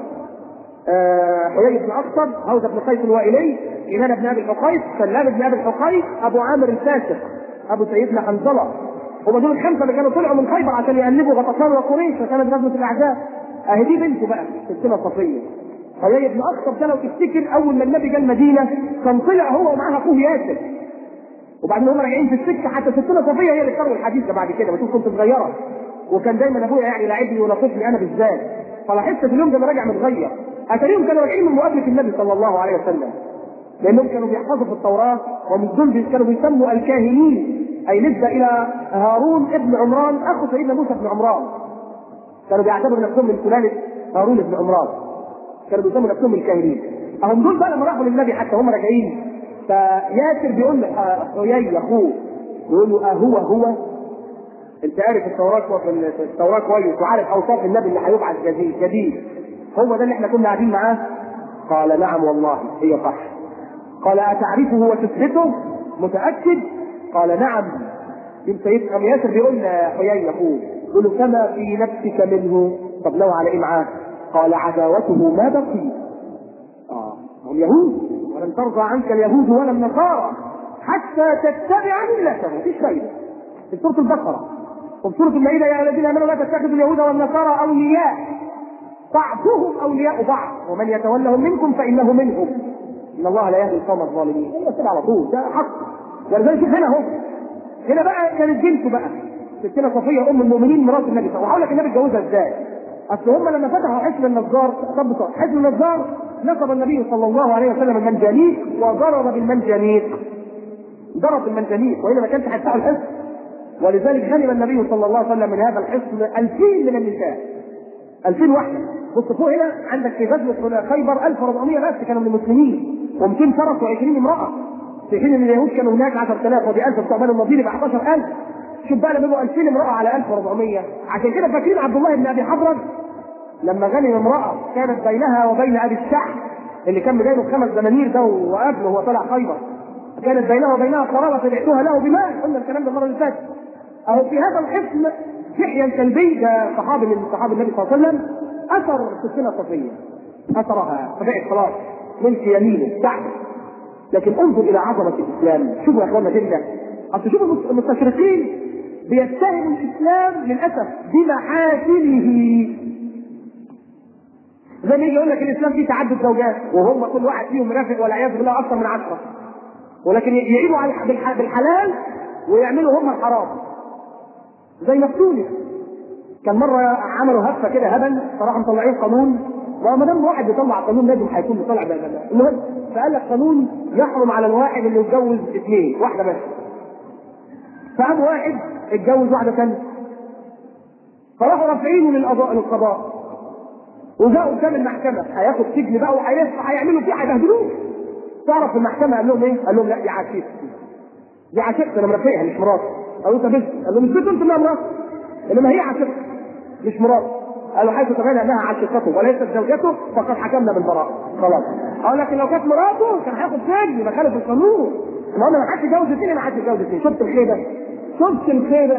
آه، حيي بن اخطب هوزه بن قيس الوائلي ايمان بن ابي الحقيق سلام بن ابي الحقيق ابو عامر الفاسق ابو سيدنا حنظله هم دول الخمسه اللي كانوا طلعوا من خيبر عشان يقلبوا غطفان وقريش فكانت غزوه الاعداء اهي دي بنته بقى سلسله صفيه حيي بن اخطب ده لو تفتكر اول ما النبي جه المدينه كان طلع هو ومعاه اخوه ياسر وبعدين هم راجعين في السكه حتى ستنا صفيه هي اللي كانوا الحديث ده بعد كده بشوف كنت صغيره وكان دايما ابويا يعني يلاعبني ولطفني انا بالذات فلاحظت في اليوم ده انا راجع متغير اتاريهم كانوا راجعين من مقابله النبي صلى الله عليه وسلم لانهم كانوا بيحفظوا في التوراه ومن دول كانوا بيسموا الكاهنين اي نسبه الى هارون ابن عمران اخو سيدنا موسى بن عمران كانوا بيعتبروا نفسهم من سلاله هارون بن عمران كانوا بيسموا نفسهم الكاهنين اهم دول بقى لما راحوا للنبي حتى هم راجعين فياسر بيقول لحيي اخوه يقول له اهو هو انت عارف التوراه في التوراه كويس وعارف اوصاف النبي اللي هيبعث جديد جديد هو ده اللي احنا كنا قاعدين معاه قال نعم والله هي صح قال اتعرفه وتثبته متاكد قال نعم انت سيدنا ياسر بيقول لحيي اخوه يقول له كما في نفسك منه طب لو على ايه معاه قال عداوته ما بقي اه هم يهود ولن ترضى عنك اليهود ولا النصارى حتى تتبع ملتهم مفيش فايده في سوره البقره وفي سوره المائده يا الذين امنوا لا تتخذوا اليهود والنصارى اولياء بعضهم اولياء بعض ومن يتولهم منكم فانه منهم ان الله لا يهدي القوم الظالمين هي كده على طول ده حق ولذلك شوف هنا اهو هنا بقى كانت بنته بقى ستنا صفيه ام المؤمنين مرات النبي صلى الله عليه وسلم وهقول لك النبي اتجوزها ازاي اصل هم لما فتحوا حزب النجار طب حزب النجار نصب النبي صلى الله عليه وسلم المنجنيق وضرب بالمنجنيق ضرب بالمنجنيق والا ما كانش هيفتحوا الحزب ولذلك غنم النبي صلى الله عليه وسلم من هذا الحصن 2000 من النساء 2000 واحده بص فوق هنا عندك في غزوه خيبر 1400 بس كانوا من المسلمين و200 فرس و20 امراه في حين ان اليهود كانوا هناك 10000 ودي 1000 بتوع بني النضير يبقى 11000 شوف بقى لما يبقوا 2000 امراه على 1400 عشان كده فاكرين عبد الله بن ابي حضرج لما غنم امراه كانت بينها وبين ابي الشح اللي كان مجايبه خمس دنانير ده وقبله وهو طالع خيبر كانت بينه وبينها قرابه فبعتوها له بمال قلنا الكلام ده المره اللي فاتت اهو في هذا الحصن يحيى الكلبي ده صحابي من صحابي النبي صلى الله عليه وسلم اثر سكينه صفيه اثرها فبقت خلاص ملك يمينه تحت لكن انظر الى عظمه الاسلام شوفوا يا اخوانا كده اصل شوفوا المستشرقين بيتهموا الاسلام للاسف بمحاسنه زي ما يجي يقول لك الاسلام فيه تعدد زوجات وهم كل واحد فيهم مرافق والعياذ بالله اكثر من عشره ولكن يعيبوا على بالحلال ويعملوا هم الحرام زي ما في تونس كان مره عملوا هفه كده هبل صراحه مطلعين قانون وما دام واحد بيطلع قانون لازم هيكون بيطلع المهم فقال لك قانون يحرم على الواحد انه يتجوز اثنين واحده بس فقام واحد اتجوز واحده ثانيه فراحوا رافعينه للقضاء للقضاء وجاءوا قدام المحكمه هياخد سجن بقى وهيعملوا فيه هيبهدلوه تعرف في المحكمه قال لهم ايه؟ قال لهم لا دي عشيقتي دي عشيقتي انا مرافقها مش مراتي قالوا انت بنت قال لهم مش بنت انت انها مراتي انما هي عشيقتي مش مراتي قالوا حيث تبين انها عشيقته وليست زوجته فقد حكمنا بالبراءه خلاص قال لكن لو كانت مراته كان هياخد سجن ما خالف القانون المهم ما حدش يتجوز اثنين ما حدش يتجوز اثنين شفت الخيبه شفت الخيبه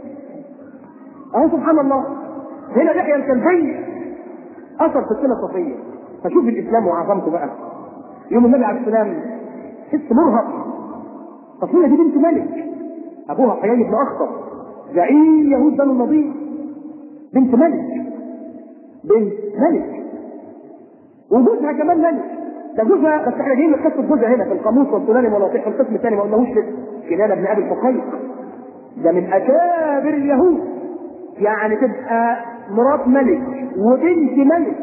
اهو سبحان الله هنا يحيى الكلبي اثر في السنه الصفيه فشوف الاسلام وعظمته بقى يوم النبي عليه السلام حس مرهق صفيه دي بنت ملك ابوها حيي بن اخطب زعيم يهود بنو النضير بنت ملك بنت ملك وجوزها كمان ملك ده جوزها بس احنا جايين قصه جوزها هنا في القاموس والسنن والوثيق في القسم الثاني ما قلناهوش لسه كنانه بن ابي الحقيق ده من اكابر اليهود يعني تبقى مرات ملك وبنت ملك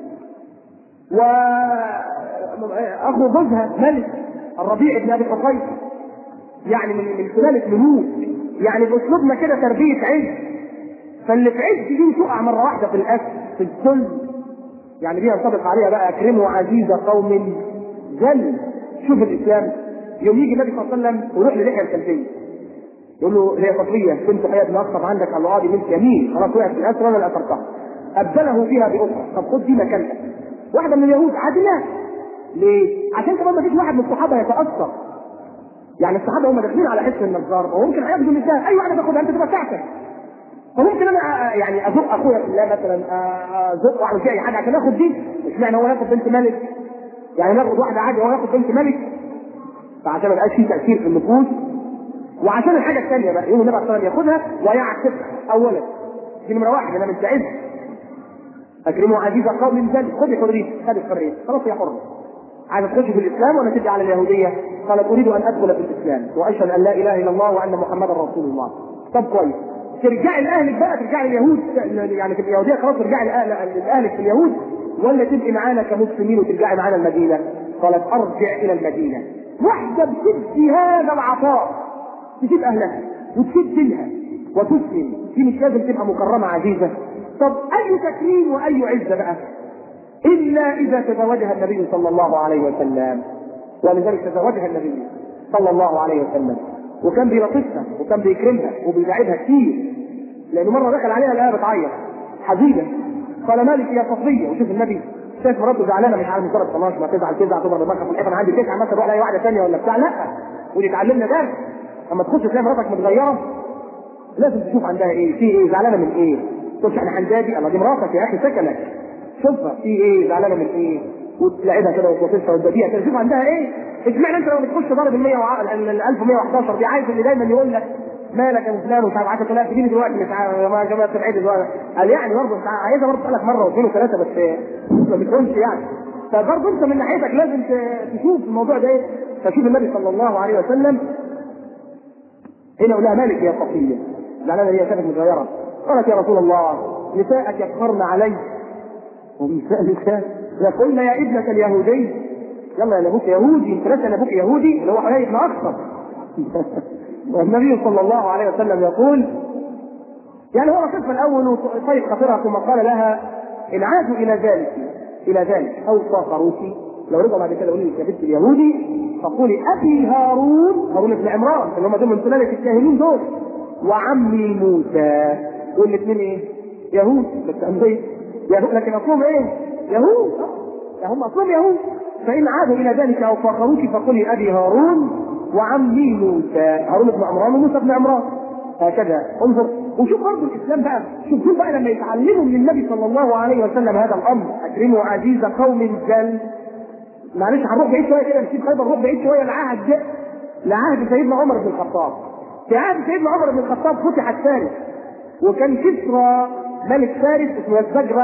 واخو جوزها ملك الربيع بن ابي الحقيق يعني من من سلاله ملوك يعني باسلوبنا كده تربيه عز فاللي في عز دي تقع مره واحده في الاسد في الذل يعني دي ينطبق عليها بقى اكرموا عزيز قوم ذل شوف الاسلام يوم يجي النبي صلى الله عليه وسلم ويروح للحيه الكلبيه يقول له هي صفيه بنت حياه بن اخطب عندك قال له اه دي بنت يمين خلاص وقعت في الاسر وانا اللي اثرتها ابدله فيها باخرى طب خد دي مكانها واحده من اليهود عادله ليه؟ عشان كمان ما فيش واحد من الصحابه يتاثر يعني الصحابه هم داخلين على حس النجار وممكن هياخدوا مثال اي واحده تاخدها انت تبقى بتاعتك فممكن انا أ- يعني ازق اخويا في الله مثلا أ- ازق واعمل فيها اي حاجه عشان اخد دي اشمعنى هو ياخد بنت ملك يعني ناخد واحده عادي وهو ياخد بنت ملك فعشان ما يبقاش في تاثير في النفوس وعشان الحاجه الثانيه بقى يوم النبي صلى الله عليه وسلم ياخدها ويعتقها اولا دي نمره واحد انا مستعد اكرموا عزيز قوم ذل خذي حريتي خذي حريتي خلاص يا حر عايزه تخش في الاسلام ولا تدعي على اليهوديه؟ قالت اريد ان ادخل في الاسلام واشهد ان لا اله الا الله وان محمدا رسول الله. طب كويس. ترجعي لاهلك بقى ترجعي لليهود يعني في اليهوديه خلاص ترجعي لأهل- لاهلك في اليهود ولا تبقي معانا كمسلمين وترجعي معانا المدينه؟ قالت ارجع الى المدينه. واحده بتدي هذا العطاء تسيب اهلها وتسيب دينها وتسلم دي مش لازم تبقى مكرمه عزيزه. طب اي تكريم واي عزه بقى؟ إلا إذا تزوجها النبي صلى الله عليه وسلم ولذلك تزوجها النبي صلى الله عليه وسلم وكان بيلطفها وكان بيكرمها وبيداعبها كتير لأنه مرة دخل عليها لقاها بتعيط حزينة قال مالك يا صفية وشوف النبي شايف مراته زعلانة مش عارف مجرد خلاص ما تزعل تزعل تضرب دماغها في الحيطة أنا عندي تسعة مثلا تروح لأي واحدة ثانية ولا بتاع لا ودي تعلمنا درس أما تخش تلاقي مراتك متغيرة لازم تشوف عندها ايه في ايه زعلانه من ايه تقولش احنا حنجابي الله دي مراتك يا اخي سكنك شوفها في ايه زعلانه من ايه وتلاعبها كده وتوصلها وتديها كده شوف عندها ايه اشمعنى انت لما بتخش ضارب ال 100 ال 1111 دي عايز اللي دايما يقول لك مالك يا فلان ومش عارف عايز تقول لها تجيني دلوقتي مش عارف يا جماعه تبعدي دلوقتي قال يعني برضه انت عايزها برضه تسالك مره واثنين وثلاثه بس ما بتكونش يعني فبرضه انت من ناحيتك لازم ت- تشوف الموضوع ده ايه فشوف النبي صلى الله عليه وسلم هنا ولا مالك يا صفية زعلانة هي كانت متغيرة قالت يا رسول الله نساءك يفخرن علي ونساء نساء يقولن يا ابنة اليهودي يلا يا ابوك يهودي انت لسه ابوك يهودي اللي هو حيي بن اكثر والنبي صلى الله عليه وسلم يقول يعني هو رصدها الاول وطيب خاطرها ثم قال لها ان عادوا الى ذلك الى ذلك او صاخروك لو رجعوا بعد كده يقولوا لك يا بنت اليهودي فقولي ابي هارون هارون بن عمران اللي هم دول من سلاله الكاهنين دول وعمي موسى والاثنين ايه؟ يهود بس انبياء يهود لكن اصلهم ايه؟ يهود آه، هم اصلهم يهود فان عادوا الى ذلك او فاخروك فقولي ابي هارون وعمي موسى هارون بن عمران وموسى بن عمران هكذا انظر وشوف برضه الاسلام بقى شوف دول بقى لما يتعلموا من النبي صلى الله عليه وسلم هذا الامر اكرموا عزيز قوم جل معلش هنروح بعيد شويه كده نسيب خيبر نروح بعيد شويه لعهد ده لعهد سيدنا عمر بن الخطاب في عهد سيدنا عمر بن الخطاب فتحت فارس وكان كسرى ملك فارس اسمه الزجرب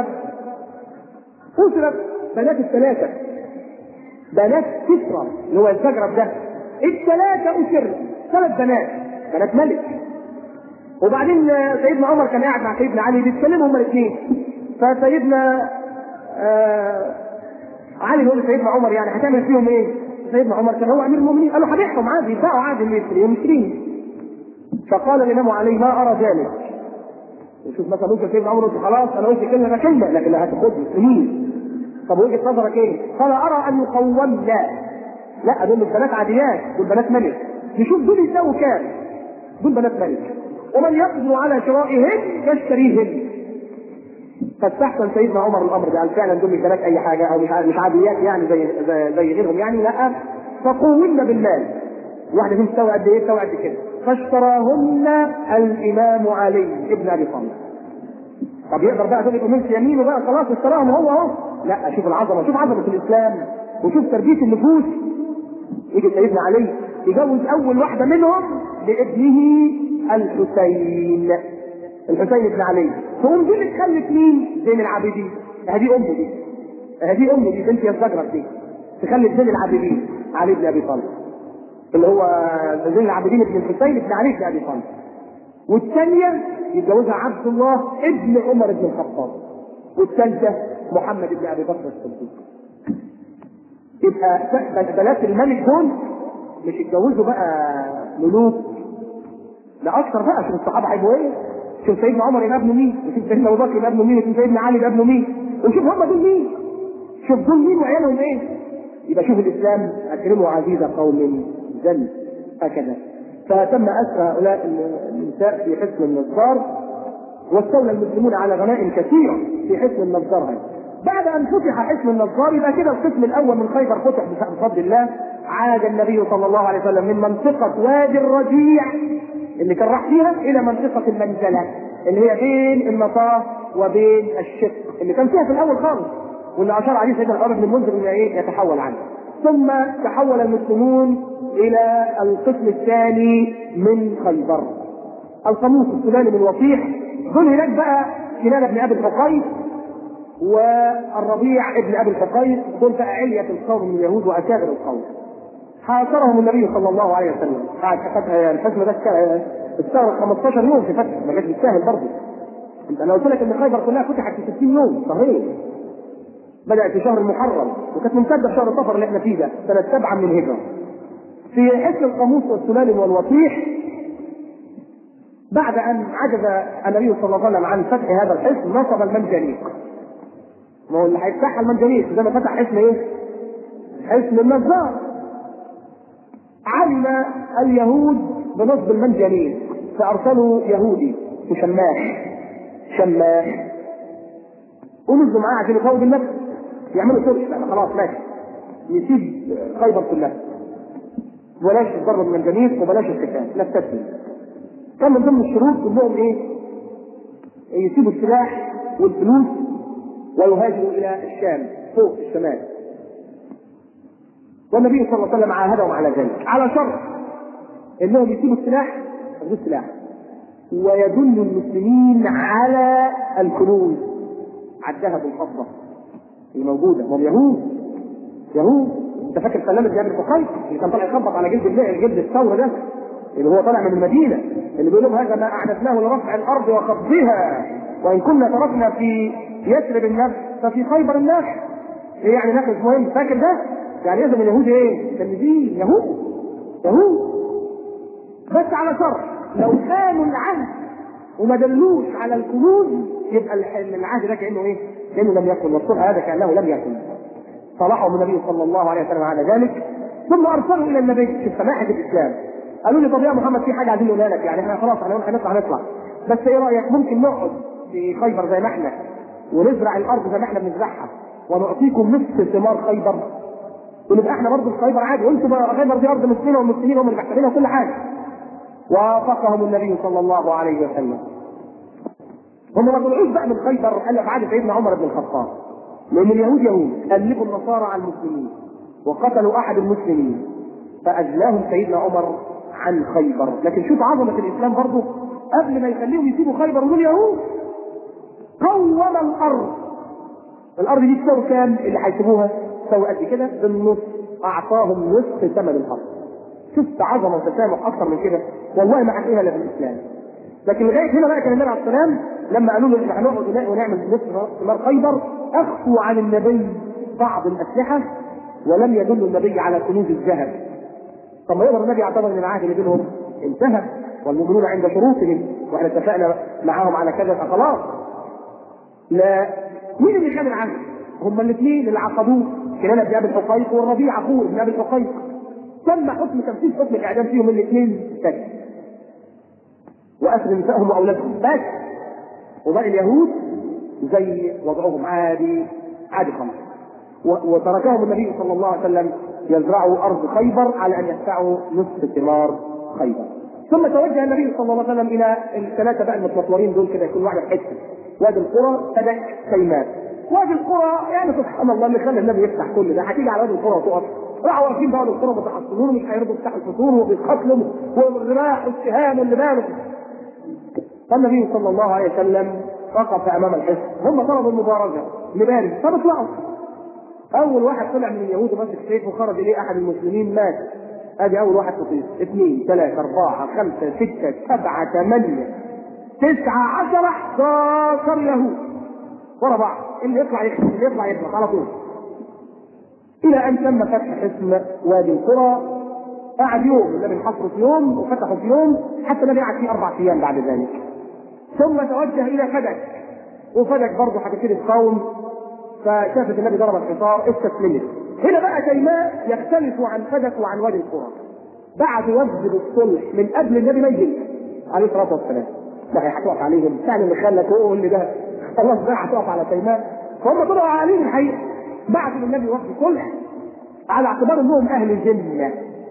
أسرت بنات الثلاثة بنات كسرى اللي هو الزجرب ده الثلاثة أسر ثلاث بنات بنات ملك وبعدين سيدنا عمر كان قاعد مع سيدنا علي بيتكلموا هما الاثنين فسيدنا آه علي بيقول لسيدنا عمر يعني هتعمل فيهم ايه؟ سيدنا عمر كان هو امير المؤمنين قال له هبيعهم عادي يدفعوا عادي المصريين مسكين فقال الامام علي ما ارى ذلك وشوف مثلا ممكن سيدنا عمر يقول خلاص انا قلت كلمه كلمه لكن هتاخدني سنين طب وجهه نظرك ايه؟ قال ارى ان يقومن لا لا دول مش بنات عاديات دول بنات ملك نشوف دول يساووا كام دول بنات ملك ومن يقدر على شرائهن يشتريهن فاستحسن سيدنا عمر الامر ده قال فعلا دول مش بنات اي حاجه او مش عاد- مش عاديات يعني زي زي, زي غيرهم يعني لا فقومن بالمال واحده فيهم تساوي قد ايه؟ تساوي قد كده فاشتراهن الامام علي ابن ابي طالب طب يقدر بقى دول يبقوا ملك يمينه بقى خلاص اشتراهم هو اهو لا شوف العظمه شوف عظمه الاسلام وشوف تربيه النفوس يجي سيدنا علي يجوز اول واحده منهم لابنه الحسين الحسين بن علي تقوم دي اللي تخلف مين؟ زين العابدين هذه امه دي هذه امه دي بنت الزجرة دي تخلف زين العابدين علي بن ابي طالب اللي هو زين العابدين بن الحسين بن علي بن ابي طالب والثانية يتجوزها عبد الله ابن عمر بن الخطاب والثالثة محمد بن ابي بكر الصديق يبقى بنات الملك دول مش يتجوزوا بقى ملوك لا اكثر بقى شوف الصحابه هيبقوا ايه شوف سيدنا عمر يبقى ابنه مين وشوف سيدنا ابو بكر يبقى ابنه مين وشوف سيدنا علي يبقى ابنه مين وشوف هم دول مين شوف دول مين وعيالهم ايه يبقى شوف الاسلام اكرموا عزيز قوم ذل هكذا فتم اسرى هؤلاء النساء في حصن النصار واستولى المسلمون على غنائم كثيره في حصن النصار هذا بعد ان فتح حصن النصار يبقى كده القسم الاول من خيبر فتح بفضل الله عاد النبي صلى الله عليه وسلم من منطقه وادي الرجيع اللي كان راح فيها الى منطقه المنزله اللي هي بين النصارى وبين الشق اللي كان فيها في الاول خالص واللي اشار عليه سيدنا الحافظ بن المنذر انه ايه يتحول عنه ثم تحول المسلمون الى القسم الثاني من خيبر القاموس السوداني من وصيح دول هناك بقى كنانة بن ابي الحقيق والربيع ابن ابي الحقيق دول بقى علية القوم من اليهود واكابر القوم حاصرهم النبي صلى الله عليه وسلم قعد فتح الحزم ده استغرق 15 يوم في فتح ما كانش بالسهل برضه انت انا قلت لك ان خيبر كلها فتحت في 60 يوم صحيح بدأت في شهر المحرم وكانت ممتدة في شهر صفر اللي احنا فيه ده سنة سبعة من الهجرة. في حسن القاموس والسلالم والوصيح بعد أن عجز النبي صلى الله عليه وسلم عن فتح هذا الحصن نصب المنجنيق. ما هو اللي هيفتحها المنجنيق زي ما فتح حصن ايه؟ حصن النجار. علم اليهود بنصب المنجنيق فأرسلوا يهودي شماح شماح ونزلوا معاه عشان يقووا بالنفس يعملوا سيرش بقى خلاص ماشي يسيب خيبر كلها بلاش الضرب من الجميل وبلاش القتال نستسلم كان من ضمن الشروط انهم ايه؟ يسيبوا السلاح والفلوس ويهاجروا الى الشام فوق الشمال والنبي صلى الله عليه وسلم عاهدهم على ذلك على شرط انهم يسيبوا السلاح ياخذوا السلاح ويدل المسلمين على الكنوز على الذهب والفضه اللي موجوده ما هم يهود يهود انت فاكر سلامة بن ابي القيس اللي كان طالع يخبط على جلد الله جلد الثور ده اللي هو طالع من المدينه اللي بيقول لهم هذا ما اعددناه لرفع الارض وخفضها وان كنا تركنا في يثرب النفس ففي خيبر النفس ايه يعني نفس مهم فاكر ده؟ يعني اذا اليهود ايه؟ تلميذين يهود يهود بس على شرط لو كانوا العهد وما دلوش على الكنوز يبقى العهد ده كانه ايه؟ كانه لم يكن والصلح هذا كانه لم يكن صلحهم النبي صلى الله عليه وسلم على ذلك ثم ارسلوا الى النبي في سماحه الاسلام قالوا لي طب يا محمد في حاجه عايزين نقولها لك يعني احنا خلاص احنا هنطلع هنطلع بس ايه رايك ممكن نقعد في خيبر زي ما احنا ونزرع الارض زي ما احنا بنزرعها ونعطيكم نصف ثمار خيبر ونبقى احنا برضه في خيبر عادي وانتم بقى خيبر دي ارض مسلمه والمسلمين هم اللي محتاجينها وكل حاجه وافقهم النبي صلى الله عليه وسلم هم ما طلعوش بقى من خيبر الا بعد سيدنا عمر بن الخطاب لان اليهود يهود قلبوا النصارى على المسلمين وقتلوا احد المسلمين فاجلاهم سيدنا عمر عن خيبر لكن شوف عظمه الاسلام برضه قبل ما يخليهم يسيبوا خيبر ودول يهود قوم الارض الارض دي تساوي كام اللي هيسيبوها تساوي قد كده بالنص اعطاهم نصف ثمن الارض شفت عظمه وتسامح اكثر من كده والله ما هتلاقيها الا في الاسلام لكن لغايه هنا بقى كان النبي عليه السلام لما قالوا له احنا هنقعد ونعمل نصف ثمار خيبر اخفوا عن النبي بعض الاسلحه ولم يدل النبي على كنوز الذهب طب ما يقدر النبي يعتبر ان العهد اللي بينهم انتهى والمؤمنون عند شروطهم واحنا اتفقنا معاهم على كذا فخلاص لا مين اللي كان العهد؟ هما الاثنين اللي عقدوه كنانة بن ابي الحقيق والربيع اخوه ابن ابي الحقيق تم حكم تنفيذ حكم الاعدام فيهم الاثنين سجن واسر نسائهم واولادهم بس وباقي اليهود زي وضعهم عادي عادي خالص وتركهم النبي صلى الله عليه وسلم يزرعوا ارض خيبر على ان يدفعوا نصف ثمار خيبر ثم توجه النبي صلى الله عليه وسلم الى الثلاثه بقى المتمطورين دول كده كل واحد في حته وادي القرى فدك سيمات وادي القرى يعني سبحان الله اللي خلى النبي يفتح كل ده هتيجي على وادي القرى وتقف راحوا واقفين بقى القرى متحصنون ومش هيرضوا يفتحوا الفصول وبيتقتلوا والرماح والسهام واللي بالهم فالنبي صلى الله عليه وسلم وقف امام الحصن هم طلبوا المبارزه نبارز طب اطلعوا اول واحد طلع من اليهود وماسك سيف وخرج اليه احد المسلمين مات ادي اول واحد تطير اثنين ثلاثة أربعة خمسة ستة سبعة ثمانية تسعة عشرة 11 يهود ورا بعض اللي يطلع يخلص اللي يطلع يخلص على طول إلى أن تم فتح حصن وادي القرى قعد يوم النبي حصره في يوم وفتحه في يوم حتى النبي قعد فيه اربع ايام بعد ذلك ثم توجه الى فدك وفدك برضه هتبتدي تصوم فشافت النبي ضرب الحصار استسلمت هنا بقى تيماء يختلف عن فدك وعن وادي القرى بعد وجه الصلح من قبل النبي ما يجي عليه الصلاه والسلام ده هتقف عليهم يعني اللي خلى تقول لي ده خلاص بقى هتقف على تيماء فهم طلعوا عليه الحقيقه بعد النبي وقت صلح على اعتبار انهم اهل جنه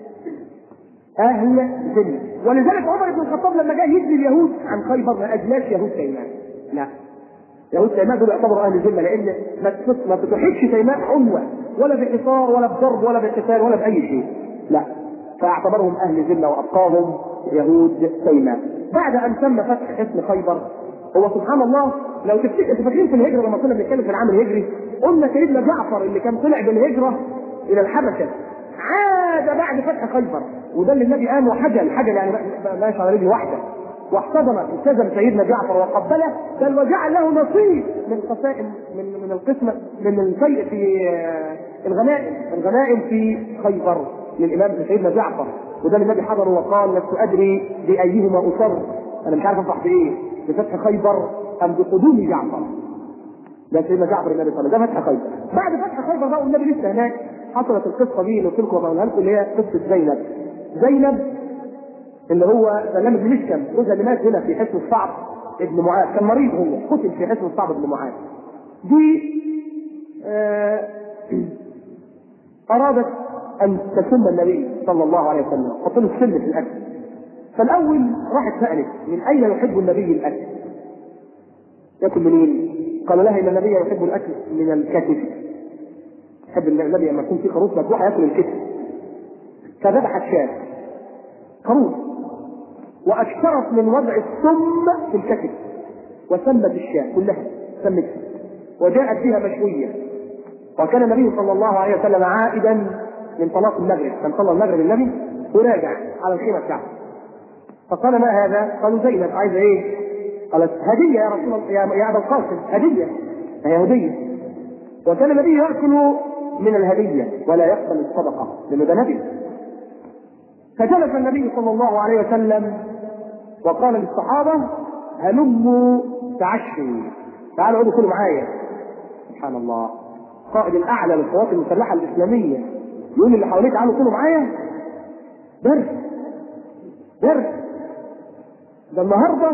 اهل جنه ولذلك عمر بن الخطاب لما جاء يجزي اليهود عن خيبر ما اجلاش يهود تيمان لا يهود تيمان دول يعتبروا اهل جنه لان ما تفت- ما بتحيطش تيمان عنوه ولا بحصار ولا بضرب ولا بقتال ولا باي شيء لا فاعتبرهم اهل جنه وابقاهم يهود تيمان بعد ان تم فتح حصن خيبر هو سبحان الله لو تفتكر انتوا فاكرين في الهجره لما كنا بنتكلم في العام الهجري قلنا سيدنا جعفر اللي كان طلع بالهجره الى الحبشه عاد بعد فتح خيبر وده اللي النبي قام وحجل حجل يعني ما- ماشي على رجل واحده واحتضن التزم سيدنا جعفر وقبله بل وجعل له نصيب من قسائم من من القسمه من الشيء في آه، الغنائم الغنائم في خيبر للامام سيدنا جعفر وده اللي النبي حضره وقال لست ادري بايهما اصر انا مش عارف انصح بايه بفتح خيبر ام بقدوم جعفر ده سيدنا جعفر النبي صلى الله عليه وسلم ده فتح خيبر بعد فتح خيبر بقى والنبي لسه هناك حصلت القصه دي اللي قلت لكم وبقولها لكم اللي هي قصه زينب زينب اللي هو سلام بن مشكم جوزها اللي مات هنا في حصن الصعب ابن معاذ كان مريض هو قتل في حصن الصعب ابن معاذ دي آه ارادت ان تسم النبي صلى الله عليه وسلم حط له السم في الاكل فالاول راحت سالت من اين يحب النبي الاكل؟ ياكل منين؟ قال لها ان النبي يحب الاكل من الكتف يحب النبي لما يكون في خروف مذبوح ياكل الكتف فذبحت شاة خروف واشترت من وضع السم في الكتف وسمت الشاة كلها سمتها وجاءت بها مشوية وكان النبي صلى الله عليه وسلم عائدا من صلاة المغرب كان صلى المغرب النبي وراجع على الخيمة بتاعته فقال ما هذا؟ قالوا زينب عايزة ايه؟ قالت هدية يا رسول الله يا يا أبا القاسم هدية هي هدية وكان النبي يأكل من الهدية ولا يقبل الصدقة لأنه ده نبي فجلس النبي صلى الله عليه وسلم وقال للصحابة هلموا تعشوا تعالوا اقعدوا كلوا معايا سبحان الله قائد الأعلى للقوات المسلحة الإسلامية يقول اللي حواليه تعالوا كلوا معايا درس درس ده النهارده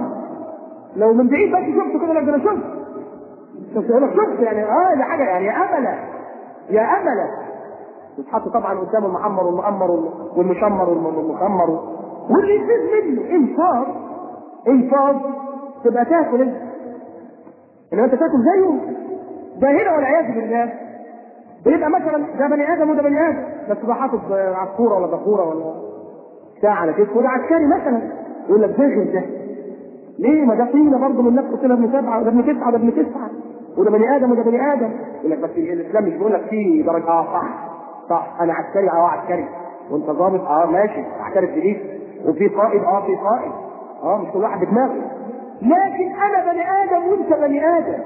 لو من بعيد بس شفته كده لك ده انا شفت شفت يقول لك شفت يعني اه ده حاجه يعني يا امله يا امله يتحط طبعا قدام المحمر والمؤمر والمشمر والمخمر واللي يفيد منه انفاض انفاض تبقى تاكل انت انما انت تاكل زيه ده هنا والعياذ بالله بيبقى مثلا ده بني ادم وده بني ادم بس ده حاطط عصفوره ولا بخوره ولا بتاع على كتفه وده عسكري مثلا يقول لك زغل ده ليه ما ده طينه برضه من نفسه كده ابن سبعه وده ابن تسعه وده ابن تسعه وده بني ادم وده بني ادم يقول لك بس الاسلام مش بيقول لك فيه درجه اه صح صح انا عسكري اه عسكري وانت ضابط اه ماشي احترف جديد وفي قائد اه في قائد اه مش كل واحد بدماغه لكن انا بني ادم وانت بني ادم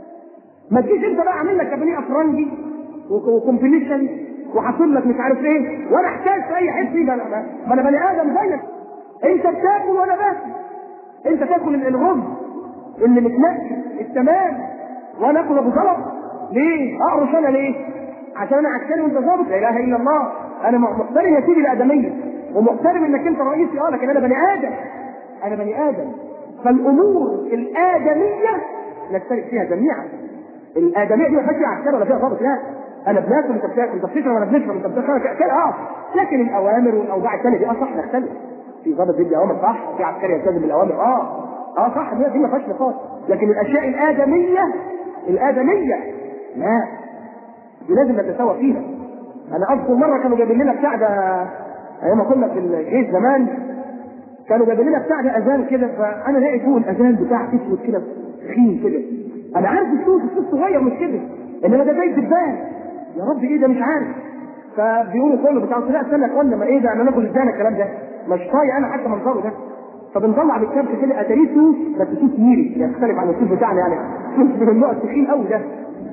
ما تجيش انت بقى عامل لك بني افرنجي وكومبينيشن وحاصل لك مش عارف ايه وانا احتاج في اي حته ما انا ما انا بني ادم زيك انت بتاكل وانا باكل انت تاكل الرز اللي متنقي التمام وانا اكل ابو زلط ليه؟ اقرش انا ليه؟ عشان انا عسكري وانت ظابط لا اله الا الله انا محترم يا سيدي الادميه ومحترم انك انت رئيسي اه لكن انا بني ادم انا بني ادم فالامور الادميه نشترك فيها جميعا الادميه دي ما فيهاش عسكري ولا فيها ضابط لا انا بناكل انت بتاكل انت بتشرب انا بنشرب انت بتشرب كده اه لكن الاوامر والاوضاع الثانيه دي اه صح نختلف في ضابط بيدي اوامر صح في عسكري يلتزم بالاوامر اه اه صح دي ما فيهاش نقاش لكن الاشياء الادميه الادميه لا دي لازم نتساوى فيها انا اذكر مره كانوا جايبين لنا بتاع ده ايام ما كنا في الجيش زمان كانوا جايبين لنا بتاع ده اذان كده فانا لقيت فوق الاذان بتاع اسود كده تخين كده انا عارف الصوت الصوت صغير مش كده انما ده زي الدبان يا رب ايه ده مش عارف فبيقولوا كله بتاع لا استنى يا اخوانا ما ايه ده انا ناكل ازاي الكلام ده مش طايق انا حتى منظره ده فبنطلع بالكبش كده اتاريه سوس بس سوس ميري يختلف عن السوس بتاعنا يعني سوس من النوع التخين قوي ده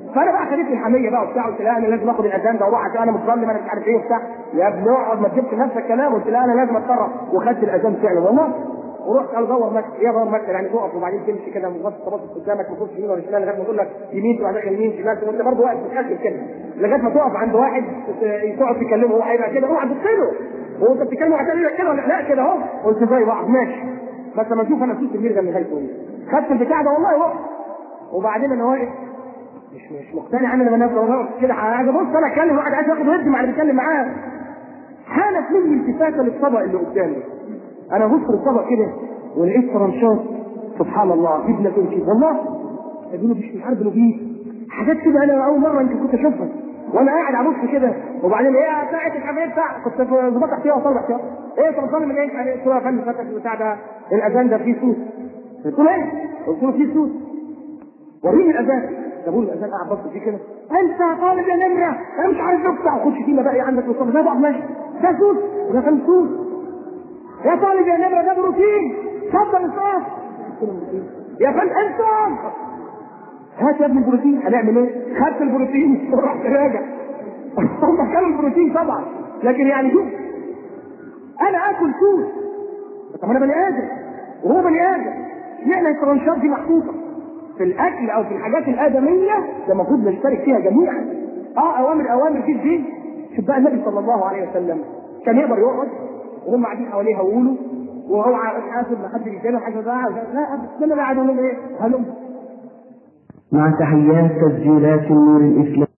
فانا بقى خدتني الحميه بقى وبتاع قلت لا انا لازم اخد الاذان ده واروح عشان انا متظلم انا مش عارف ايه وبتاع يا ابني اقعد ما تجيبش نفسك كلام قلت لا انا لازم اتصرف وخدت الاذان فعلا والله ورحت قال دور مكتب ايه دور مكتب يعني تقف وبعدين تمشي كده مغطى باصص قدامك ما تبصش يمين ولا شمال لغايه ما يقول لك يمين تروح داخل يمين شمال وانت برضه واقف بتخجل كده لغايه ما تقف عند واحد تقعد تكلمه هو هيبقى كده اوعى تبص له هو انت بتتكلم هتعمل لك كده ولا لا كده اهو قلت زي بعض ماشي بس لما اشوف انا صوت الميرجا اللي خايفه خدت البتاع ده والله وقف وبعدين انا واقف مش مش مقتنع انا لما نازل كده عايز ابص انا اتكلم واحد عايز ياخد ودي مع اللي بيتكلم معاه حالت مني التفاته للطبق اللي قدامي انا بص للطبق كده ولقيت فرنشات سبحان الله جبنه تركي والله اديني مش مش عارف بيه حاجات كده انا اول مره يمكن كنت اشوفها وانا قاعد ابص كده وبعدين ايه بتاعت الحاجات بتاع كنت ظبطت احتياط وطلع احتياط ايه طب صلي من ايه قلت له يا فندم فتح البتاع ده الاذان ده فيه صوت قلت له ايه؟ قلت له فيه صوت وريني الاذان جابوا لي الاذان قاعد بص فيه كده انت طالب يا نمره انا مش عارف نقطع خش فينا بقى ايه عندك مصطفى ده بقى ماشي ده صوت وده كان صوت يا طالب يا نمره ده بروتين اتفضل الصوت يا فندم انت هات يا ابني البروتين هنعمل ايه؟ خدت البروتين ورحت راجع هم كانوا البروتين طبعا لكن يعني شوف انا اكل توت طب انا بني ادم وهو بني ادم اشمعنى الترانشات دي محطوطه في الاكل او في الحاجات الادميه ده المفروض نشترك فيها جميعا اه اوامر اوامر في الدين شوف بقى النبي صلى الله عليه وسلم كان يقدر يقعد وهم قاعدين حواليه يقولوا وهو حاسب ما حد بيتكلم حاجه لا لا انا قاعد اقول ايه هلم مع تحيات تسجيلات النور الإسلامي